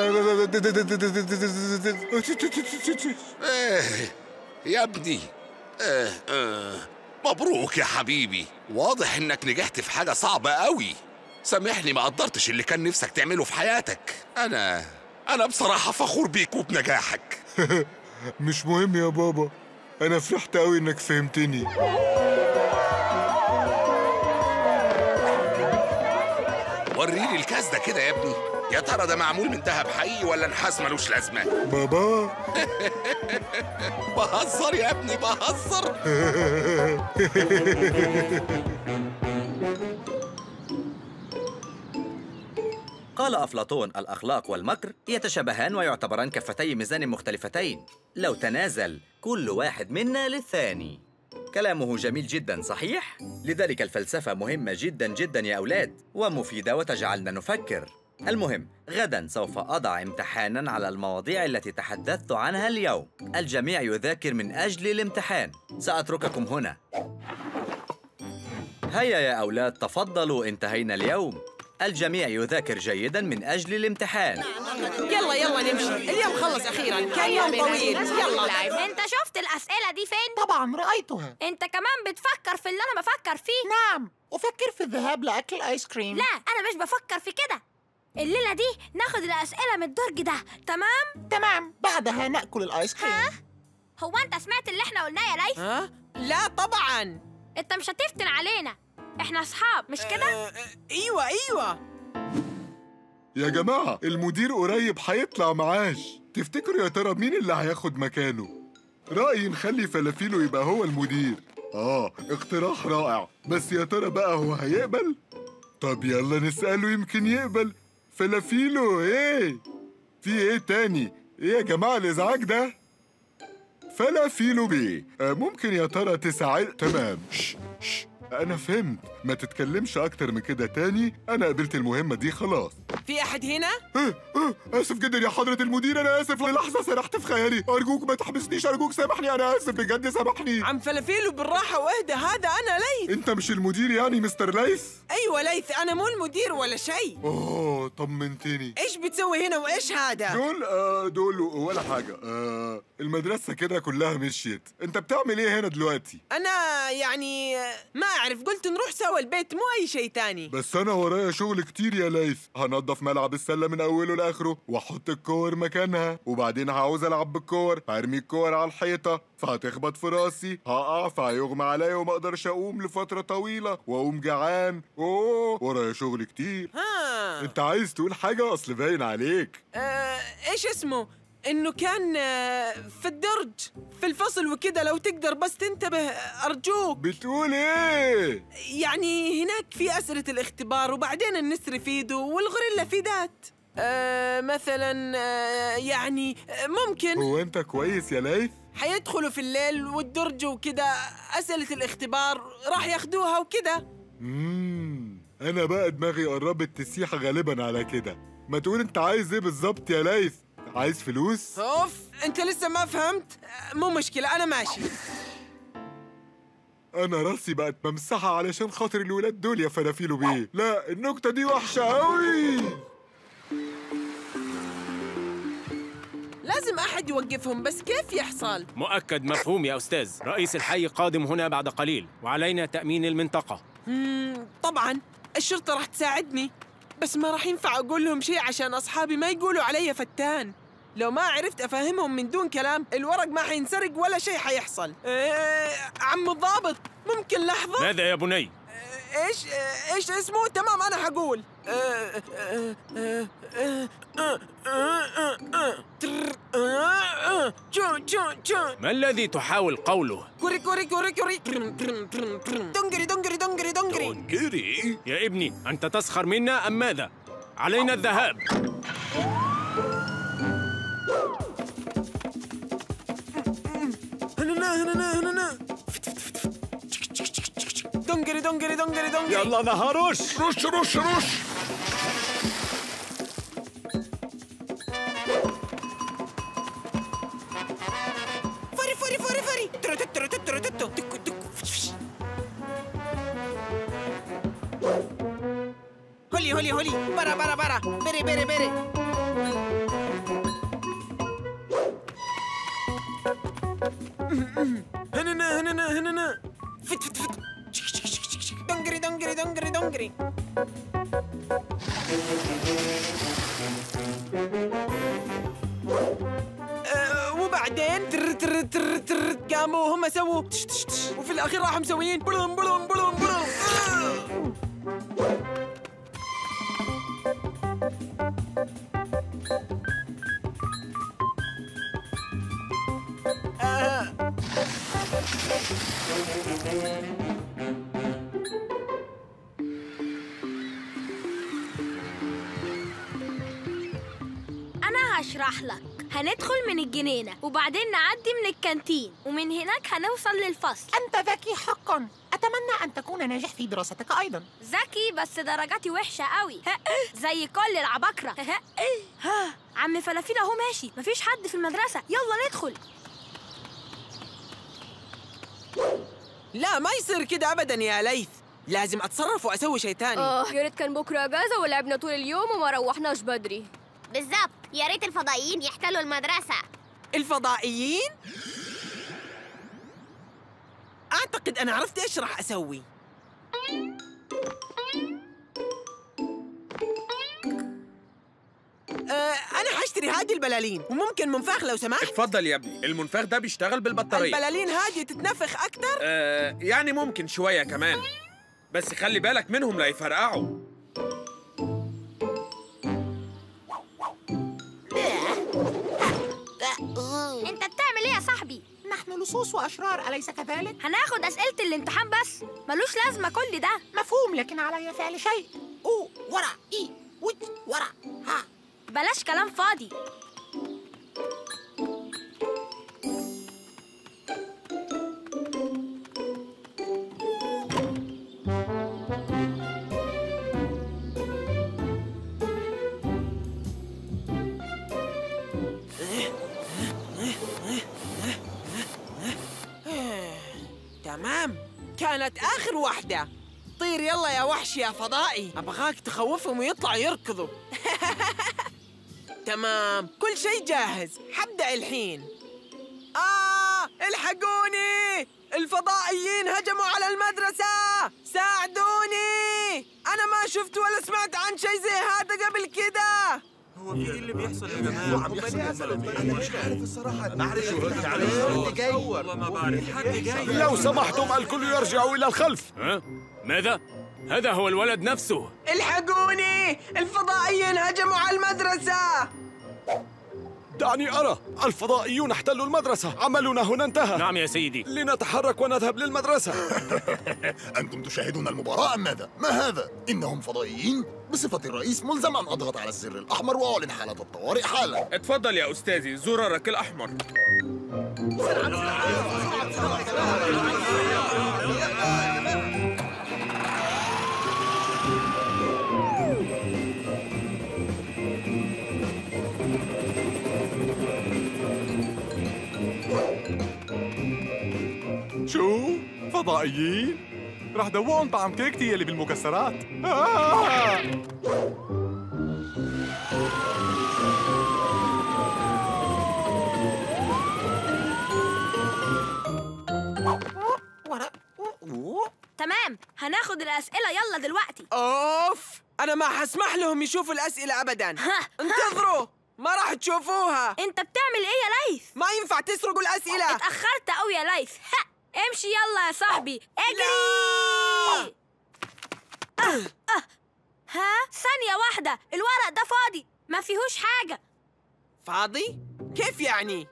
إيه يا ابني إيه إيه مبروك يا حبيبي واضح انك نجحت في حاجة صعبة قوي سامحني ما قدرتش اللي كان نفسك تعمله في حياتك انا انا بصراحة فخور بيك وبنجاحك مش مهم يا بابا انا فرحت قوي انك فهمتني وريني الكاس ده كده يا ابني يا ترى ده معمول من ذهب حقيقي ولا نحاس ملوش لازمة بابا بهزر يا ابني بهزر قال أفلاطون الأخلاق والمكر يتشابهان ويعتبران كفتي ميزان مختلفتين لو تنازل كل واحد منا للثاني كلامه جميل جدا صحيح؟ لذلك الفلسفة مهمة جدا جدا يا أولاد ومفيدة وتجعلنا نفكر المهم غدا سوف أضع امتحانا على المواضيع التي تحدثت عنها اليوم الجميع يذاكر من أجل الامتحان سأترككم هنا هيا يا أولاد تفضلوا انتهينا اليوم الجميع يذاكر جيدا من أجل الامتحان يلا يلا نمشي اليوم خلص أخيرا كان يوم طويل يلا انت شفت الاسئله دي فين طبعا رأيتها انت كمان بتفكر في اللي انا بفكر فيه نعم أفكر في الذهاب لأكل آيس كريم لا انا مش بفكر في كده الليله دي ناخد الاسئله من الدرج ده تمام تمام بعدها نأكل الآيس كريم ها هو انت سمعت اللي احنا قلناه يا ليث ها لا طبعا انت مش هتفتن علينا احنا اصحاب مش كده ايوه ايوه يا جماعة المدير قريب هيطلع معاش تفتكروا يا ترى مين اللي هياخد مكانه؟ رأيي نخلي فلافيلو يبقى هو المدير آه اقتراح رائع بس يا ترى بقى هو هيقبل؟ طب يلا نسأله يمكن يقبل فلافيلو ايه؟ في ايه تاني؟ ايه يا جماعة الإزعاج ده؟ فلافيلو بيه آه ممكن يا ترى تساعد تمام شش شش أنا فهمت ما تتكلمش أكتر من كده تاني أنا قبلت المهمة دي خلاص في أحد هنا؟ آه، آه، آسف جدا يا حضرة المدير أنا آسف للحظة سرحت في خيالي أرجوك ما تحبسنيش أرجوك سامحني أنا آسف بجد سامحني عم فلافيلو بالراحة واهدى هذا أنا ليث أنت مش المدير يعني مستر ليث؟ أيوة ليث أنا مو المدير ولا شيء أوه طمنتني إيش بتسوي هنا وإيش هذا؟ دول آه دول ولا حاجة آه المدرسة كده كلها مشيت أنت بتعمل إيه هنا دلوقتي؟ أنا يعني ما أعرف قلت نروح سوا البيت مو أي شيء تاني بس أنا ورايا شغل كتير يا ليث هنضف ملعب السلة من أوله لآخره وأحط الكور مكانها وبعدين هعوز ألعب بالكور هرمي الكور على الحيطة فهتخبط في راسي هقع فهيغمى عليا وما أقدرش أقوم لفترة طويلة وأقوم جعان أوه ورايا شغل كتير ها أنت عايز تقول حاجة أصل باين عليك آه، إيش اسمه؟ إنه كان آه، في الدرج في الفصل وكده لو تقدر بس تنتبه آه، أرجوك بتقول إيه؟ يعني هناك في أسئلة الاختبار وبعدين النسر فيدو والغوريلا فيدات آه مثلا آه يعني آه ممكن هو أنت كويس يا ليث؟ حيدخلوا في الليل والدرج وكده أسئلة الاختبار راح ياخدوها وكده مم. أنا بقى دماغي قربت تسيح غالبا على كده ما تقول أنت عايز إيه بالظبط يا ليث؟ عايز فلوس؟ أوف أنت لسه ما فهمت آه، مو مشكلة أنا ماشي أنا راسي بقت ممسحة علشان خاطر الولاد دول يا فلافيلو بيه لا النكتة دي وحشة أوي لازم أحد يوقفهم بس كيف يحصل؟ مؤكد مفهوم يا أستاذ رئيس الحي قادم هنا بعد قليل وعلينا تأمين المنطقة مم، طبعا الشرطة راح تساعدني بس ما راح ينفع أقول لهم شيء عشان أصحابي ما يقولوا علي فتان لو ما عرفت أفهمهم من دون كلام الورق ما حينسرق ولا شيء حيحصل إيه عم الضابط ممكن لحظة؟ ماذا يا بني؟ ايش ايش اسمه تمام انا حقول آه، آه، آه، آه، آه، آه، آه، تر، آه، آه، جو جو جو ما الذي تحاول قوله؟ كوري كوري كوري كوري ترم، ترم، ترم، ترم. دنجري دنجري دنجري دنجري جري يا ابني أنت تسخر منا أم ماذا؟ علينا الذهاب هننا هننا هننا دنجري دنجري دنجري دنجري يلا نهاروش رش رش رش فري فري فري فري ترو ترو ترو ترو ترو تكو تكو هولي هولي هولي برا برا برا بري بري بري هننا هننا هننا فت فت فت دنجري دنجري دنجري دنجري آه، وبعدين تر تر تر تر قاموا هم سووا تش تش تش وفي الاخير راحوا مسويين بلوم بلوم بلوم بلوم آه. آه. هشرح لك هندخل من الجنينة وبعدين نعدي من الكانتين ومن هناك هنوصل للفصل أنت ذكي حقا أتمنى أن تكون ناجح في دراستك أيضا ذكي بس درجاتي وحشة قوي زي كل العباقرة ها عم فلافيل اهو ماشي مفيش حد في المدرسة يلا ندخل لا ما يصير كده ابدا يا ليث لازم اتصرف واسوي شيء تاني اه يا ريت كان بكره اجازه ولعبنا طول اليوم وما روحناش بدري بالظبط يا ريت الفضائيين يحتلوا المدرسة الفضائيين اعتقد انا عرفت ايش راح اسوي آه انا حاشتري هذه البلالين وممكن منفاخ لو سمحت اتفضل يا ابني المنفاخ ده بيشتغل بالبطارية البلالين هذه تتنفخ اكتر آه يعني ممكن شوية كمان بس خلي بالك منهم لا يفرقعوا انت بتعمل ايه يا صاحبي نحن لصوص وأشرار أليس كذلك؟ هناخد اسئلة الامتحان بس ملوش لازمة كل ده مفهوم لكن علي فعل شيء أو ورا إي وج ورا ها بلاش كلام فاضي تمام كانت اخر واحده طير يلا يا وحش يا فضائي ابغاك تخوفهم ويطلعوا يركضوا تمام كل شيء جاهز حبدا الحين آه الحقوني الفضائيين هجموا على المدرسة ساعدوني أنا ما شفت ولا سمعت عن شيء زي هذا قبل كده هو في ايه اللي بيحصل يا جماعه؟ عم بيحصل انا مش عارف الصراحه انا عارف شو اللي جاي والله ما بعرف حد جاي لو سمحتم الكل يرجع إلى الخلف ها؟ ماذا؟ هذا هو الولد نفسه الحقوني الفضائيين هجموا على المدرسة دعني أرى الفضائيون احتلوا المدرسة عملنا هنا انتهى نعم يا سيدي لنتحرك ونذهب للمدرسة أنتم تشاهدون المباراة أم ماذا؟ ما هذا؟ إنهم فضائيين؟ بصفة الرئيس ملزم أن أضغط على الزر الأحمر وأعلن حالة الطوارئ حالا اتفضل يا أستاذي زرارك الأحمر شو؟ فضائيين؟ رح دوقهم طعم كيكتي يلي بالمكسرات آه! تمام هناخد الاسئلة يلا دلوقتي أوف أنا ما حسمح لهم يشوفوا الأسئلة أبدا انتظروا ما راح تشوفوها انت بتعمل ايه يا ليث ما ينفع تسرقوا الأسئلة اتأخرت قوي يا ليث ها. امشي يلا يا صاحبي اجري آه. آه. ها ثانية واحدة الورق ده فاضي ما فيهوش حاجة فاضي؟ كيف يعني؟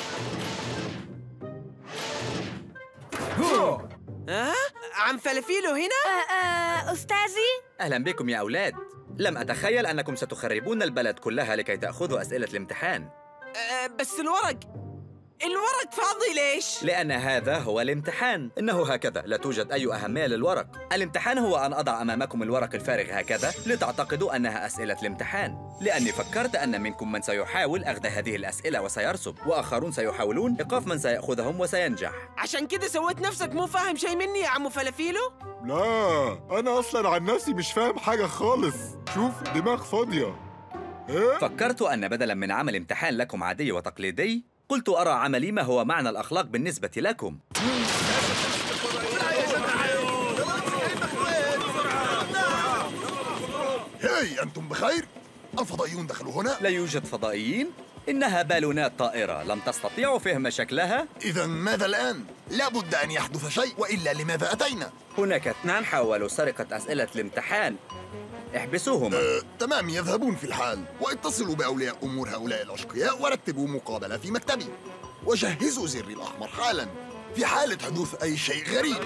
ها؟ عم فلافيلو هنا؟ آه آه أستاذي أهلا بكم يا أولاد لم أتخيل أنكم ستخربون البلد كلها لكي تأخذوا أسئلة الامتحان آه بس الورق الورق فاضي ليش؟ لأن هذا هو الامتحان إنه هكذا لا توجد أي أهمية للورق الامتحان هو أن أضع أمامكم الورق الفارغ هكذا لتعتقدوا أنها أسئلة الامتحان لأني فكرت أن منكم من سيحاول أخذ هذه الأسئلة وسيرسب وآخرون سيحاولون إيقاف من سيأخذهم وسينجح عشان كده سويت نفسك مو فاهم شيء مني يا عمو فلافيلو؟ لا أنا أصلا عن نفسي مش فاهم حاجة خالص شوف دماغ فاضية إيه؟ فكرت أن بدلا من عمل امتحان لكم عادي وتقليدي قلت أرى عملي ما هو معنى الأخلاق بالنسبة لكم هاي أنتم بخير؟ الفضائيون دخلوا هنا؟ لا يوجد فضائيين إنها بالونات طائرة لم تستطيعوا فهم شكلها؟ إذا ماذا الآن؟ لابد أن يحدث شيء وإلا لماذا أتينا؟ هناك اثنان حاولوا سرقة أسئلة الامتحان احبسوهما أه، تمام يذهبون في الحال واتصلوا بأولياء أمور هؤلاء الأشقياء ورتبوا مقابلة في مكتبي وجهزوا زري الأحمر حالا في حالة حدوث أي شيء غريب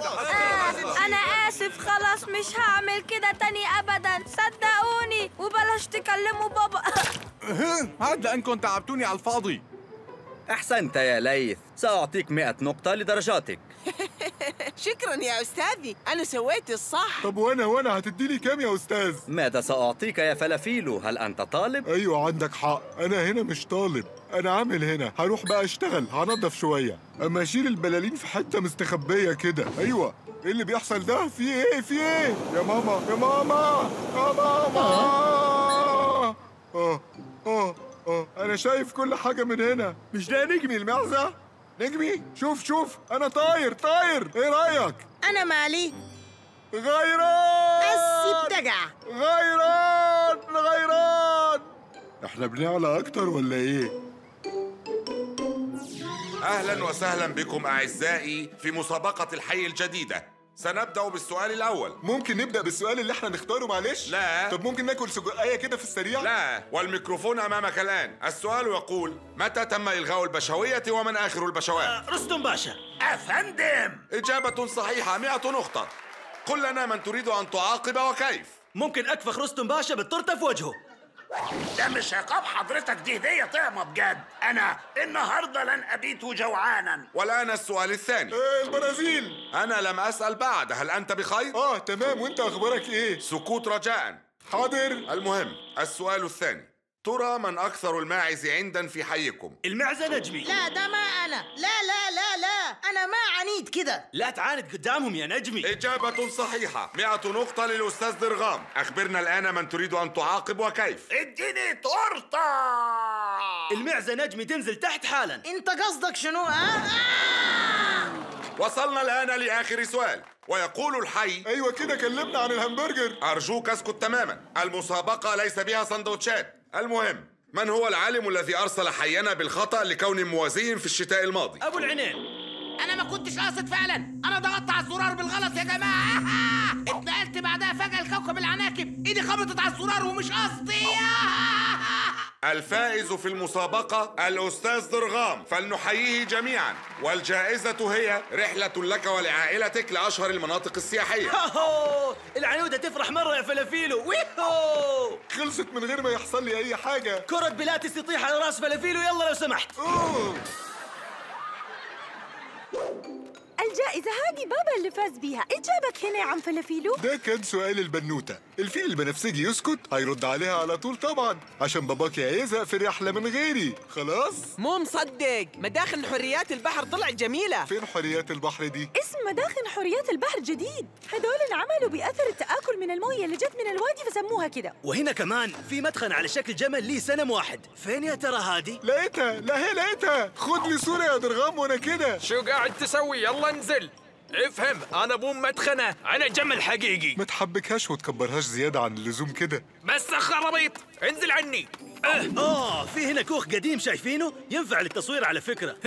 آه أنا آسف خلاص مش هعمل كده تاني أبدا صدقوني وبلا تقدرش تكلموا بابا هاد لأنكم تعبتوني على الفاضي أحسنت يا ليث سأعطيك مئة نقطة لدرجاتك شكرا يا أستاذي أنا سويت الصح طب وانا وانا هتديني كام يا استاذ ماذا سأعطيك يا فلافيلو هل أنت طالب؟ ايوه عندك حق انا هنا مش طالب انا عامل هنا هروح بقى اشتغل هنضف شويه اما اشيل البلالين في حته مستخبيه كده ايوه ايه اللي بيحصل ده في ايه في ايه يا ماما يا ماما يا ماما اه اه اه انا شايف كل حاجه من هنا مش ده نجمي المعزه نجمي شوف شوف انا طاير طاير ايه رايك أنا مالي غيران أسي بتقع غيران غيران احنا بنعلى اكتر ولا ايه أهلا وسهلا بكم أعزائي في مسابقة الحي الجديدة سنبدأ بالسؤال الأول ممكن نبدا بالسؤال اللي احنا نختاره معلش لا طب ممكن ناكل سجقايه كده في السريع لا والميكروفون أمامك الآن السؤال يقول متى تم إلغاء البشوية ومن آخر البشوات رستم باشا أفندم إجابة صحيحة مئة نقطة قل لنا من تريد أن تعاقب وكيف ممكن أكفخ رستم باشا بالتورتة في وجهه ده مش عقاب حضرتك دي هدية طعمة بجد أنا النهاردة لن أبيت جوعانا والآن السؤال الثاني إيه البرازيل أنا لم أسأل بعد هل أنت بخير؟ اه تمام وانت اخبارك ايه سكوت رجاء حاضر المهم السؤال الثاني ترى من أكثر الماعز عندا في حيكم؟ المعزة نجمي لا ده ما أنا لا لا لا لا أنا ما عنيد كده لا تعاند قدامهم يا نجمي إجابة صحيحة مئة نقطة للأستاذ درغام أخبرنا الآن من تريد أن تعاقب وكيف اديني تورتة المعزة نجمي تنزل تحت حالا أنت قصدك شنو ها؟ وصلنا الآن لآخر سؤال ويقول الحي ايوه كده كلمنا عن الهمبرجر أرجوك اسكت تماما المسابقة ليس بها سندوتشات المهم من هو العالم الذي أرسل حينا بالخطأ لكون موازي في الشتاء الماضي؟ أبو العنين انا ما كنتش قاصد فعلا انا ضغطت على الزرار بالغلط يا جماعه اتنقلت بعدها فجاه لكوكب العناكب ايدي خبطت على الزرار ومش قصدي الفائز في المسابقة الأستاذ درغام فلنحييه جميعا والجائزة هي رحلة لك ولعائلتك لأشهر المناطق السياحية هوهو العنودة تفرح مرة يا فلافيلو ويهو خلصت من غير ما يحصل لي اي حاجه كرة بلاتس تطيح على راس فلافيلو يلا لو سمحت أوه. الجائزة هذه بابا اللي فاز بيها إيش جابك هنا يا عم فلافيلو؟ ده كان سؤال البنوتة الفيل البنفسجي يسكت هيرد عليها على طول طبعا عشان باباك هيزهق في الرحلة من غيري خلاص مو مصدق مداخل حريات البحر طلعت جميلة فين حريات البحر دي اسم مداخن حريات البحر جديد هدول انعملوا بأثر التآكل من الموية اللي جت من الوادي فسموها كده وهنا كمان في مدخن على شكل جمل ليه سنم واحد فين يا ترى هادي لقيتها لا هي لقيتها خد لي صورة يا درغام وانا كده شو قاعد تسوي يلا انزل افهم انا مو مدخنه انا جمل حقيقي ما تحبكهاش وتكبرهاش زيادة عن اللزوم كده بس خرابيط انزل عني اه اه في هنا كوخ قديم شايفينه ينفع للتصوير على فكرة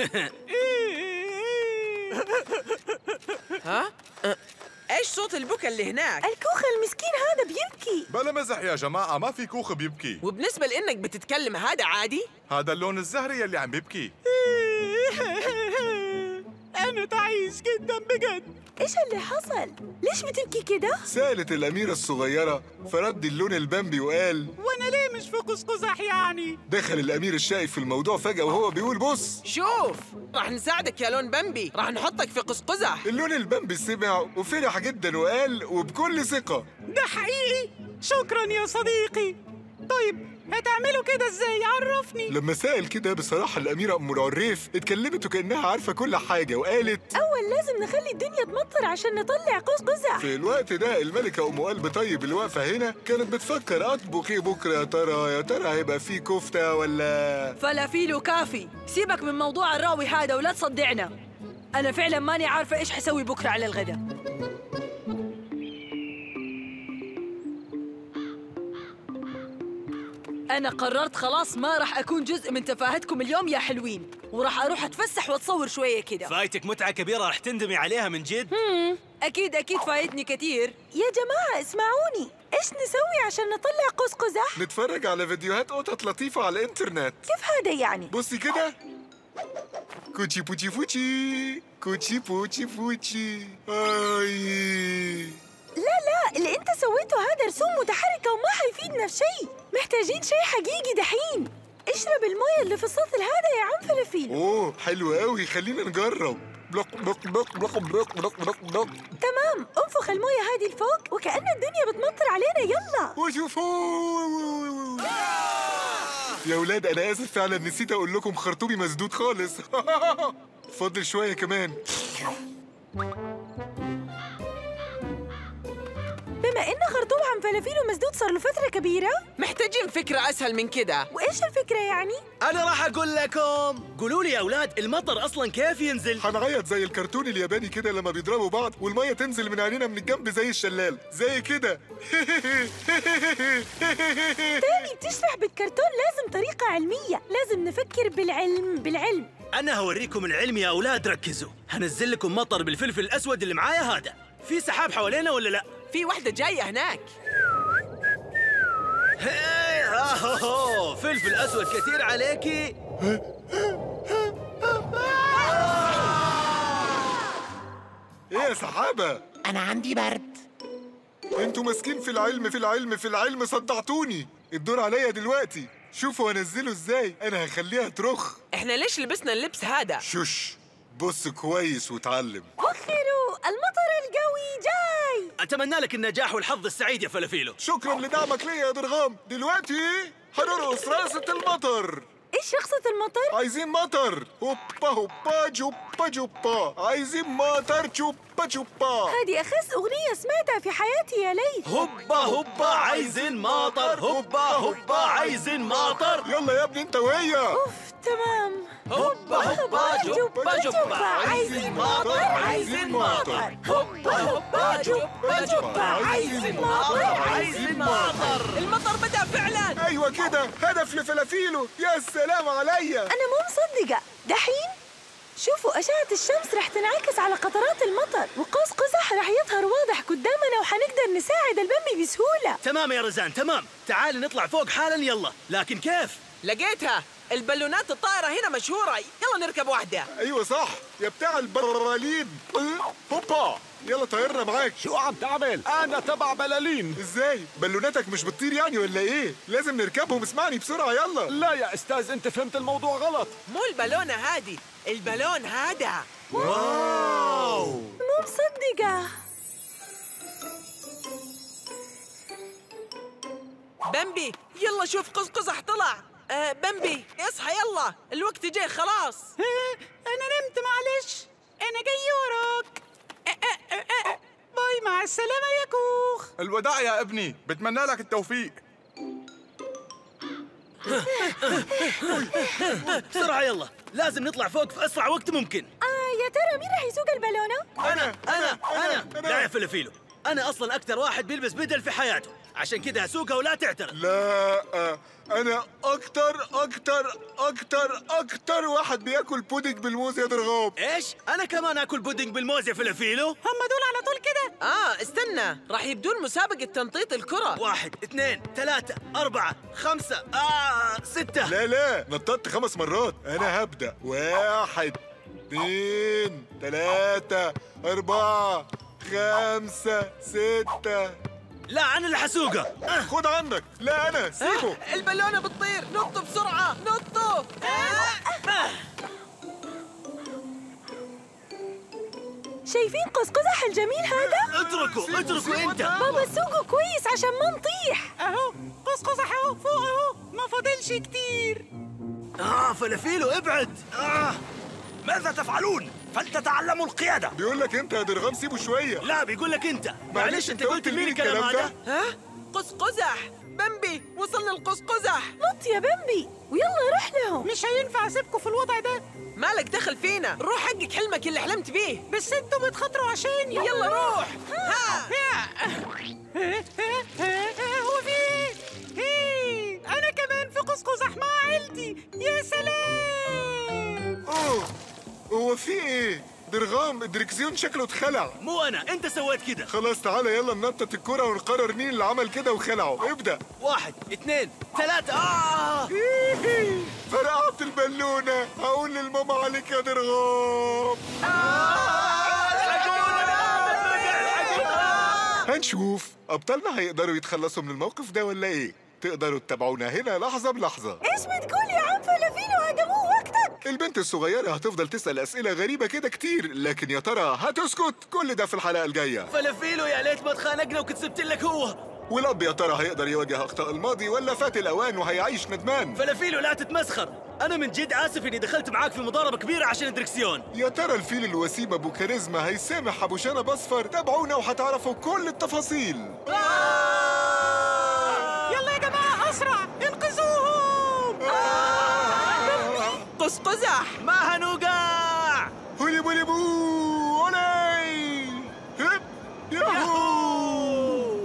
ها أه، ايش صوت البكا اللي هناك الكوخ المسكين هذا بيبكي بلا مزح يا جماعة ما في كوخ بيبكي وبالنسبة لانك بتتكلم هذا عادي هذا اللون الزهري يلي عم بيبكي أنا تعيس جدا بجد إيش اللي حصل؟ ليش بتبكي كده؟ سألت الأميرة الصغيرة فرد اللون البامبي وقال وأنا ليه مش في قزقزح يعني؟ دخل الأمير الشايف في الموضوع فجأة وهو بيقول بص شوف راح نساعدك يا لون بمبي راح نحطك في قزقزح اللون البامبي سمع وفرح جدا وقال وبكل ثقة ده حقيقي؟ شكرا يا صديقي طيب هتعملوا كده ازاي عرفني لما سأل كده بصراحة الأميرة أم العريف اتكلمت وكأنها عارفة كل حاجة وقالت أول لازم نخلي الدنيا تمطر عشان نطلع قزقزح في الوقت ده الملكة أم قلب طيب اللي واقفة هنا كانت بتفكر أطبخ إيه بكرة يا ترى يا ترى هيبقى فيه كفتة ولا فلافيلو كافي سيبك من موضوع الراوي هذا ولا تصدعنا أنا فعلا ماني عارفة إيش حسوي بكرة على الغداء أنا قررت خلاص ما راح أكون جزء من تفاهتكم اليوم يا حلوين وراح أروح أتفسح وأتصور شوية كده فايتك متعة كبيرة راح تندمي عليها من جد هم، أكيد أكيد فايتني كتير يا جماعة اسمعوني إيش نسوي عشان نطلع قزقزح؟ نتفرج على فيديوهات قطط لطيفة على الإنترنت كيف هذا يعني؟ بصي كده كوتشي بوتشي فوتشي كوتشي بوتشي فوتشي آي لا لا اللي انت سويته هذا رسوم متحركة وما حيفيدنا في شيء محتاجين شيء حقيقي دحين اشرب المويه اللي في السطل هذا يا عم فلافيل اوه حلو قوي خلينا نجرب بلق بلق بلق بلق بلق بلق بلق بلق تمام انفخ المويه هذه لفوق وكأن الدنيا بتمطر علينا يلا وشوفوا يا ولاد انا اسف فعلا نسيت اقول لكم خرطومي مسدود خالص فاضل شويه كمان بما ان خرطوم عم فلافيل ومسدود صار له فتره كبيره محتاجين فكرة أسهل من كده وايش الفكره يعني انا راح اقول لكم قولوا لي يا اولاد المطر اصلا كيف ينزل هنعيط زي الكرتون الياباني كده لما بيضربوا بعض والميه تنزل من عينينا من الجنب زي الشلال زي كده تاني بتشرح بالكرتون لازم طريقه علميه لازم نفكر بالعلم بالعلم انا هوريكم العلم يا اولاد ركزوا هنزل لكم مطر بالفلفل الاسود اللي معايا هذا في سحاب حوالينا ولا لا في واحدة جاية هناك هي آه فلفل اسود كثير عليكي ايه يا سحابه انا عندي برد انتوا ماسكين في العلم في العلم في العلم صدعتوني الدور عليا دلوقتي شوفوا انزله ازاي انا هخليها ترخ احنا ليش لبسنا اللبس هذا؟ شش بص كويس واتعلم وخروا المطر القوي جاي اتمنى لك النجاح والحظ السعيد يا فلافيلو شكرا لدعمك ليا يا درغام دلوقتي هنرقص رقصة المطر ايش رقصة المطر؟ عايزين مطر هوبا هوبا جوبا جوبا عايزين مطر جوبا جوبا هذه اخس اغنيه سمعتها في حياتي يا ليث هوبا هوبا عايزين مطر هوبا هوبا عايزين مطر يلا يا ابني انت وهي اوف تمام هوبا هوبا جوبا جوبا عايزين مطر عايزين مطر هوبا هوبا جوبا جوبا عايزين مطر عايزين مطر المطر بدأ فعلا ايوه كده هدف لفلافيلو يا سلام عليا انا مو مصدقه دحين شوفوا أشعة الشمس رح تنعكس على قطرات المطر وقوس قزح رح يظهر واضح قدامنا وحنقدر نساعد البمبي بسهولة تمام يا رزان تمام تعال نطلع فوق حالا يلا لكن كيف لقيتها البالونات الطائرة هنا مشهورة يلا نركب واحدة ايوه صح يا بتاع البرالين هوبا يلا طيرنا معاك شو عم تعمل؟ أنا تبع بلالين ازاي بلوناتك مش بتطير يعني ولا ايه لازم نركبهم اسمعني بسرعه يلا لا يا أستاذ أنت فهمت الموضوع غلط مو البالونة هذه البالون هذا واو مو مصدقة بمبي يلا شوف قزقزح طلع آه بمبي اصحى يلا الوقت جاي خلاص انا نمت معلش انا جاي وراك باي مع السلامة يا كوخ الوداع يا ابني بتمنى لك التوفيق بسرعة يلا لازم نطلع فوق في أسرع وقت ممكن آه يا ترى مين رح يسوق البالونة؟ أنا أنا أنا لا يا فلافيلو أنا أصلا أكثر واحد بيلبس بدل في حياته عشان كده هسوقها ولا تعترض لا انا اكتر اكتر اكتر اكتر واحد بياكل بودنج بالموز يا درغام ايش انا كمان اكل بودنج بالموز يا فلافيلو هم دول على طول كده اه استنى راح يبدون مسابقة تنطيط الكرة واحد اثنين ثلاثة أربعة خمسة آه ستة لا لا نططت خمس مرات انا هبدا واحد اثنين ثلاثة أربعة خمسة ستة لا أنا اللي حسوقه آه. خد عنك لا أنا سيبه آه البالونة بتطير نطوا بسرعة نطوا آه. شايفين قزقزح الجميل هذا؟ اتركوا اتركوا انت بابا سوقه كويس عشان ما نطيح اهو قزقزح اهو فوق اهو ما فاضلش كتير اه فلافيلو ابعد آه. ماذا تفعلون؟ فلتتعلموا القيادة بيقول لك انت يا درغام سيبه شوية لا بيقول لك انت معلش انت قلت لمين الكلام هذا؟ ها؟ قزقزح بمبي وصل للقزقزح نط يا بمبي ويلا روح لهم مش هينفع اسيبكم في الوضع ده مالك دخل فينا روح حقق حلمك اللي حلمت بيه بس انتوا بتخاطروا عشاني يلا روح ها هو في ايه؟ ايه انا كمان في قزقزح مع عيلتي يا سلام اوه هو في ايه درغام الدركسيون شكله اتخلع مو انا انت سويت كده خلاص تعالى يلا ننطط الكرة ونقرر مين اللي عمل كده وخلعه ابدأ واحد اثنين ثلاثة آه فرقعت البالونة هقول للماما عليك يا درغام هنشوف أبطالنا هيقدروا يتخلصوا من الموقف ده ولا إيه؟ تقدروا تتابعونا هنا لحظة بلحظة ايش بتقول يا عم فلافيلو هذا مو وقتك البنت الصغيرة هتفضل تسأل أسئلة غريبة كده كتير لكن يا ترى هتسكت كل ده في الحلقة الجاية فلافيلو يا ليت ما تخانقنا وكنت سبت لك هو والأب يا ترى هيقدر يواجه أخطاء الماضي ولا فات الأوان وهيعيش ندمان فلافيلو لا تتمسخر انا من جد اسف اني دخلت معاك في مضاربه كبيره عشان الدركسيون يا ترى الفيل الوسيم أبو كاريزما هيسامح أبو شنب أصفر تابعونا وهتعرفوا كل التفاصيل يلا يا جماعة أسرع انقذوهم قص قزح ما هنوقع هولي بولي بو أولي هب ياهو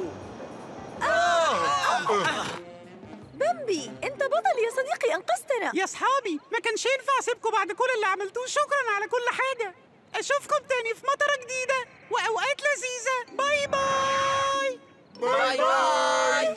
بمبي انت بطل يا صديقي انقذتنا يا صحابي ما كانش ينفع اسيبكم بعد كل اللي عملتوه شكرا على كل حاجة اشوفكم تاني في مطرة جديدة واوقات لذيذة باي باي باي باي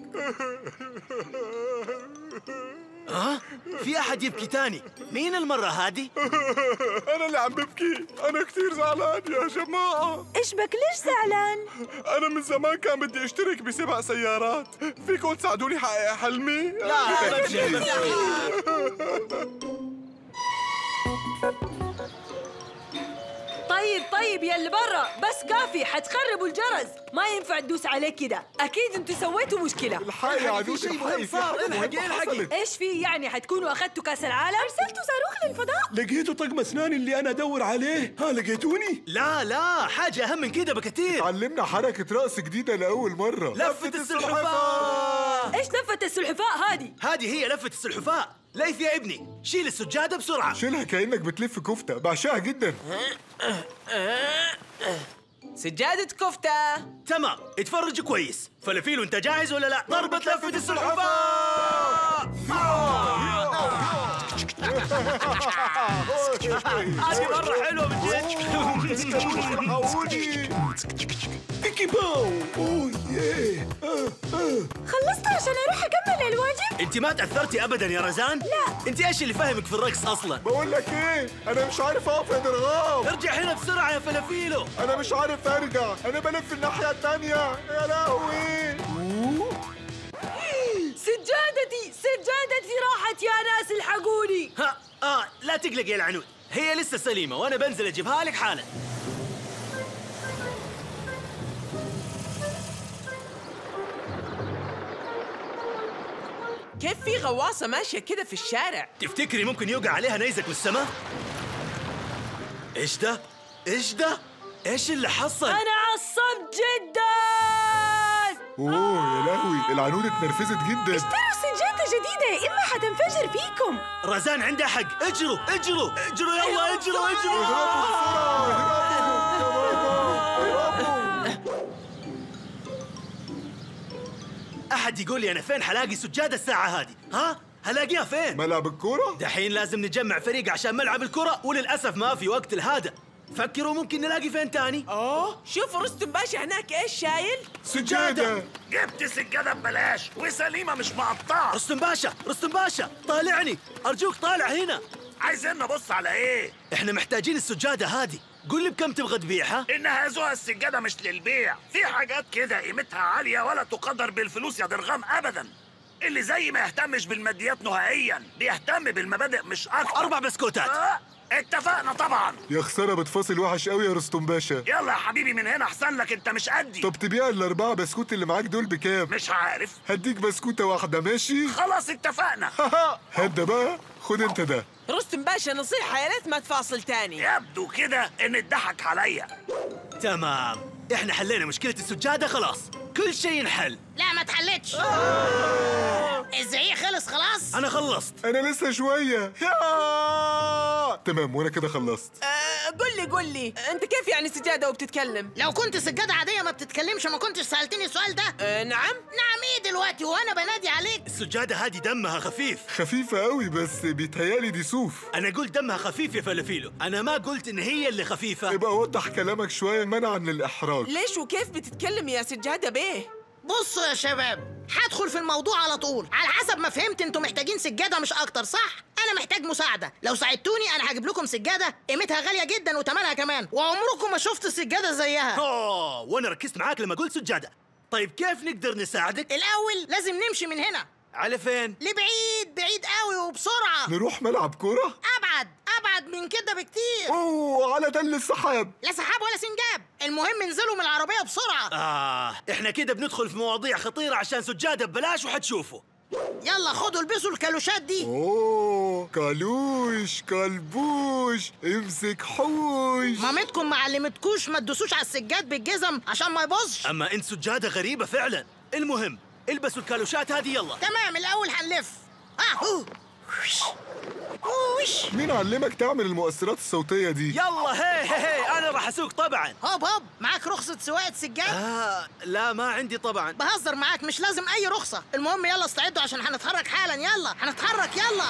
ها في احد يبكي تاني مين المره هذه أنا اللي عم ببكي أنا كثير زعلان يا جماعة ايش بك ليش زعلان أنا من زمان كان بدي أشترك بسبع سيارات فيكم تساعدوني حقق حلمي؟ لا بمشي بمشي طيب طيب يا اللي برا بس كافي حتخربوا الجرس ما ينفع تدوس عليه كده اكيد انتوا سويتوا مشكله الحقي يا عدود الحقي في حاجة مهمة حصلت ايش في يعني حتكونوا اخذتوا كاس العالم ارسلتوا صاروخ للفضاء لقيتوا طقم اسناني اللي انا ادور عليه ها لقيتوني لا لا حاجه اهم من كده بكتير علمنا حركة رأس جديدة لأول مرة لفه السلحفاه ايش لفه السلحفاء هذه هذه هي لفه السلحفاه ليث يا ابني شيل السجاده بسرعه شيلها كأنك بتلف كفتة بعشقها جدا سجادة كفتة تمام اتفرج كويس فلافيلو انت جاهز ولا لا ضربه لفه السلحفاه هذه مره حلوه من جد بيكي باو اوه ياه خلصت عشان اروح اكمل الواجب انت ما تاثرتي ابدا يا رزان لا. انت ايش اللي فاهمك في الرقص اصلا بقول لك ايه انا مش عارف اقف يا درغام ارجع هنا بسرعه يا فلافيلو انا مش عارف ارجع انا بلف الناحية التانية يا لهوي سجادتي سجادتي راحت يا ناس الحقوني ها اه لا تقلق يا العنود هي لسه سليمه وانا بنزل اجيبها لك حالا كيف في غواصة ماشية كده في الشارع تفتكري ممكن يوقع عليها نيزك من السماء ايش ده ايش ده ايش اللي حصل انا عصبت جدا اوه يا لهوي العنود اتنرفزت جدا اشتروا سجادة جديدة يا اما حتنفجر فيكم رزان عندها حق اجروا اجروا اجروا يلا اجروا اجروا احد يقول لي انا فين حلاقي سجاده الساعه هذه ها هلاقيها فين ملعب الكورة دحين لازم نجمع فريق عشان ملعب الكرة وللأسف ما في وقت لهذا فكروا ممكن نلاقي فين تاني اوه شوف رستم باشا هناك ايش شايل سجادة جبت سجادة ببلاش وسليمة مش مقطعة رستم باشا رستم باشا طالعني أرجوك طالع هنا عايزين نبص على ايه؟ احنا محتاجين السجادة هذه قول لي بكم تبغى تبيعها إن هذوها السجادة مش للبيع في حاجات كده قيمتها عالية ولا تقدر بالفلوس يا درغام أبدا اللي زي ما يهتمش بالماديات نهائيا بيهتم بالمبادئ مش أكتر أربع بسكوتات آه اتفقنا طبعا يا خسارة بتفاصل وحش قوي يا رستم باشا يلا يا حبيبي من هنا أحسن لك أنت مش قدي طب تبيع الأربعة بسكوت اللي معاك دول بكام؟ مش عارف هديك بسكوتة واحدة ماشي؟ خلاص اتفقنا هات ده بقى خد انت ده رستم باشا نصيحة يا ريت ما تفاصل تاني يبدو كده إن اتضحك عليا تمام احنا حلينا مشكلة السجادة خلاص كل شيء ينحل لا ما تحلتش الزعيق خلص خلاص أنا خلصت أنا لسه شوية يا تمام وأنا كده خلصت آه قول لي قول لي انت كيف يعني سجادة وبتتكلم لو كنت سجادة عادية ما بتتكلمش ما كنتش سألتني السؤال ده آه نعم نعم ايه دلوقتي وانا بنادي عليك السجادة هذه دمها خفيف خفيفة قوي بس بيتهيالي دي صوف أنا قلت دمها خفيف يا فلافيلو أنا ما قلت إن هي اللي خفيفة يبقى وضح كلامك شوية منعا للإحراج ليش وكيف بتتكلم يا سجادة بيه بصوا يا شباب هدخل في الموضوع على طول على حسب ما فهمت انتوا محتاجين سجادة مش اكتر صح انا محتاج مساعدة لو ساعدتوني انا هجيب لكم سجادة قيمتها غالية جدا وتمنها كمان وعمركم ما شفت سجادة زيها أوه وأنا ركزت معاك لما قلت سجادة طيب كيف نقدر نساعدك؟ الاول لازم نمشي من هنا على فين؟ لبعيد بعيد قوي وبسرعه نروح ملعب كورة؟ ابعد ابعد من كده بكتير أوه على دل السحاب لا سحاب ولا سنجاب المهم انزلوا من العربيه بسرعه آه إحنا كده بندخل في مواضيع خطيرة عشان سجادة ببلاش وحتشوفوا يلا خدوا البسوا الكالوشات دي أوه كالوش كلبوش امسك حوش مامتكم ما علمتكوش ما تدوسوش على السجاد بالجزم عشان ما يبوظش أما أنت سجادة غريبة فعلا المهم البسوا الكالوشات هذه يلا تمام الاول هنلف اه هو. وش مين علمك تعمل المؤثرات الصوتية دي؟ يلا هي هي هي أنا راح أسوق طبعا هوب هوب معاك رخصه سواقه سجاد آه لا ما عندي طبعا بهزر معاك مش لازم اي رخصه المهم يلا استعدوا عشان هنتحرك حالا يلا هنتحرك يلا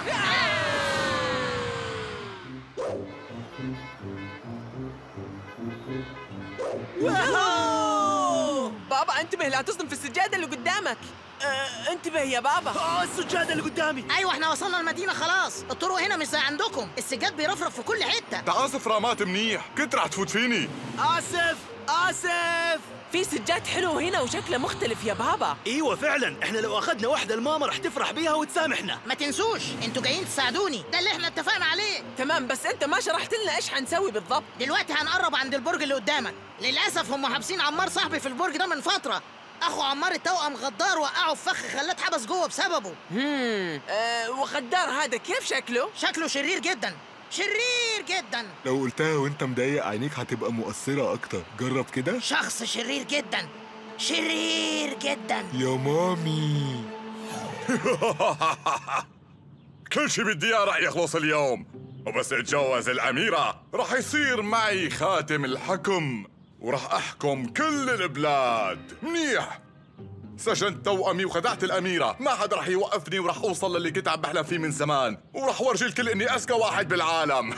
بابا انتبه لا تصدم في السجادة اللي قدامك آه، انتبه يا بابا آه السجادة اللي قدامي ايوه احنا وصلنا المدينه خلاص الطرق هنا مش زي عندكم السجاد بيرفرف في كل حته تعاصف رامات منيح كنت رح تفوت فيني آسف آسف في سجاد حلو هنا وشكله مختلف يا بابا ايوه فعلا احنا لو اخذنا واحده الماما راح تفرح بيها وتسامحنا ما تنسوش انتوا جايين تساعدوني ده اللي احنا اتفقنا عليه تمام بس انت ما شرحت لنا ايش حنسوي بالضبط دلوقتي هنقرب عند البرج اللي قدامك للاسف هم حابسين عمار صاحبي في البرج ده من فتره اخو عمار التوأم غدار وقعه في فخ خلاه اتحبس جوه بسببه هم آه وغدار هذا كيف شكله شكله شرير جدا شرير جدا لو قلتها وانت مضايق عينيك هتبقى مؤثرة أكتر جرب كده شخص شرير جدا شرير جدا يا مامي كل شي بدي اياه رح يخلص اليوم وبس اتجوز الأميرة رح يصير معي خاتم الحكم ورح أحكم كل البلاد منيح سجنت توأمي وخدعت الأميرة ما حدا رح يوقفني ورح أوصل للي كنت عم بحلم فيه من زمان ورح ورجي الكل إني أذكى واحد بالعالم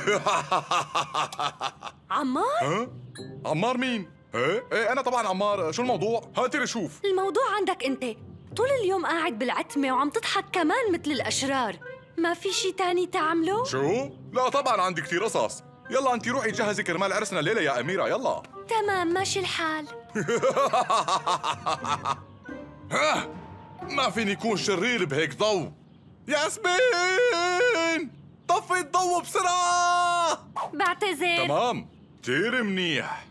عمار ها؟ عمار مين؟ ايه ايه انا طبعا عمار شو الموضوع؟ هاتي لشوف الموضوع عندك انت طول اليوم قاعد بالعتمة وعم تضحك كمان مثل الأشرار ما في شي تاني تعمله؟ شو؟ لا طبعا عندي كثير قصص يلا انت روحي جهزي كرمال عرسنا الليله يا اميره يلا تمام ماشي الحال ها ما فيني يكون شرير بهيك ضو ياسمين طفي الضو بسرعه بعتذر تمام كثير منيح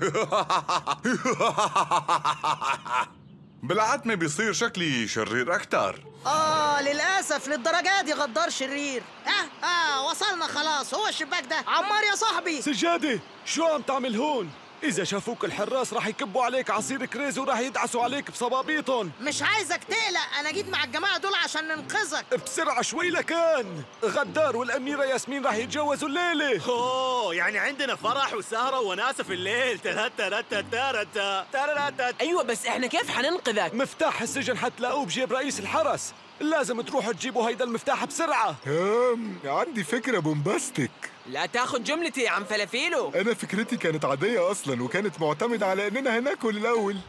بالعتمة بيصير شكلي شرير أكتر اه للاسف للدرجه دي غدار شرير اه اه وصلنا خلاص هو الشباك ده عمار يا صاحبي سجادة شو عم تعمل هون؟ إذا شافوك الحراس راح يكبوا عليك عصير كريز وراح يدعسوا عليك بصبابيطهم مش عايزك تقلق انا جيت مع الجماعه دول عشان ننقذك بسرعة شوي لكان غدار والأميرة ياسمين راح يتجوزوا الليلة اوه يعني عندنا فرح وسهرة وناسة في الليل ترتا ترتا ترتا ترتا ايوه بس احنا كيف حننقذك؟ مفتاح السجن حتلاقوه بجيب رئيس الحرس لازم تروحوا تجيبوا هيدا المفتاح بسرعة هام عندي فكرة بومباستيك لا تاخذ جملتي يا عم فلافيلو أنا فكرتي كانت عادية أصلا وكانت معتمدة على إننا هناكل الأول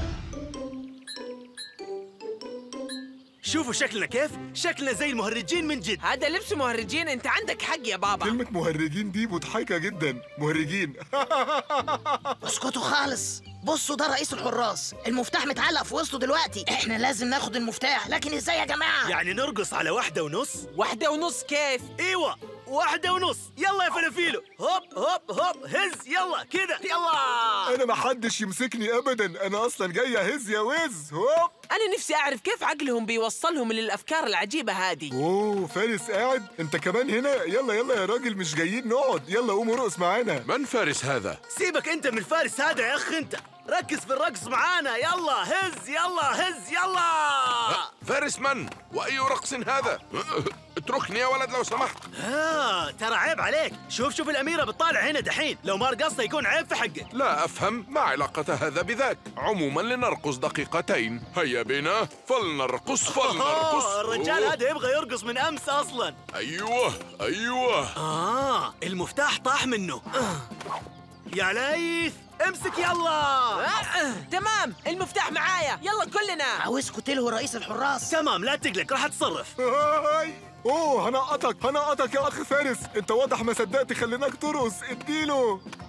شوفوا شكلنا كيف شكلنا زي المهرجين من جد هذا لبس مهرجين انت عندك حق يا بابا كلمة مهرجين دي مضحكة جدا مهرجين اسكتوا خالص بصوا ده رئيس الحراس المفتاح متعلق في وسطه دلوقتي احنا لازم ناخد المفتاح لكن ازاي يا جماعه يعني نرقص على واحدة ونص واحدة ونص كيف؟ ايوه واحدة ونص يلا يا فلافيلو هوب هوب هوب هز يلا كده يلا أنا محدش يمسكني أبدا أنا أصلا جاي أهز يا وز هوب انا نفسي اعرف كيف عقلهم بيوصلهم للافكار العجيبة هذه أوه فارس قاعد أنت كمان هنا يلا يلا يا راجل مش جايين نقعد يلا قوم ارقص معانا من فارس هذا؟ سيبك انت من الفارس هذا يا اخ انت ركز في الرقص معانا يلا هز يلا هز يلا فارس من؟ وأي رقص هذا؟ اتركني يا ولد لو سمحت آه ترى عيب عليك شوف شوف الأميرة بتطالع هنا دحين لو ما رقصت يكون عيب في حقك لا أفهم ما علاقة هذا بذاك عموما لنرقص دقيقتين هيا بنا فلنرقص فلنرقص آه الرجال أوه. هذا يبغى يرقص من أمس أصلا أيوه أيوه آه المفتاح طاح منه آه. يا ليث امسك يلا آه، آه، تمام المفتاح معايا يلا كلنا عاوزكوا تلهوا رئيس الحراس تمام لا تقلق راح اتصرف هاي اوه هنقطك هنقطك يا اخ فارس انت واضح ما صدقت خليناك ترقص اديله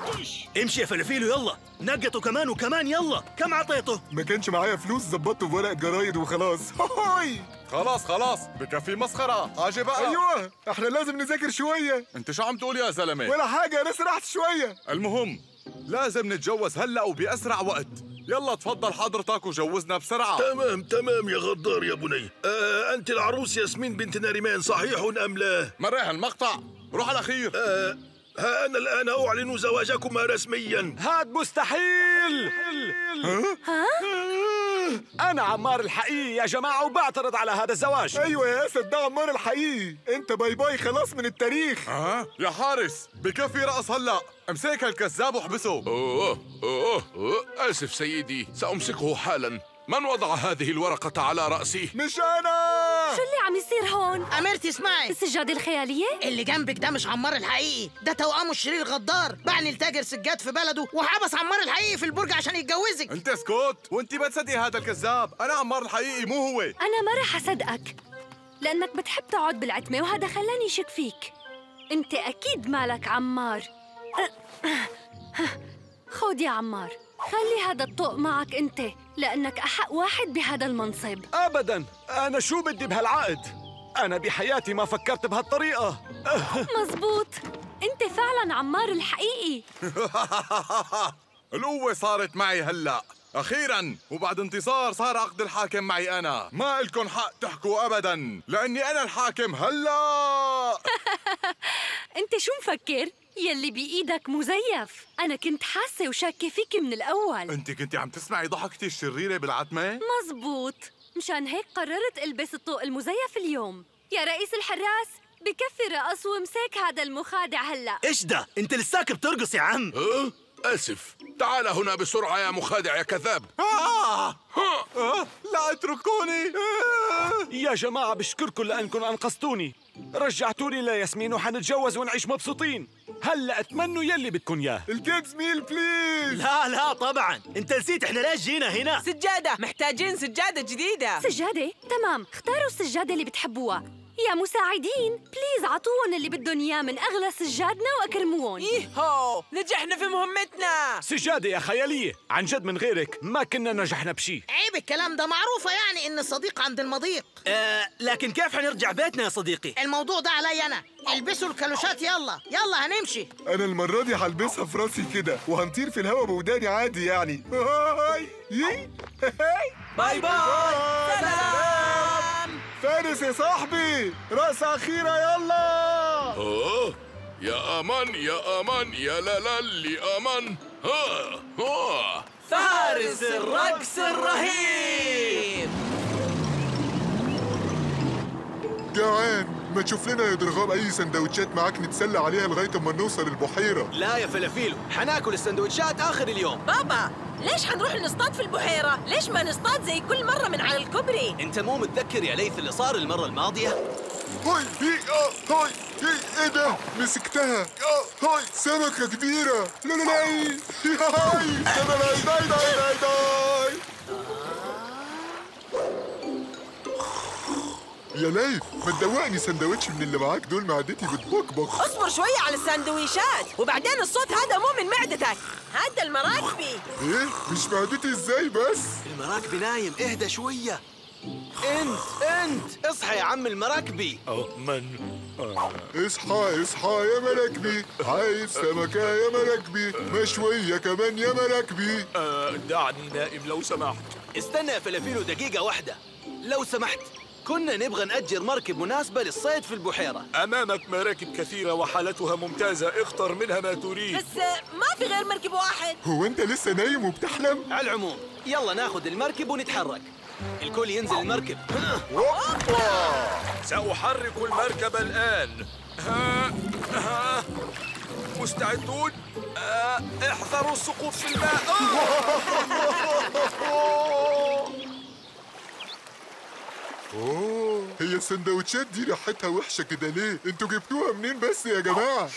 امشي يا فلافيلو يلا نقطوا كمان وكمان يلا كم عطيته ما كانش معايا فلوس ظبطته بورق جرايد وخلاص هاي خلاص خلاص بكفي مسخرة اجي بقى ايوه احنا لازم نذاكر شويه انت شو عم تقول يا زلمة ولا حاجه انا سرحت شويه المهم لازم نتجوز هلا وبأسرع وقت يلا تفضل حضرتك وجوزنا بسرعة تمام تمام يا غدار يا بني آه أنت العروس ياسمين بنت ناريمان صحيح أم لا؟ مريح المقطع روح على الأخير آه ها أنا الآن أعلن زواجكما رسميا هاد مستحيل ها؟ أنا عمار الحقيقي يا جماعة وبعترض على هذا الزواج ايوه يا اسد ده عمار الحقيقي انت باي باي خلاص من التاريخ ها يا حارس بكفي رقص هلا امسك هالكذاب واحبسه أوه أوه أوه آسف سيدي سأمسكه حالا من وضع هذه الورقة على رأسي؟ مش أنا شو اللي عم يصير هون؟ أميرتي اسمعي السجادة الخيالية؟ اللي جنبك ده مش عمار الحقيقي ده توأمه الشرير غدار باعني لتاجر سجاد في بلده وحبس عمار الحقيقي في البرج عشان يتجوزك انت اسكت وانت ما تصدقي هذا الكذاب انا عمار الحقيقي مو هو أنا ما رح أصدقك لأنك بتحب تقعد بالعتمة وهذا خلاني شك فيك أنت أكيد مالك عمار خود يا عمار خلي هذا الطوق معك أنت لأنك أحق واحد بهذا المنصب أبدا أنا شو بدي بهالعقد أنا بحياتي ما فكرت بهالطريقة مزبوط أنت فعلا عمار الحقيقي القوة صارت معي هلا أخيرا وبعد انتصار صار عقد الحاكم معي أنا ما إلكن حق تحكوا أبدا لأني أنا الحاكم هلا أنت شو مفكر؟ يلي بإيدك مزيف أنا كنت حاسة وشاكة فيك من الأول أنت كنتي عم تسمعي ضحكتي الشريرة بالعتمة؟ مزبوط مشان هيك قررت ألبس الطوق المزيف اليوم يا رئيس الحراس بكفي رقص ومسك هذا المخادع هلا ايش ده انت لساك بترقص يا عم أه؟ آسف تعال هنا بسرعة يا مخادع يا كذاب آه! آه! لا اتركوني يا جماعة بشكركم لأنكم أنقذتوني رجعتوني لياسمين وحنتجوز ونعيش مبسوطين هلا اتمنوا يلي بدكم اياه الكيدز ميل بليز لا لا طبعا انت نسيت احنا ليش جينا هنا سجادة محتاجين سجادة جديدة سجادة؟ تمام اختاروا السجادة اللي بتحبوها يا مساعدين بليز عطوهم اللي بدهم اياه من اغلى سجادنا واكرموهم يهو نجحنا في مهمتنا سجادة يا خيالية عن جد من غيرك ما كنا نجحنا بشي عيب الكلام ده معروفة يعني إن الصديق عند المضيق آه لكن كيف حنرجع بيتنا يا صديقي الموضوع ده علي أنا البسوا الكالوشات يلا يلا هنمشي انا المره دي هلبسها في راسي كده وهنطير في الهوا بوداني عادي يعني هاي يي باي باي سلام فارس يا صاحبي رقصة أخيرة يلا أوه يا أمان يا أمان يا لا لا لي أمان ها ها فارس الرقص الرهيب جعان ما تشوف لنا يا درغام أي سندوتشات معاك نتسلى عليها لغاية أما نوصل البحيرة لا يا فلافيلو حناكل السندوتشات آخر اليوم بابا ليش حنروح نصطاد في البحيرة؟ ليش ما نصطاد زي كل مرة من على الكوبري؟ انت مو متذكر يا ليث اللي صار المرة الماضية؟ هاي هي اه هاي هي ايه ده مسكتها اه هاي سمكة كبيرة لا لا لا هاي لا لا داي داي داي داي يا ليث ما تدوقني سندوتش من اللي معاك دول معدتي بتبكبخ اصبر شوية على السندويشات وبعدين الصوت هذا مو من معدتك هذا المراكبي ايه مش معدتي ازاي بس المراكبي نايم اهدى شوية انت انت اصحى يا عم المراكبي من اصحى اصحى يا مراكبي عايز سمكة يا مراكبي مشوية كمان يا مراكبي آه دعني نائم لو سمحت استنى يا فلافيلو دقيقة واحدة لو سمحت كنا نبغى نأجر مركب مناسبة للصيد في البحيرة أمامك مراكب كثيرة وحالتها ممتازة اختر منها ما تريد بس ما في غير مركب واحد هو انت لسه نايم وبتحلم؟ على العموم يلا ناخذ المركب ونتحرك الكل ينزل المركب سأحرك المركب الآن ها ها مستعدون آه احذروا السقوط في الماء اوه هي السندوتشات دي ريحتها وحشة كده ليه؟ انتوا جبتوها منين بس يا جماعة؟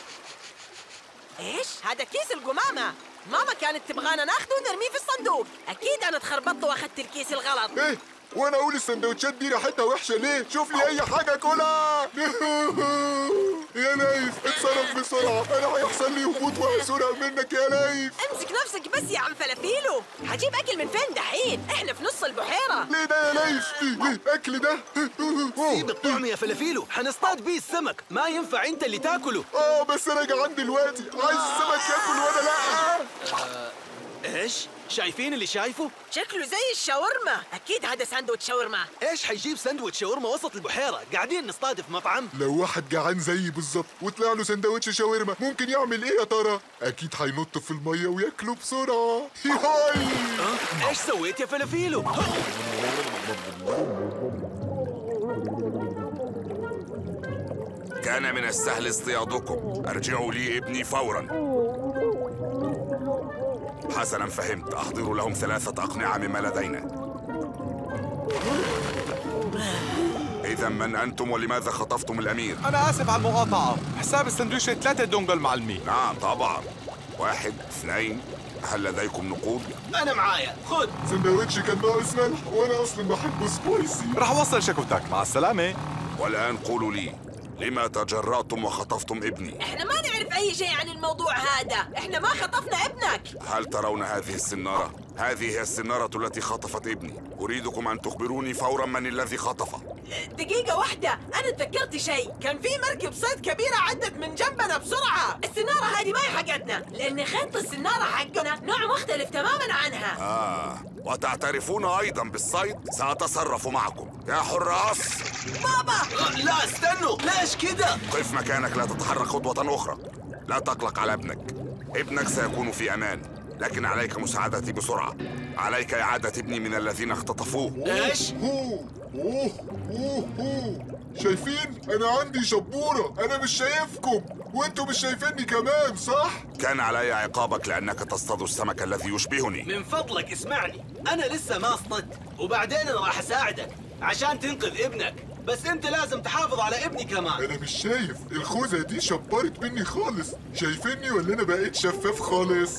ايش؟ هذا كيس القمامة ماما كانت تبغانا ناخده ونرميه في الصندوق اكيد انا اتخربطت واخدت الكيس الغلط ايه وانا اقول السندوتشات دي ريحتها وحشه ليه شوف لي اي حاجه كلها يا ليث اتصرف بسرعه انا هيحصل لي هبوط وهسرق منك يا ليث امسك نفسك بس يا عم فلافيلو هجيب اكل من فين دحين احنا في نص البحيره ليه ده يا ليث الاكل ده سيب الطعم يا فلافيلو حنصطاد بيه السمك ما ينفع انت اللي تاكله اه بس انا جعان دلوقتي عايز السمك ياكل وانا لا ايش شايفين اللي شايفه شكله زي الشاورما اكيد هذا ساندوتش شاورما ايش حيجيب سندوتش شاورما وسط البحيره قاعدين نصطاد في مطعم لو واحد جعان زيي بالظبط وطلع له سندوتش شاورما ممكن يعمل ايه يا ترى اكيد هينط في الميه وياكله بسرعه هاي أه؟ ايش سويت يا فلافيلو كان من السهل اصطيادكم ارجعوا لي ابني فورا حسنا فهمت احضروا لهم ثلاثه اقنعه مما لدينا اذا من انتم ولماذا خطفتم الامير أنا آسف على المقاطعة حساب السندويشة ثلاثة دونجل معلمين نعم طبعا واحد اثنين هل لديكم نقود انا معايا خذ سندوتش كان ناقص ملح وانا اصلا بحبه سبايسي رح أوصل شكوتك مع السلامة والان قولوا لي لما تجرأتم وخطفتم ابني احنا ما نعرف اي شيء عن الموضوع هذا احنا ما خطفنا ابنك هل ترون هذه السنارة؟ هذه هي السنارة التي خطفت ابني أريدكم أن تخبروني فورا من الذي خطفه دقيقة واحدة أنا تذكرت شيء كان في مركب صيد كبيرة عدت من جنبنا بسرعة السنارة هذه ما هي حقتنا لأن خيط السنارة حقنا نوع مختلف تماما عنها آه وتعترفون أيضا بالصيد؟ سأتصرف معكم يا حراس بابا لا استنوا ليش كذا قف مكانك لا تتحرك خطوة أخرى لا تقلق على ابنك ابنك سيكون في أمان لكن عليك مساعدتي بسرعة عليك إعادة ابني من الذين اختطفوه ايش هو اوه اوه اوه شايفين انا عندي شبوره انا مش شايفكم وانتوا مش شايفيني كمان صح كان علي عقابك لأنك تصطاد السمك الذي يشبهني من فضلك اسمعني انا لسه ما اصطدت وبعدين انا راح اساعدك عشان تنقذ ابنك بس انت لازم تحافظ على ابني كمان انا مش شايف الخوذه دي شبرت مني خالص شايفيني ولا انا بقيت شفاف خالص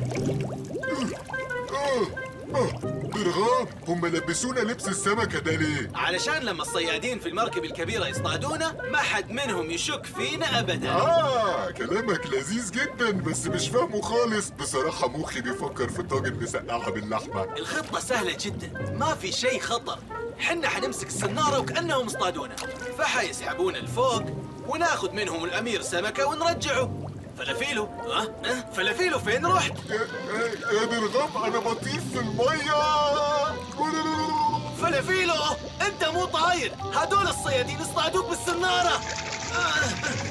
آه، آه، برغام هم لبسونا لبس السمكه ده ليه علشان لما الصيادين في المركب الكبيرة يصطادونا ما حد منهم يشك فينا ابدا آه كلامك لذيذ جدا بس مش فاهمه خالص بصراحة مخي بيفكر في طاجن مسقعة باللحمة الخطة سهلة جدا ما في شيء خطر حنا حنمسك السنارة وكأنهم اصطادونا فحيسحبونا لفوق وناخذ منهم الأمير سمكة ونرجعه فلافيلو ها أه؟ فلافيلو فين رحت؟ يا- يا برغام أنا بطير في المية فلافيلو أنت مو طاير هدول الصيادين اصطادوك بالسنارة آه.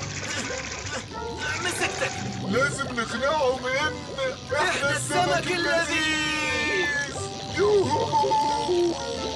مسكتك لازم نقنعهم إن إحنا السمك اللذيذ يوهو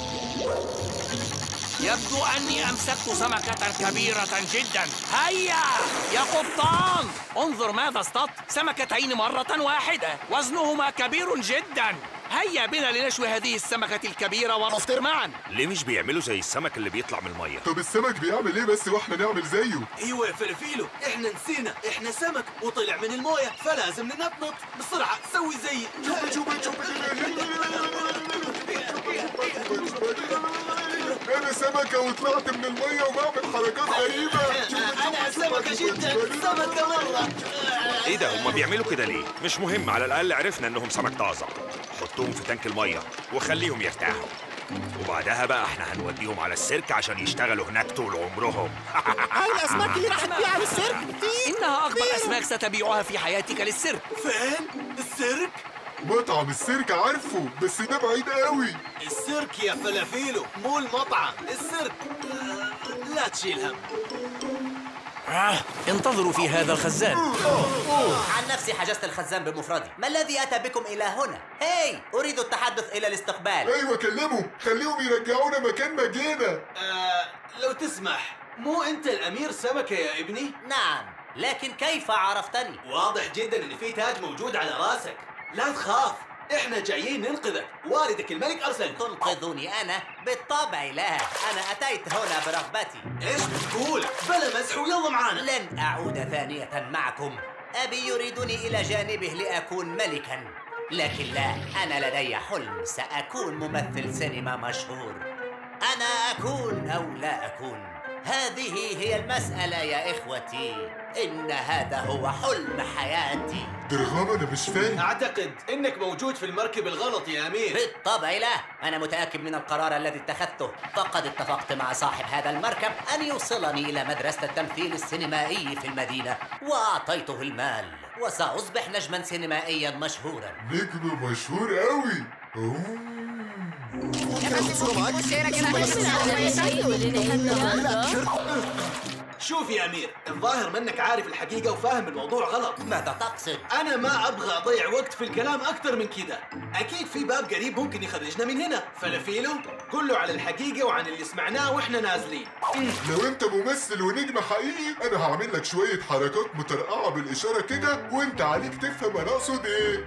يبدو أني أمسكت سمكة كبيرة جدا هيا يا قبطان انظر ماذا اصطدت سمكتين مرة واحدة وزنهما كبير جدا هيا بنا لنشوي هذه السمكة الكبيرة ونفطر معا ليه مش بيعملوا زي السمك اللي بيطلع من المية؟ طب السمك بيعمل إيه بس وإحنا نعمل زيه ايوه يا فلافيلو احنا نسينا احنا سمك وطلع من المويه فلازم ننطنط بسرعه سوي زي أنا سمكة وطلعت من المية وبعمل حركات غريبة انا سمكه جدا سمكه مره ايه ده هما بيعملوا كده ليه؟ مش مهم على الأقل عرفنا إنهم سمك طازة حطوهم في تانك المية وخليهم يرتاحوا وبعدها بقى احنا هنوديهم على السيرك عشان يشتغلوا هناك طول عمرهم هاي الاسماك اللي راح تبيعها بالسيرك إنها أكبر أسماك ستبيعها في حياتك للسيرك فين السيرك مطعم السيرك عارفه بس ده بعيد قوي السيرك يا فلافيلو مو المطعم السيرك آه، لا تشيل هم آه. انتظروا في هذا الخزان عن نفسي حجزت الخزان بمفردي ما الذي أتى بكم إلى هنا؟ هاي أريد التحدث إلى الاستقبال أيوة كلمهم خليهم يرجعونا مكان ما جينا آه لو تسمح مو انت الامير سمكه يا ابني نعم لكن كيف عرفتني؟ واضح جدا ان في تاج موجود على راسك لا تخاف احنا جايين ننقذك والدك الملك ارسل تنقذني أنا؟ بالطبع لا أنا أتيت هنا برغبتي ايش بتقول بلا مزح ويلا معانا لن أعود ثانية معكم أبي يريدني إلى جانبه لأكون ملكا لكن لا أنا لدي حلم سأكون ممثل سينما مشهور أنا أكون أو لا أكون هذه هي المسألة يا إخوتي إن هذا هو حلم حياتي درغام انا مش فاهم اعتقد انك موجود في المركب الغلط يا امير بالطبع لا أنا متأكد من القرار الذي اتخذته فقد اتفقت مع صاحب هذا المركب أن يوصلني إلى مدرسة التمثيل السينمائي في المدينة وأعطيته المال وسأصبح نجما سينمائيا مشهورا نجم مشهور قوي شوف يا امير الظاهر منك عارف الحقيقه وفاهم الموضوع غلط ماذا تقصد انا ما ابغى اضيع وقت في الكلام اكثر من كذا اكيد في باب قريب ممكن يخرجنا من هنا فلفيلو قول له على الحقيقه وعن اللي سمعناه واحنا نازلين لو انت ممثل ونجم حقيقي انا هعمل لك شويه حركات مترقعه بالاشاره كده وانت عليك تفهم انا اقصد ايه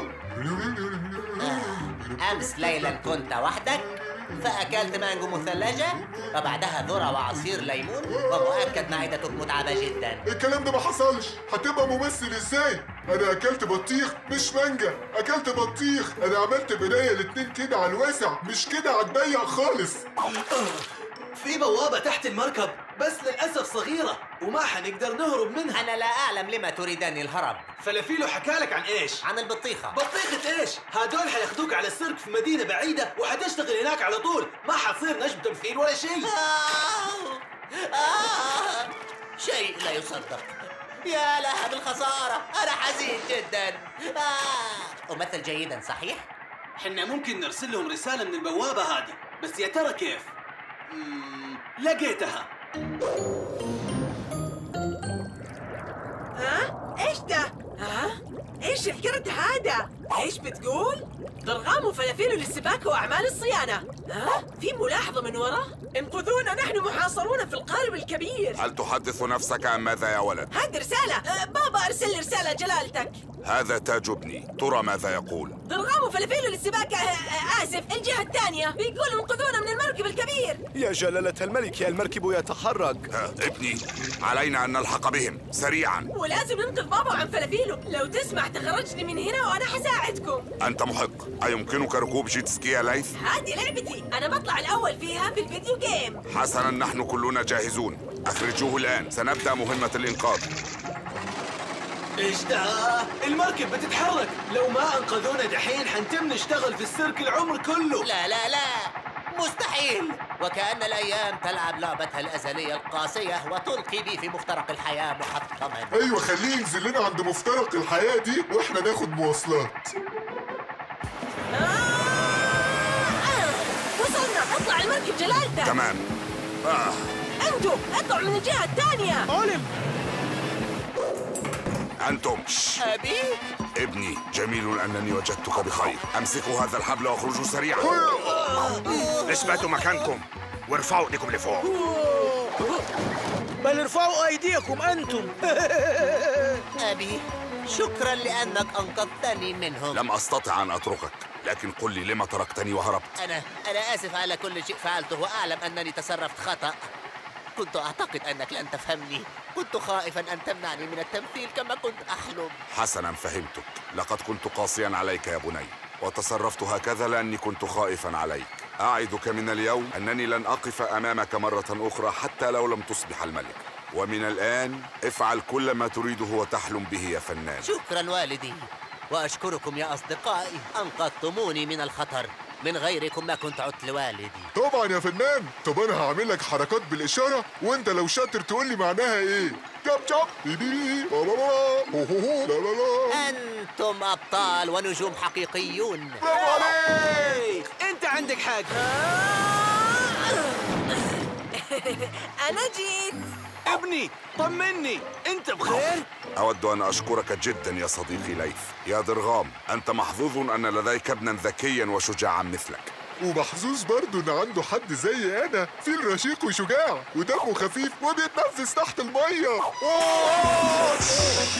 أمس ليلا كنت وحدك فأكلت مانجو مثلجة وبعدها ذرة وعصير ليمون ومؤكد معدتك متعبة جدا الكلام ده ما حصلش هتبقى ممثل ازاي انا اكلت بطيخ مش مانجا اكلت بطيخ انا عملت بنايه الاتنين كده على الواسع مش كده على الضيق خالص في بوابه تحت المركب بس للاسف صغيره وما حنقدر نهرب منها أنا لا أعلم لما تريدني الهرب فلفيلو حكالك عن ايش عن البطيخة بطيخة ايش؟ هدول حياخدوك على السيرك في مدينة بعيدة وحتشتغل هناك على طول، ما حتصير نجم تمثيل ولا شيء. آه شيء لا يصدق يا لها بالخسارة أنا حزين جدا آه. أمثل جيدا صحيح؟ حنا ممكن نرسل لهم رسالة من البوابة هذه، بس يا ترى كيف؟ مم، لقيتها. ها؟ ايش ده؟ ها؟ ايش الكرت هذا؟ ايش بتقول؟ ضرغام وفلافيل للسباكة وأعمال الصيانة ها؟ في ملاحظة من ورا؟ انقذونا نحن محاصرون في القارب الكبير هل تحدث نفسك عن ماذا يا ولد؟ هذه رسالة أه بابا أرسل لي رسالة جلالتك هذا تاج ابني ترى ماذا يقول؟ ضرغام وفلافيل للسباكة أه أه آسف الجهة الثانية بيقول انقذونا من المركب الكبير يا جلالة الملك المركب يتحرك ها، ابني علينا أن نلحق بهم سريعا ولازم ننقذ بابا عن فلافيله لو تسمح تخرجني من هنا وأنا حساعدكم أنت محق أيمكنك ركوب جيت سكي يا ليث؟ هذه لعبتي أنا بطلع الأول فيها في الفيديو جيم حسنا نحن كلنا جاهزون أخرجوه الآن سنبدأ مهمة الإنقاذ ايش ده؟ المركب بتتحرك، لو ما انقذونا دحين حنتم نشتغل في السيرك العمر كله. لا لا لا مستحيل وكأن الأيام تلعب لعبتها الأزلية القاسية وتلقي بي في مفترق الحياة محطما ايوه خليه ينزل لنا عند مفترق الحياه دي واحنا ناخد مواصلات وصلنا اطلع المركب جلالتك تمام آه. انتوا اطلعوا من الجهة الثانية أولم أنتم أبي ابني جميل أنني وجدتك بخير أمسكوا هذا الحبل واخرجوا سريعا اثبتوا مكانكم وارفعوا ايديكم لفوق بل ارفعوا ايديكم انتم. أبي شكرا لأنك أنقذتني منهم لم أستطع أن أتركك لكن قل لي لما تركتني وهربت أنا أنا آسف على كل شيء فعلته وأعلم أنني تصرفت خطأ كنت أعتقد أنك لن تفهمني كنت خائفا أن تمنعني من التمثيل كما كنت أحلم حسنا فهمتك لقد كنت قاسيا عليك يا بني وتصرفت هكذا لأني كنت خائفا عليك أعدك من اليوم أنني لن أقف أمامك مرة أخرى حتى لو لم تصبح الملك ومن الآن افعل كل ما تريده وتحلم به يا فنان شكرا والدي وأشكركم يا أصدقائي أنقذتموني من الخطر من غيركم ما كنت عدت لوالدي طبعا يا فنان طب انا هعمل لك حركات بالاشاره وانت لو شاطر تقول لي معناها ايه جاب جاب بي بي بي با با با هو هو هو لا لا لا أنتم أبطال ونجوم حقيقيون برافو عليك انت عندك حق. أنا جيت ابني طمني، انت بخير؟ أود أن أشكرك جدا يا صديقي ليث يا درغام أنت محظوظ أن لديك ابنا ذكيا وشجاعا مثلك ومحظوظ برضه ان عنده حد زي انا فيل رشيق وشجاع ودمه خفيف وبيتنفس تحت الميه أوه!